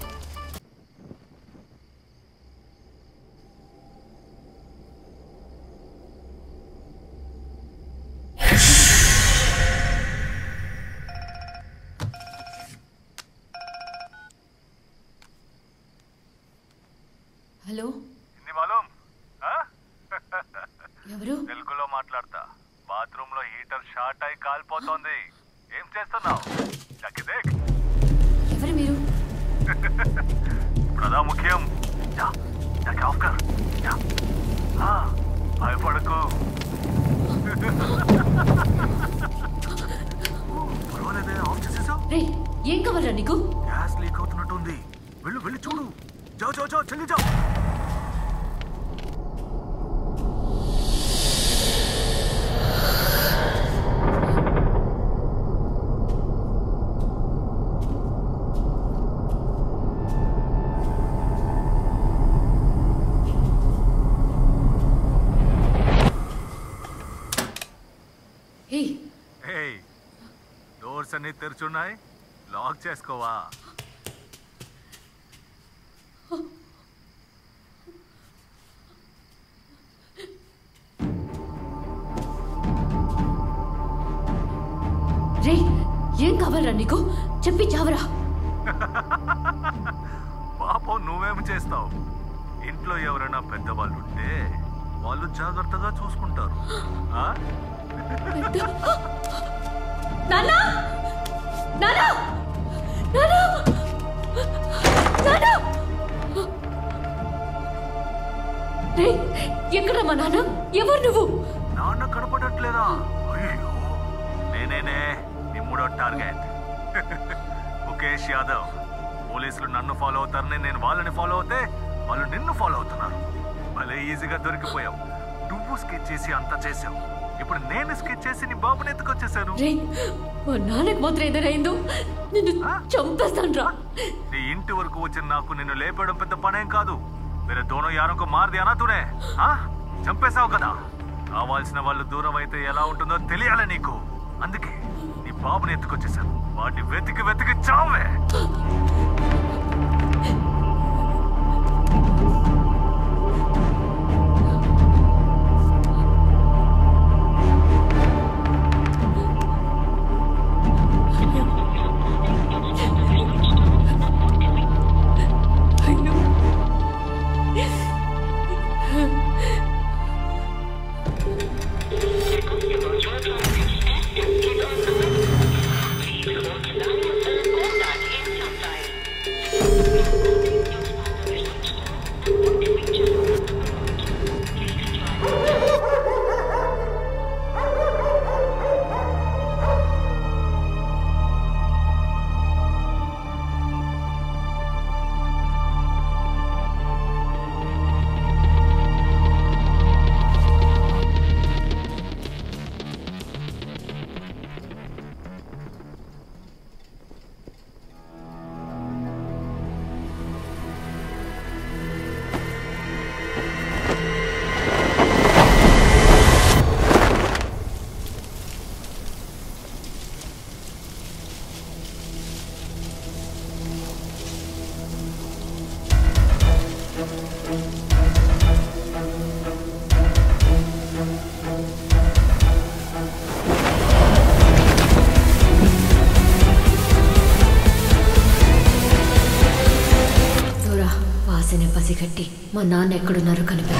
హలో హిందీ మాలూం ఆ? ఎవరు తెలుగులో మాట్లాడతా బాత్రూమ్ లో హీటర్ షార్ట్ అయి కాలిపోతోంది ఏం చేస్తున్నావు చక్కిదేక్ ఎవరు మీరు ఇప్పుడు అదా ముఖ్యం జా జాకి ఆఫ్ కర్ జా ఆ, భయపడకు పర్వాలేదే ఆఫ్ చేసేసావు రే ఏం కావాలరా నీకు గ్యాస్ లీక్ అవుతున్నట్టుంది వెళ్ళు వెళ్ళి చూడు జావ్ జావ్ జావ్ చెల్లి జావ్ ఏయ్ ఏయ్ డోర్స్ అన్ని తెరుచున్నాయి లాక్ చేసుకోవా రే ఏం కావాలరా నీకు చెప్పి చావరా పాపం నువ్వేం చేస్తావు ఇంట్లో ఎవరైనా పెద్దవాళ్ళు ఉంటే వాళ్ళు జాగ్రత్తగా చూసుకుంటారు ఆ? నాన్నా నాన్నా నాన్నా నాన్నా రే ఎక్కడ మా నాన్న ఎవరు నువ్వు నాన్న కనపడట్లేదా అయ్యో నేనేనే నీ మూడో టార్గెట్ ముఖేష్ యాదవ్ పోలీసులు నన్ను ఫాలో అవుతారని నేను వాళ్ళని ఫాలో అవుతే వాళ్ళు నిన్ను ఫాలో అవుతున్నారు భలే ఈజీగా దొరికిపోయావు నువ్వు స్కెచ్ చేసి అంతా చేసావు ఇప్పుడు నేను స్కెచ్ చేసి నీ బాబుని ఎత్తుకొచ్చేసాను రే మా నాన్నకు మాత్రం ఏదైనా అయిందో నిన్ను చంపేస్తాను రా నీ ఇంటి వరకు వచ్చిన నాకు నిన్ను లేపడం పెద్ద పనేం కాదు మీరు దోనో యారంకో మారది అనా తూనే ఆ? చంపేశావు కదా కావాల్సిన వాళ్ళు దూరం అయితే ఎలా ఉంటుందో తెలియాలి నీకు అందుకే నీ బాబుని ఎత్తుకొచ్చేసాను వాడిని వెతికి వెతికి చావే దూరా వాసన పసిగట్టి మా నాన్న ఎక్కడున్నారో కనిపెట్టు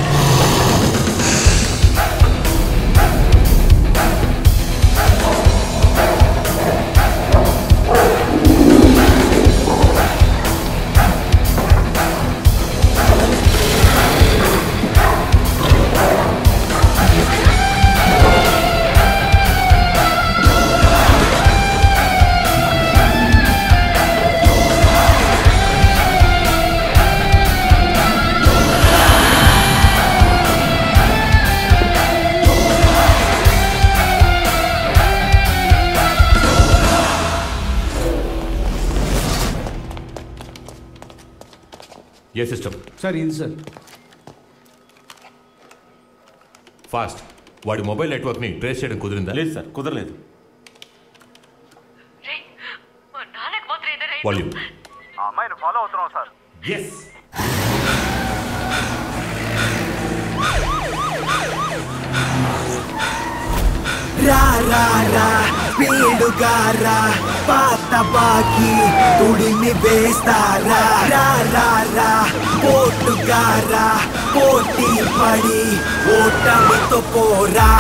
ఏ సిస్టమ్ సార్ ఇది సార్ ఫాస్ట్ వాడి మొబైల్ నెట్వర్క్ని ట్రేస్ చేయడం కుదిరిందా లేదు సార్ కుదరలేదు వాల్యూమ్ ఆ అమ్మాయిని ఫాలో అవుతున్నాం సార్ ఎస్ రా రా రా స్పీడుగా రా పాత బాకి తుడిని వేస్తారా రా రా రా పోటుగా రా పోటీ పడి ఓటమితో పోరా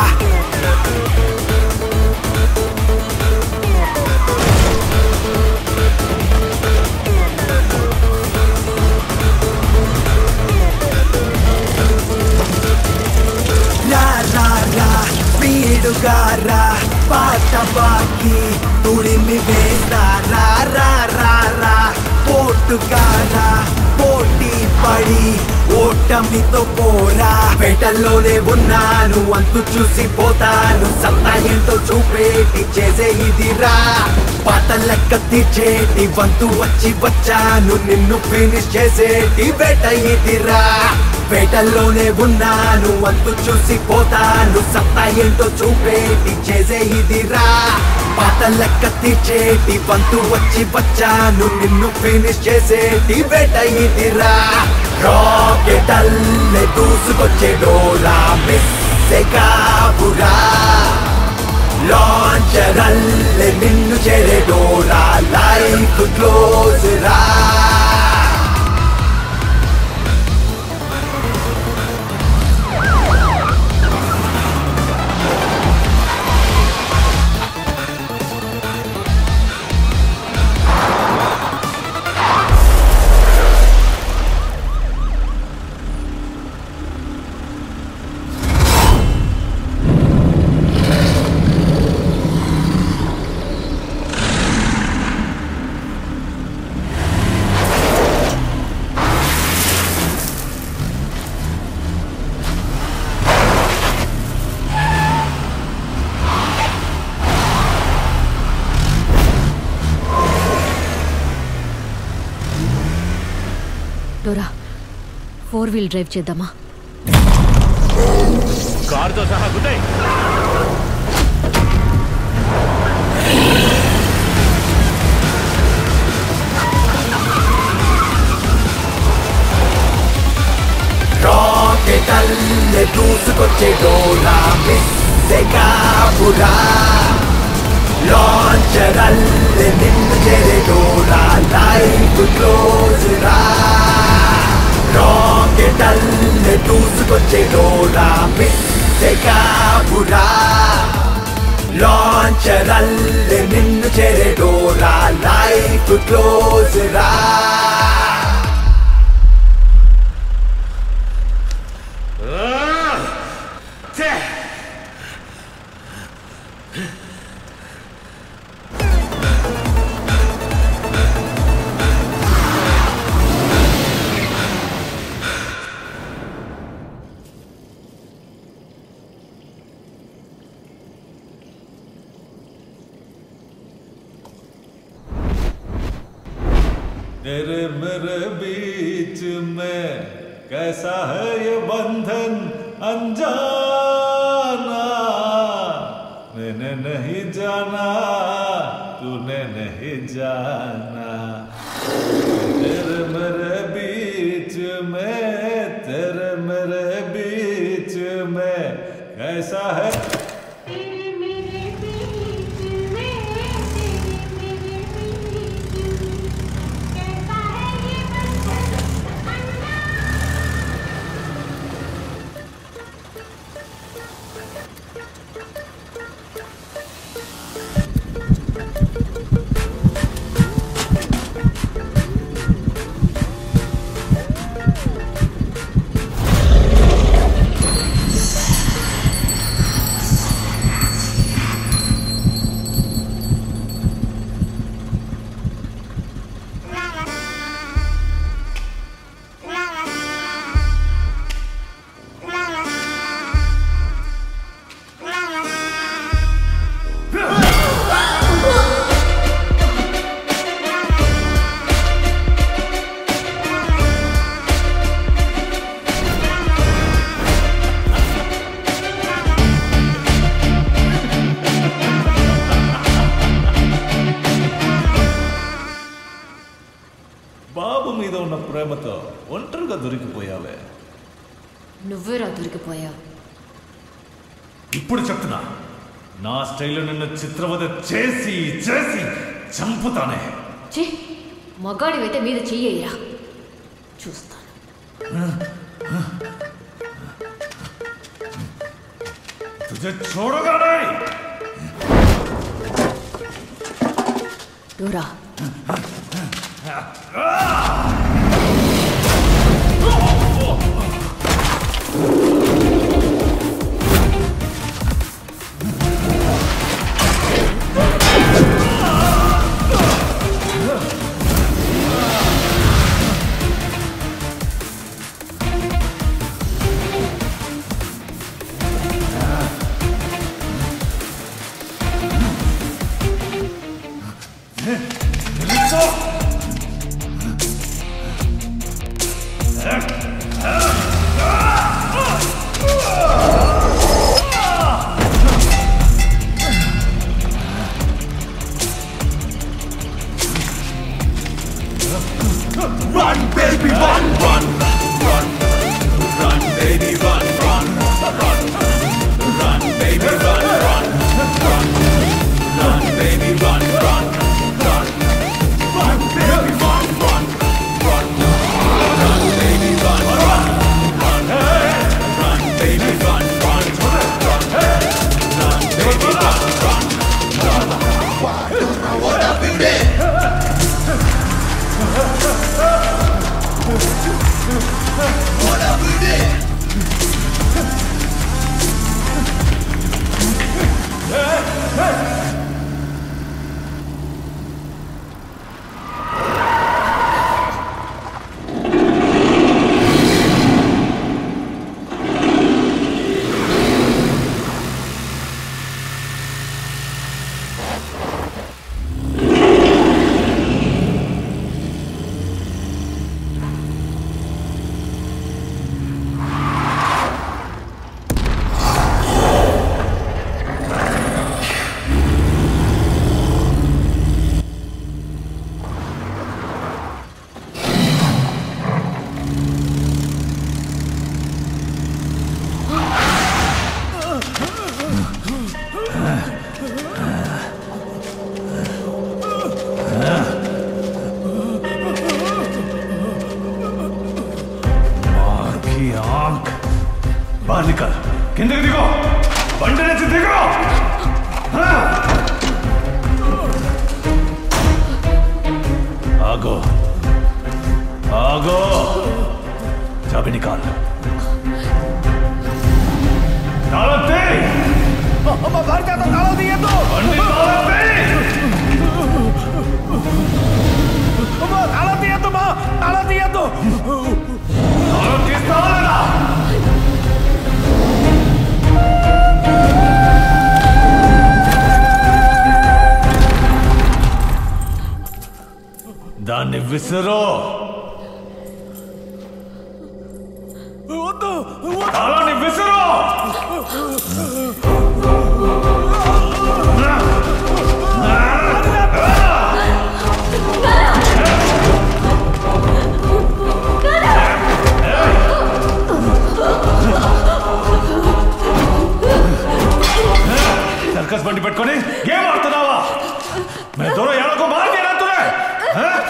రా రా రా స్పీడుగా రా పాత బాకి తుడిమి వేస్తారా రా రా రా పోటుగా రా పోటీ పడి ఓటమితో పోరా పేటల్లోనే ఉన్నాను అంతు చూసి పోతాను సత్తా ఏంటో చూపేటి చేసే ఇదిరా పాత లెక్క తీర్చేటి వంతు వచ్చి వచ్చాను నిన్ను ఫినిష్ చేసేటి వేట ఇదిరా వేటల్లోనే ఉన్నాను అంతు చూసి పోతాను సత్తా ఏంటో చూపేటి చేసే ఇదిరా పాత లెక్క తీర్చేటి వంతు వచ్చి వచ్చాను నిన్ను ఫినిష్ చేసేటి వేట ఇదిరా రాకెట్ అల్లె దూసుకొచ్చే డోరా మిస్సే కాబురా లాంచర్ అల్లె నిన్ను చేరే డోరా లైఫ్ క్లోజ్ రా డోరా ఫోర్ వీల్ డ్రైవ్ చేద్దామా కారుతో సహా గుడ్డాయి రాకెటల్లె దూసుకొచ్చే డోరా మిస్సెగా బురా లాంచరల్లె నిన్ను చేరే డోరా లైఫ్ క్లోజ్ రా రాకెటల్లె దూసుకొచ్చే డోరా మిస్సెగా బురా లాంచరల్లె నిన్ను చేరే డోరా లైఫ్ క్లోజ్ రా तेरे मेरे बीच में कैसा है ये बंधन अनजाना मैंने नहीं जाना तूने नहीं जाना तेरे मेरे बीच में तेरे मेरे बीच में कैसा है బాబు మీద ఉన్న ప్రేమతో ఒంటరిగా దొరికిపోయావే నువ్వేరా దొరికిపోయా ఇప్పుడు చెప్తున్నా నా స్టైల్లో నిన్ను చిత్రవద చేసి చేసి చంపుతానే చే మగాడివైతే మీద చెయ్యరా చూస్తాను तुझे छोड़ूंगा नहीं డోరా रुको बाहर निकल కిందకి దిగో బండి నుంచి దిగో ఆ! ఆగో ఆగో చాబి నికాల్ తాళం తీ అమ్మ భారత తాళం తీయద్దు బండి తాళం తీ అమ్మ తాళం తీయద్దు మా తాళం తీయద్దు తాళం తీస్తావా లేదా? దాన్ని విసిరో వద్దు తాళాన్ని విసిరో సర్కస్ బండి పెట్టుకొని గేమ్ ఆడుతున్నావా मैं दोनों यारों को मार दिया ना तूने हाँ?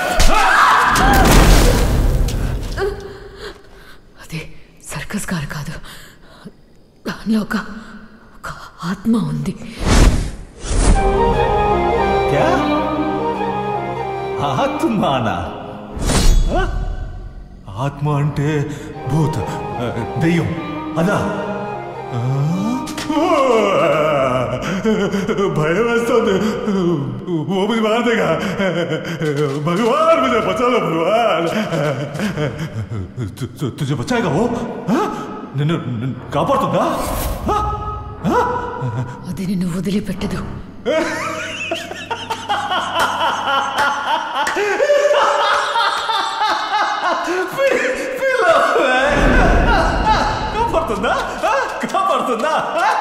అది సర్కస్ కారు కాదు దానిలో ఒక ఒక ఆత్మ ఉంది क्या ఆత్మానా ఆ? ఆత్మ అంటే భూత ఆ, దెయ్యం అదా ఆ? భయం వేస్తుంది वो मुझे मार देगा भगवान मुझे बचा लो भगवान तु- तु- तुझे बचाएगा वो हाँ? నిన్ను నిన్ను కాపాడుతుందా అది నిన్ను వదిలిపెట్టదు కాపాడుతుందా ఆ? కాపాడుతుందా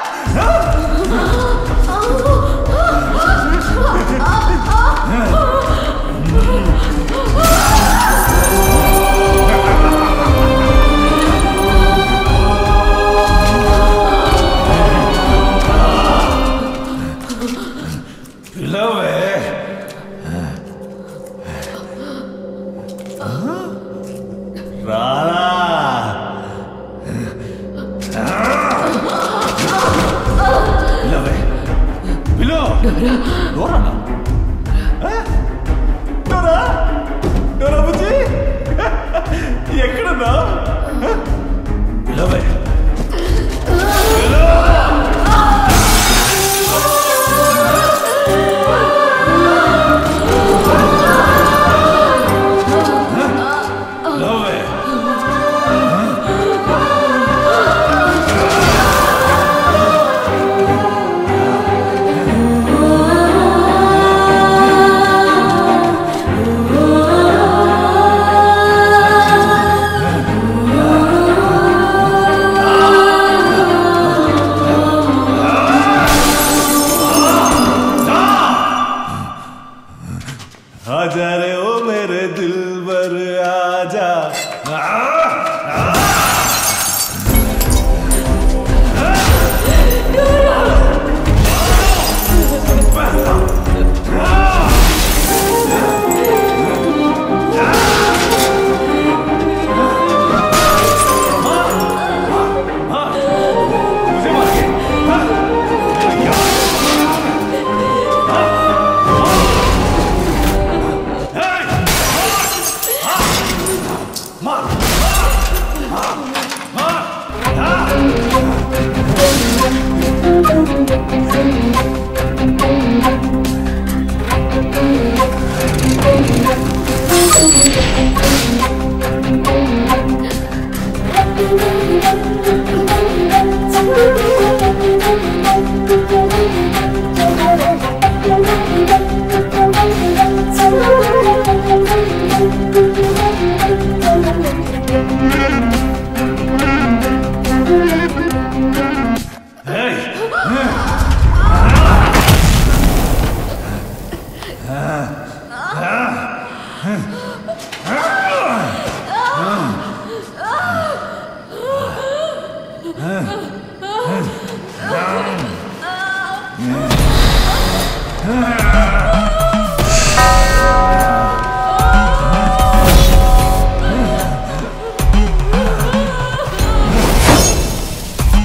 పిలవే రారా పిలవే పిలో డోరానా ఆ? డోరా డోరా బుజ్జి ఎక్కడున్నా పిలవే పిలవే आजा रे ओ मेरे दिल पर आजा ఆ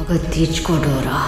పగ తీర్చుకోడోరా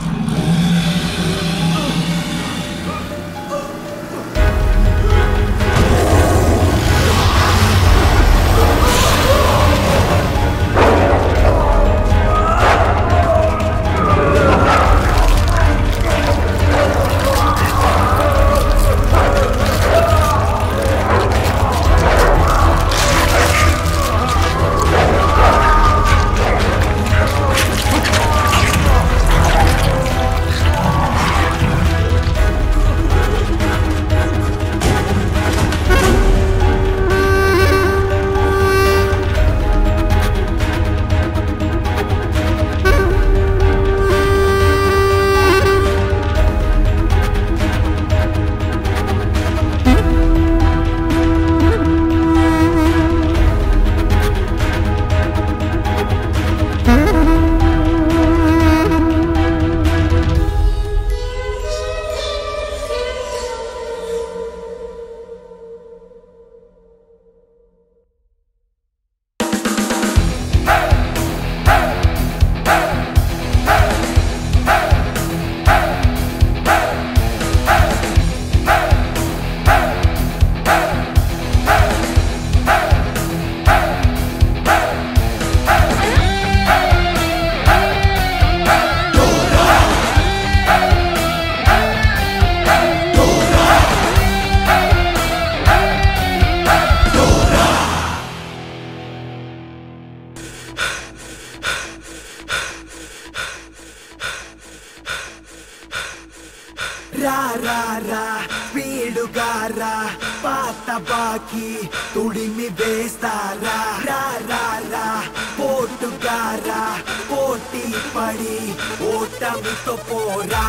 రా రా రా స్పీడుగా రా పాత బాకి తుడిమి వేస్తారా రా రా రా పోటుగా రా పోటీ పడి ఓటమితో పోరా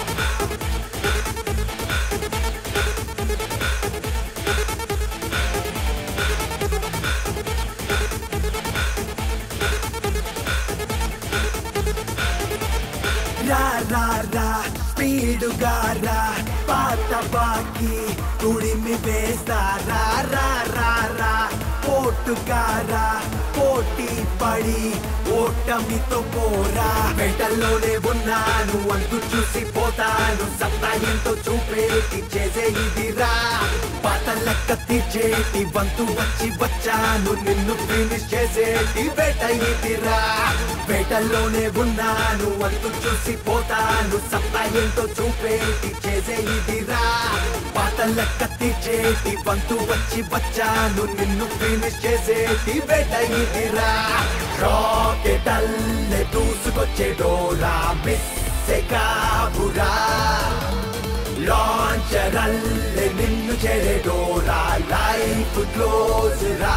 రా రా రా స్పీడుగా రా పాత బాకి తుడిమి వేస్తారా రా రా రా పోటుగా రా పోటీ పడి ఓటమితో పోరా వేటల్లోనే ఉన్నాను అంతు చూసి పోతాను సత్తా ఎంతో చూపేటి చేసే ఇదిరా పాత లెక్క తీర్చేటి వంతు వచ్చి వచ్చాను నిన్ను ఫినిష్ చేసేటి వేట ఇదిరా వేటల్లోనే ఉన్నాను అంతు చూసి పోతాను సత్తా ఎంతో చూపేటి చేసే ఇదిరా పాత లెక్క తీర్చేటి వంతు వచ్చి వచ్చాను నిన్ను ఫినిష్ చేసేటి వేట ఇదిరా రాకెట్ అల్లె దూసుకొచ్చే డోరా మిస్సె కాబురా లాంచర్ అల్లె నిన్ను చేరే డోరా లైఫ్ క్లోజ్ రా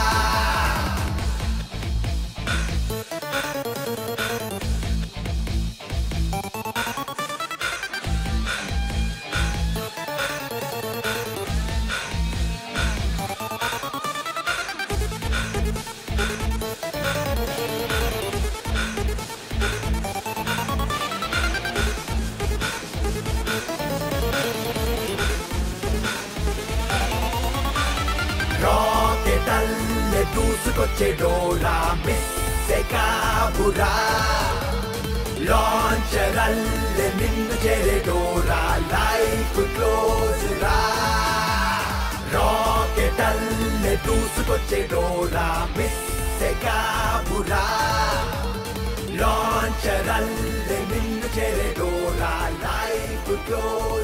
రాకెట్ అల్లె దూసుకొచ్చే డోరా మిస్సె కాబురా లాంచర్ అల్లె నిన్ను చేరే డోరా లైఫ్ క్లోజ్ రా రాకెట్ అల్లె దూసుకొచ్చే డోరా మిస్సె కాబురా లాంచర్ అల్లె నిన్ను చేరే డోరా లైఫ్ క్లోజ్